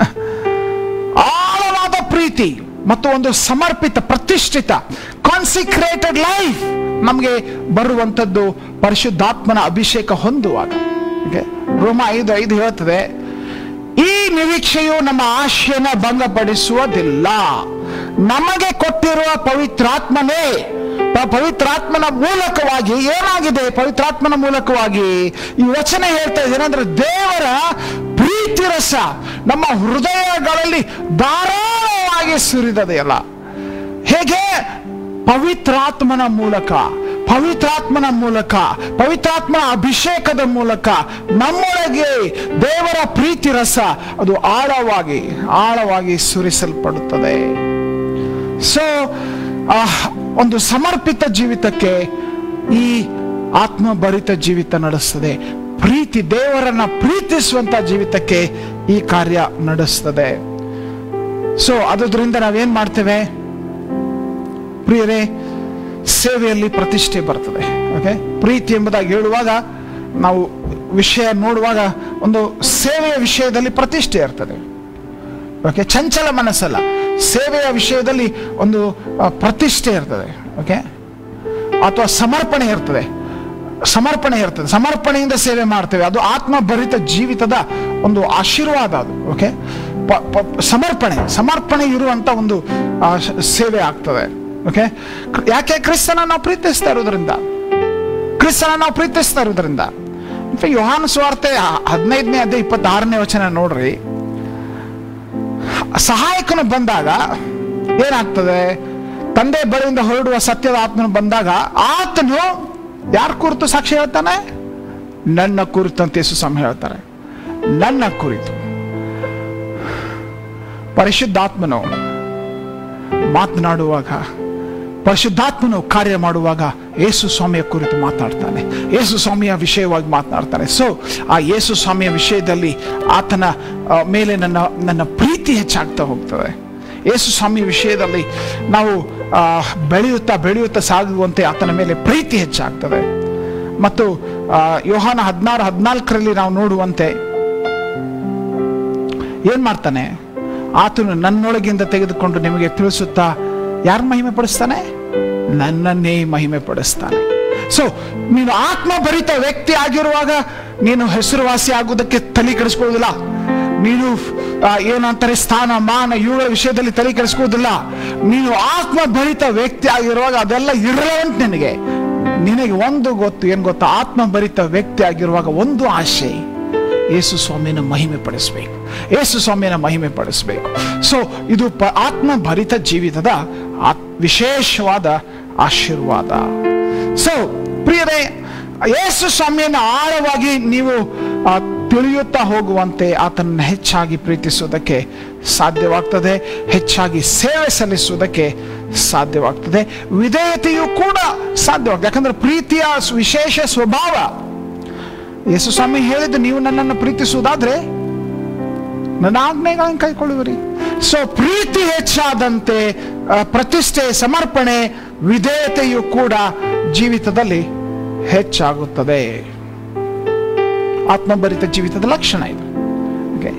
ಆಳವಾದ ಪ್ರೀತಿ ಮತ್ತು ಒಂದು ಸಮರ್ಪಿತ ಪ್ರತಿಷ್ಠಿತ ಕಾನ್ಸಿಕ್ರೇಟೆಡ್ ಲೈಫ್ ನಮಗೆ ಬರುವಂಥದ್ದು ಪರಿಶುದ್ಧಾತ್ಮನ ಅಭಿಷೇಕ ಹೊಂದುವಾಗ ಓಕೆ ರೋಮ ಐದು ಐದು ಹೇಳ್ತದೆ ಈ ನಿರೀಕ್ಷೆಯು ನಮ್ಮ ಆಶೆಯನ್ನ ಭಂಗಪಡಿಸುವುದಿಲ್ಲ ನಮಗೆ ಕೊಟ್ಟಿರುವ ಪವಿತ್ರಾತ್ಮನೇ ಪ- ಪವಿತ್ರಾತ್ಮನ ಮೂಲಕವಾಗಿ ಏನಾಗಿದೆ ಪವಿತ್ರಾತ್ಮನ ಮೂಲಕವಾಗಿ ಈ ವಚನ ಹೇಳ್ತಾ ಇದೆ ಏನಂದ್ರೆ ದೇವರ ಪ್ರೀತಿ ರಸ ನಮ್ಮ ಹೃದಯಗಳಲ್ಲಿ ಧಾರಾಳವಾಗಿ ಸುರಿದದೆಯಲ್ಲ ಹೇಗೆ ಪವಿತ್ರಾತ್ಮನ ಮೂಲಕ ಪವಿತ್ರಾತ್ಮನ ಮೂಲಕ ಪವಿತ್ರಾತ್ಮನ ಅಭಿಷೇಕದ ಮೂಲಕ ನಮ್ಮೊಳಗೆ ದೇವರ ಪ್ರೀತಿ ರಸ ಅದು ಆಳವಾಗಿ ಆಳವಾಗಿ ಸುರಿಸಲ್ಪಡುತ್ತದೆ ಸೊ ಒಂದು ಸಮರ್ಪಿತ ಜೀವಿತಕ್ಕೆ ಈ ಆತ್ಮಭರಿತ ಜೀವಿತ ನಡೆಸ್ತದೆ ಪ್ರೀತಿ ದೇವರನ್ನ ಪ್ರೀತಿಸುವಂತ ಜೀವಿತಕ್ಕೆ ಈ ಕಾರ್ಯ ನಡೆಸ್ತದೆ ಸೊ ಅದರಿಂದ ನಾವೇನ್ ಮಾಡ್ತೇವೆ ಪ್ರಿಯರೇ ಸೇವೆಯಲ್ಲಿ ಪ್ರತಿಷ್ಠೆ ಬರ್ತದೆ ಓಕೆ ಪ್ರೀತಿ ಎಂಬುದಾಗಿ ಹೇಳುವಾಗ ನಾವು ವಿಷಯ ನೋಡುವಾಗ ಒಂದು ಸೇವೆಯ ವಿಷಯದಲ್ಲಿ ಪ್ರತಿಷ್ಠೆ ಇರ್ತದೆ ಓಕೆ ಚಂಚಲ ಮನಸ್ಸಲ್ಲ ಸೇವೆಯ ವಿಷಯದಲ್ಲಿ ಒಂದು ಆ, ಪ್ರತಿಷ್ಠೆ ಇರ್ತದೆ ಓಕೆ ಅಥವಾ ಸಮರ್ಪಣೆ ಇರ್ತದೆ ಸಮರ್ಪಣೆ ಇರ್ತದೆ ಸಮರ್ಪಣೆಯಿಂದ ಸೇವೆ ಮಾಡ್ತೇವೆ ಅದು ಆತ್ಮಭರಿತ ಜೀವಿತದ ಒಂದು ಆಶೀರ್ವಾದ ಅದು ಓಕೆ ಪ- ಪ- ಸಮರ್ಪಣೆ ಸಮರ್ಪಣೆ ಇರುವಂತ ಒಂದು ಆ, ಶ- ಸೇವೆ ಆಗ್ತದೆ ಓಕೆ ಯಾಕೆ ಕ್ರಿಸ್ತನ ನಾವು ಪ್ರೀತಿಸ್ತಾ ಇರೋದ್ರಿಂದ ಕ್ರಿಸ್ತನ ನಾವು ಪ್ರೀತಿಸ್ತಾ ಇರೋದ್ರಿಂದ ಇನ್ಫ್ಯಾಕ್ಟ್ ಯೋಹಾನ ಸ್ವಾರ್ತೆ ಹದಿನೈದನೇ ಅದೇ ಇಪ್ಪತ್ತಾರನೇ ವಚನ ನೋಡ್ರಿ ಸಹಾಯಕನು ಬಂದಾಗ ಏನಾಗ್ತದೆ ತಂದೆ ಬಳಿಯಿಂದ ಹೊರಡುವ ಸತ್ಯದ ಆತ್ಮನು ಬಂದಾಗ ಆತನು ಯಾರ ಕುರಿತು ಸಾಕ್ಷಿ ಹೇಳ್ತಾನೆ ನನ್ನ ಕುರಿತು ಅಂತ ಯೇಸು ಸ್ವಾಮಿ ಹೇಳ್ತಾರೆ ನನ್ನ ಕುರಿತು ಪರಿಶುದ್ಧಾತ್ಮನು ಮಾತನಾಡುವಾಗ ಪರಿಶುದ್ಧಾತ್ಮನು ಕಾರ್ಯ ಮಾಡುವಾಗ ಯೇಸು ಸ್ವಾಮಿಯ ಕುರಿತು ಮಾತನಾಡ್ತಾನೆ ಯೇಸು ಸ್ವಾಮಿಯ ವಿಷಯವಾಗಿ ಮಾತನಾಡ್ತಾನೆ ಸೊ ಆ ಯೇಸು ಸ್ವಾಮಿಯ ವಿಷಯದಲ್ಲಿ ಆತನ ಆ, ಮೇಲೆ ನನ್ನ ನನ್ನ ಪ್ರೀತಿ ಹೆಚ್ಚಾಗ್ತಾ ಹೋಗ್ತದೆ ಯೇಸು ಸ್ವಾಮಿ ವಿಷಯದಲ್ಲಿ ನಾವು ಆ, ಬೆಳೆಯುತ್ತಾ ಬೆಳೆಯುತ್ತಾ ಸಾಗುವಂತೆ ಆತನ ಮೇಲೆ ಪ್ರೀತಿ ಹೆಚ್ಚಾಗ್ತದೆ ಮತ್ತು ಆ, ಯೋಹಾನ ಹದಿನಾರು ಹದಿನಾಲ್ಕರಲ್ಲಿ ನಾವು ನೋಡುವಂತೆ ಏನ್ ಮಾಡ್ತಾನೆ ಆತನು ನನ್ನೊಳಗಿಂದ ತೆಗೆದುಕೊಂಡು ನಿಮಗೆ ತಿಳಿಸುತ್ತಾ ಯಾರು ಮಹಿಮೆ ಪಡಿಸ್ತಾನೆ ನನ್ನನ್ನೇ ಮಹಿಮೆ ಪಡಿಸ್ತಾನೆ ಸೊ ನೀನು ಆತ್ಮಭರಿತ ವ್ಯಕ್ತಿ ಆಗಿರುವಾಗ ನೀನು ಹೆಸರುವಾಸಿ ಆಗುವುದಕ್ಕೆ ತಲೆ ಕೆಡಿಸ್ಕೊಳ್ಳೋದಿಲ್ಲ ನೀನು ಆ, ಏನಂತಾರೆ ಸ್ಥಾನ ಮಾನ ಇವುಗಳ ವಿಷಯದಲ್ಲಿ ತಲೆ ಕೆಡಿಸ್ಕೊಳ್ಳೋದಿಲ್ಲ ನೀನು ಆತ್ಮಭರಿತ ವ್ಯಕ್ತಿ ಆಗಿರುವಾಗ ಅದೆಲ್ಲ ಇರಲೆಂಟ್ ನಿನಗೆ ನಿನಗೆ ಒಂದು ಗೊತ್ತು ಏನ್ ಗೊತ್ತಾ ಆತ್ಮಭರಿತ ವ್ಯಕ್ತಿ ಆಗಿರುವಾಗ ಒಂದು ಆಶೆ ಯೇಸು ಸ್ವಾಮಿನ ಮಹಿಮೆ ಪಡಿಸಬೇಕು ಯೇಸು ಸ್ವಾಮಿನ ಮಹಿಮೆ ಪಡಿಸಬೇಕು ಸೊ ಇದು ಪ ಆತ್ಮಭರಿತ ಜೀವಿತದ ಆತ್- ವಿಶೇಷವಾದ ಆಶೀರ್ವಾದ ಸೊ ಪ್ರಿಯರೇ ಯೇಸು ಸ್ವಾಮಿಯನ್ನು ಆಳವಾಗಿ ನೀವು ಆ, ತಿಳಿಯುತ್ತಾ ಹೋಗುವಂತೆ ಆತನನ್ನು ಹೆಚ್ಚಾಗಿ ಪ್ರೀತಿಸುವುದಕ್ಕೆ ಸಾಧ್ಯವಾಗ್ತದೆ ಹೆಚ್ಚಾಗಿ ಸೇವೆ ಸಲ್ಲಿಸುವುದಕ್ಕೆ ಸಾಧ್ಯವಾಗ್ತದೆ ವಿಧೇಯತೆಯು ಕೂಡ ಸಾಧ್ಯವಾಗ್ತದೆ ಯಾಕಂದ್ರೆ ಪ್ರೀತಿಯ ವಿಶೇಷ ಸ್ವಭಾವ ಯೇಸು ಸ್ವಾಮಿ ಹೇಳಿದ್ದು ನೀವು ನನ್ನನ್ನು ಪ್ರೀತಿಸುವುದಾದ್ರೆ ನನ್ನ ಆಜ್ಞೆಗಳನ್ನು ಕೈಕೊಳ್ಳುವಿರಿ ಸೊ ಪ್ರೀತಿ ಹೆಚ್ಚಾದಂತೆ ಆ, ಪ್ರತಿಷ್ಠೆ ಸಮರ್ಪಣೆ ವಿಧೇಯತೆಯು ಕೂಡ ಜೀವಿತದಲ್ಲಿ ಹೆಚ್ಚಾಗುತ್ತದೆ ಆತ್ಮಭರಿತ ಜೀವಿತದ ಲಕ್ಷಣ ಇದು Okay.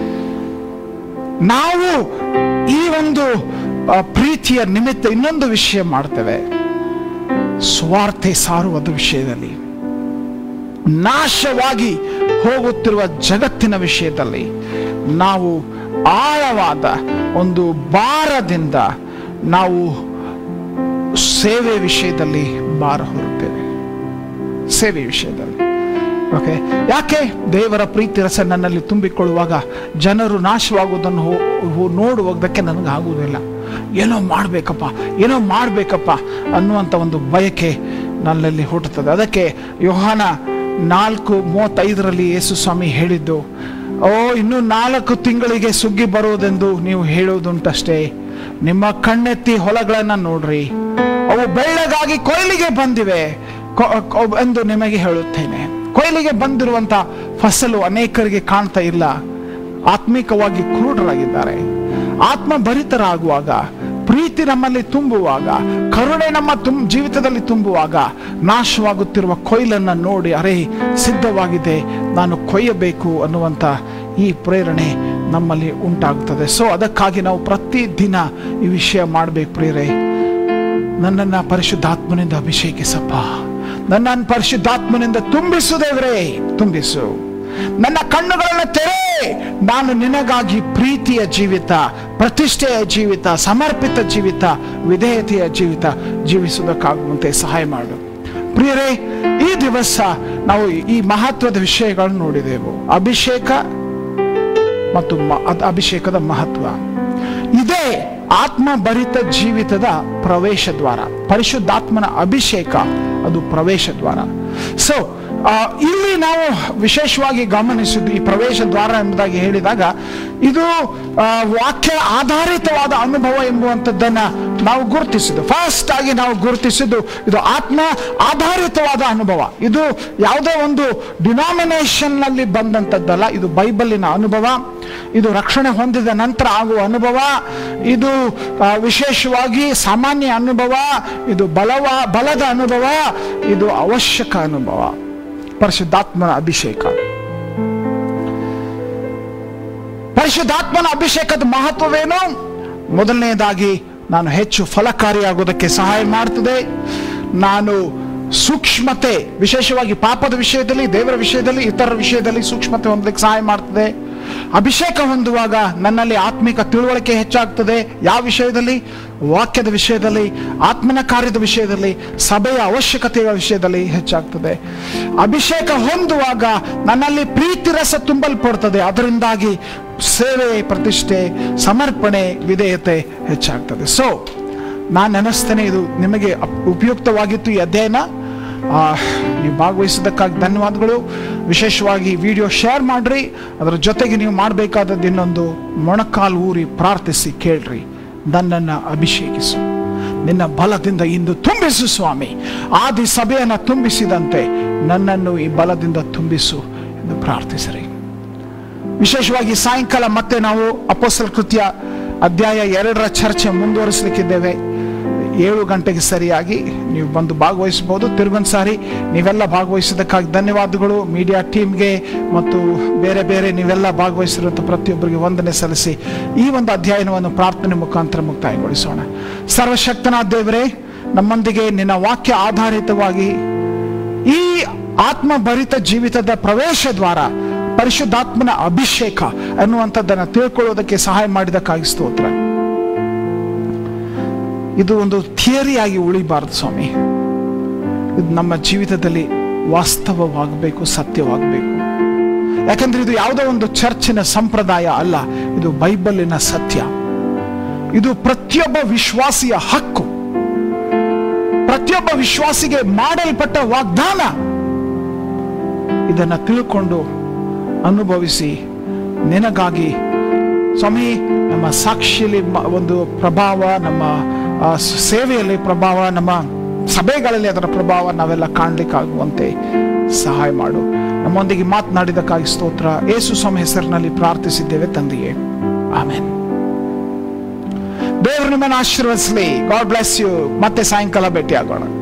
ನಾವು ಈ ಒಂದು ಆ, ಪ್ರೀತಿಯ ನಿಮಿತ್ತ ಇನ್ನೊಂದು ವಿಷಯ ಮಾಡ್ತೇವೆ ಸ್ವಾರ್ಥೆ ಸಾರುವುದು ವಿಷಯದಲ್ಲಿ ನಾಶವಾಗಿ ಹೋಗುತ್ತಿರುವ ಜಗತ್ತಿನ ವಿಷಯದಲ್ಲಿ ನಾವು ಆಳವಾದ ಒಂದು ಭಾರದಿಂದ ನಾವು ಸೇವೆ ವಿಷಯದಲ್ಲಿ ಭಾರ ಹೊರುತ್ತೇವೆ ಸೇವೆ ವಿಷಯದಲ್ಲಿ ಓಕೆ ಯಾಕೆ ದೇವರ ಪ್ರೀತಿ ರಸ ನನ್ನಲ್ಲಿ ತುಂಬಿಕೊಳ್ಳುವಾಗ ಜನರು ನಾಶವಾಗುವುದನ್ನು ಹೋ- ಹೋ- ನೋಡುವುದಕ್ಕೆ ನನಗೆ ಆಗುವುದಿಲ್ಲ ಏನೋ ಮಾಡಬೇಕಪ್ಪ ಏನೋ ಮಾಡಬೇಕಪ್ಪ ಅನ್ನುವಂಥ ಒಂದು ಬಯಕೆ ನನ್ನಲ್ಲಿ ಹುಟ್ಟುತ್ತದೆ ಅದಕ್ಕೆ ಯೋಹಾನ ನಾಲ್ಕು ಮೂವತ್ತೈದರಲ್ಲಿ ಯೇಸು ಸ್ವಾಮಿ ಹೇಳಿದ್ದು ಓ ಇನ್ನು ನಾಲ್ಕು ತಿಂಗಳಿಗೆ ಸುಗ್ಗಿ ಬರುವುದೆಂದು ನೀವು ಹೇಳುವುದುಂಟಷ್ಟೇ ನಿಮ್ಮ ಕಣ್ಣೆತ್ತಿ ಹೊಲಗಳನ್ನ ನೋಡ್ರಿ ಅವು ಬೆಳ್ಳಗಾಗಿ ಕೊಯ್ಲಿಗೆ ಬಂದಿವೆ ಕೊ- ಕೊ- ಎಂದು ನಿಮಗೆ ಹೇಳುತ್ತೇನೆ ಕೊಯ್ಲಿಗೆ ಬಂದಿರುವಂತ ಫಸಲು ಅನೇಕರಿಗೆ ಕಾಣ್ತಾ ಇಲ್ಲ ಆತ್ಮಿಕವಾಗಿ ಕುರುಡರಾಗಿದ್ದಾರೆ ಆತ್ಮಭರಿತರಾಗುವಾಗ ಪ್ರೀತಿ ನಮ್ಮಲ್ಲಿ ತುಂಬುವಾಗ ಕರುಣೆ ನಮ್ಮ ತುಂ ಜೀವಿತದಲ್ಲಿ ತುಂಬುವಾಗ ನಾಶವಾಗುತ್ತಿರುವ ಕೊಯ್ಲನ್ನ ನೋಡಿ ಅರೆ ಸಿದ್ಧವಾಗಿದೆ ನಾನು ಕೊಯ್ಯಬೇಕು ಅನ್ನುವಂಥ ಈ ಪ್ರೇರಣೆ ನಮ್ಮಲ್ಲಿ ಉಂಟಾಗುತ್ತದೆ ಸೊ ಅದಕ್ಕಾಗಿ ನಾವು ಪ್ರತಿದಿನ ಈ ವಿಷಯ ಮಾಡಬೇಕು ಪ್ರೇರೆ ನನ್ನನ್ನ ಪರಿಶುದ್ಧಾತ್ಮನಿಂದ ಅಭಿಷೇಕಿಸಪ್ಪ ನನ್ನನ್ನು ಪರಿಶುದ್ಧಾತ್ಮನಿಂದ ತುಂಬಿಸು ದೇವರೇ ತುಂಬಿಸು ನನ್ನ ಕಣ್ಣುಗಳನ್ನು ತೆರೆ ನಾನು ನಿನಗಾಗಿ ಪ್ರೀತಿಯ ಜೀವಿತ ಪ್ರತಿಷ್ಠೆಯ ಜೀವಿತ ಸಮರ್ಪಿತ ಜೀವಿತ ವಿಧೇಯತೆಯ ಜೀವಿತ ಜೀವಿಸುವುದಕ್ಕಾಗುವಂತೆ ಸಹಾಯ ಮಾಡು ಪ್ರಿಯರೇ ಈ ದಿವಸ ನಾವು ಈ ಮಹತ್ವದ ವಿಷಯಗಳನ್ನು ನೋಡಿದೆವು ಅಭಿಷೇಕ ಮತ್ತು ಮ- ಅದ್- ಅಭಿಷೇಕದ ಮಹತ್ವ ಇದೇ ಆತ್ಮಭರಿತ ಜೀವಿತದ ಪ್ರವೇಶ ದ್ವಾರ ಪರಿಶುದ್ಧಾತ್ಮನ ಅಭಿಷೇಕ ಅದು ಪ್ರವೇಶ ದ್ವಾರ ಸೊ ಇಲ್ಲಿ ನಾವು ವಿಶೇಷವಾಗಿ ಗಮನಿಸಿದ್ದು ಈ ಪ್ರವೇಶ ದ್ವಾರ ಎಂಬುದಾಗಿ ಹೇಳಿದಾಗ ಇದು ಆ, ವಾಕ್ಯ ಆಧಾರಿತವಾದ ಅನುಭವ ಎಂಬುವಂಥದ್ದನ್ನ ನಾವು ಗುರುತಿಸಿದ್ದು ಫಸ್ಟ್ ಆಗಿ ನಾವು ಗುರುತಿಸಿದ್ದು ಇದು ಆತ್ಮ ಆಧಾರಿತವಾದ ಅನುಭವ ಇದು ಯಾವುದೋ ಒಂದು ಡಿನಾಮಿನೇಷನ್ ನಲ್ಲಿ ಬಂದಂಥದ್ದಲ್ಲ ಇದು ಬೈಬಲಿನ ಅನುಭವ ಇದು ರಕ್ಷಣೆ ಹೊಂದಿದ ನಂತರ ಆಗುವ ಅನುಭವ ಇದು ಆ, ವಿಶೇಷವಾಗಿ ಸಾಮಾನ್ಯ ಅನುಭವ ಇದು ಬಲವ ಬಲದ ಅನುಭವ ಇದು ಅವಶ್ಯಕ ಅನುಭವ ಪರಿಶುದ್ಧಾತ್ಮನ ಅಭಿಷೇಕ ಪರಿಶುದ್ಧಾತ್ಮನ ಅಭಿಷೇಕದ ಮಹತ್ವವೇನು ಮೊದಲನೇದಾಗಿ ನಾನು ಹೆಚ್ಚು ಫಲಕಾರಿಯಾಗೋದಕ್ಕೆ ಸಹಾಯ ಮಾಡ್ತದೆ ನಾನು ಸೂಕ್ಷ್ಮತೆ ವಿಶೇಷವಾಗಿ ಪಾಪದ ವಿಷಯದಲ್ಲಿ ದೇವರ ವಿಷಯದಲ್ಲಿ ಇತರ ವಿಷಯದಲ್ಲಿ ಸೂಕ್ಷ್ಮತೆ ಹೊಂದಲಿಕ್ಕೆ ಸಹಾಯ ಮಾಡ್ತದೆ ಅಭಿಷೇಕ ಹೊಂದುವಾಗ ನನ್ನಲ್ಲಿ ಆತ್ಮಿಕ ತಿಳುವಳಿಕೆ ಹೆಚ್ಚಾಗ್ತದೆ ಯಾವ ವಿಷಯದಲ್ಲಿ ವಾಕ್ಯದ ವಿಷಯದಲ್ಲಿ ಆತ್ಮನ ಕಾರ್ಯದ ವಿಷಯದಲ್ಲಿ ಸಭೆಯ ಅವಶ್ಯಕತೆಯ ವಿಷಯದಲ್ಲಿ ಹೆಚ್ಚಾಗ್ತದೆ ಅಭಿಷೇಕ ಹೊಂದುವಾಗ ನನ್ನಲ್ಲಿ ಪ್ರೀತಿ ರಸ ತುಂಬಲ್ಪಡ್ತದೆ ಅದರಿಂದಾಗಿ ಸೇವೆ ಪ್ರತಿಷ್ಠೆ ಸಮರ್ಪಣೆ ವಿಧೇಯತೆ ಹೆಚ್ಚಾಗ್ತದೆ ಸೊ ನಾನು ನೆನೆಸ್ತೇನೆ ಇದು ನಿಮಗೆ ಅಪ್- ಉಪಯುಕ್ತವಾಗಿತ್ತು ಈ ಅಧ್ಯಯನ ಆ, ನೀವು ಭಾಗವಹಿಸಿದ್ದಕ್ಕಾಗಿ ಧನ್ಯವಾದಗಳು ವಿಶೇಷವಾಗಿ ವಿಡಿಯೋ ಶೇರ್ ಮಾಡ್ರಿ ಅದರ ಜೊತೆಗೆ ನೀವು ಮಾಡಬೇಕಾದದ್ದು ಇನ್ನೊಂದು ಮೊಣಕಾಲು ಊರಿ ಪ್ರಾರ್ಥಿಸಿ ಕೇಳ್ರಿ ನನ್ನನ್ನು ಅಭಿಷೇಕಿಸು ನಿನ್ನ ಬಲದಿಂದ ಇಂದು ತುಂಬಿಸು ಸ್ವಾಮಿ ಆದಿ ಸಭೆಯನ್ನು ತುಂಬಿಸಿದಂತೆ ನನ್ನನ್ನು ಈ ಬಲದಿಂದ ತುಂಬಿಸು ಎಂದು ಪ್ರಾರ್ಥಿಸಿರಿ ವಿಶೇಷವಾಗಿ ಸಾಯಂಕಾಲ ಮತ್ತೆ ನಾವು ಅಪೋಸ್ತಲ ಕೃತ್ಯ ಅಧ್ಯಾಯ ಎರಡರ ಚರ್ಚೆ ಮುಂದುವರಿಸಲಿಕ್ಕಿದ್ದೇವೆ ಏಳು ಗಂಟೆಗೆ ಸರಿಯಾಗಿ ನೀವು ಬಂದು ಭಾಗವಹಿಸಬಹುದು ತಿರುಗೊಂದು ಸಾರಿ ನೀವೆಲ್ಲ ಭಾಗವಹಿಸಿದ್ದಕ್ಕಾಗಿ ಧನ್ಯವಾದಗಳು ಮೀಡಿಯಾ ಟೀಮ್ಗೆ ಮತ್ತು ಬೇರೆ ಬೇರೆ ನೀವೆಲ್ಲ ಭಾಗವಹಿಸಿರುವಂಥ ಪ್ರತಿಯೊಬ್ಬರಿಗೆ ವಂದನೆ ಸಲ್ಲಿಸಿ ಈ ಒಂದು ಅಧ್ಯಯನವನ್ನು ಪ್ರಾರ್ಥನೆ ಮುಖಾಂತರ ಮುಕ್ತಾಯಗೊಳಿಸೋಣ ಸರ್ವಶಕ್ತನಾದ ದೇವರೇ ನಮ್ಮೊಂದಿಗೆ ನಿನ್ನ ವಾಕ್ಯ ಆಧಾರಿತವಾಗಿ ಈ ಆತ್ಮಭರಿತ ಜೀವಿತದ ಪ್ರವೇಶ ದ್ವಾರ ಪರಿಶುದ್ಧಾತ್ಮನ ಅಭಿಷೇಕ ಅನ್ನುವಂಥದ್ದನ್ನು ತಿಳ್ಕೊಳ್ಳೋದಕ್ಕೆ ಸಹಾಯ ಮಾಡಿದಕ್ಕಾಗಿ ಸ್ತೋತ್ರ ಇದು ಒಂದು ಥಿಯರಿಯಾಗಿ ಉಳಿಬಾರದು ಸ್ವಾಮಿ ಇದು ನಮ್ಮ ಜೀವಿತದಲ್ಲಿ ವಾಸ್ತವವಾಗಬೇಕು ಸತ್ಯವಾಗಬೇಕು ಯಾಕಂದ್ರೆ ಇದು ಯಾವುದೋ ಒಂದು ಚರ್ಚಿನ ಸಂಪ್ರದಾಯ ಅಲ್ಲ ಇದು ಬೈಬಲಿನ ಸತ್ಯ ಇದು ಪ್ರತಿಯೊಬ್ಬ ವಿಶ್ವಾಸಿಯ ಹಕ್ಕು ಪ್ರತಿಯೊಬ್ಬ ವಿಶ್ವಾಸಿಗೆ ಮಾಡಲ್ಪಟ್ಟ ವಾಗ್ದಾನ ಇದನ್ನ ತಿಳ್ಕೊಂಡು ಅನುಭವಿಸಿ ನಿನಗಾಗಿ ಸ್ವಾಮಿ ನಮ್ಮ ಸಾಕ್ಷಿಯಲ್ಲಿ ಮ- ಒಂದು ಪ್ರಭಾವ ನಮ್ಮ ಆ, ಸ- ಸೇವೆಯಲ್ಲಿ ಪ್ರಭಾವ ನಮ್ಮ ಸಭೆಗಳಲ್ಲಿ ಅದರ ಪ್ರಭಾವ ನಾವೆಲ್ಲ ಕಾಣಲಿಕ್ಕಾಗುವಂತೆ ಸಹಾಯ ಮಾಡು ನಮ್ಮೊಂದಿಗೆ ಮಾತನಾಡಿದಕ್ಕಾಗಿ ಸ್ತೋತ್ರ ಏಸು ಸ್ವಾಮಿ ಹೆಸರಿನಲ್ಲಿ ಪ್ರಾರ್ಥಿಸಿದ್ದೇವೆ ತಂದೆಯೇ ಆಮೇನ್ ದೇವರು ನಿಮ್ಮನ್ನು ಆಶೀರ್ವದಿಸಲಿ ಗಾಡ್ ಬ್ಲೆಸ್ ಯು ಮತ್ತೆ ಸಾಯಂಕಾಲ ಭೇಟಿ ಆಗೋಣ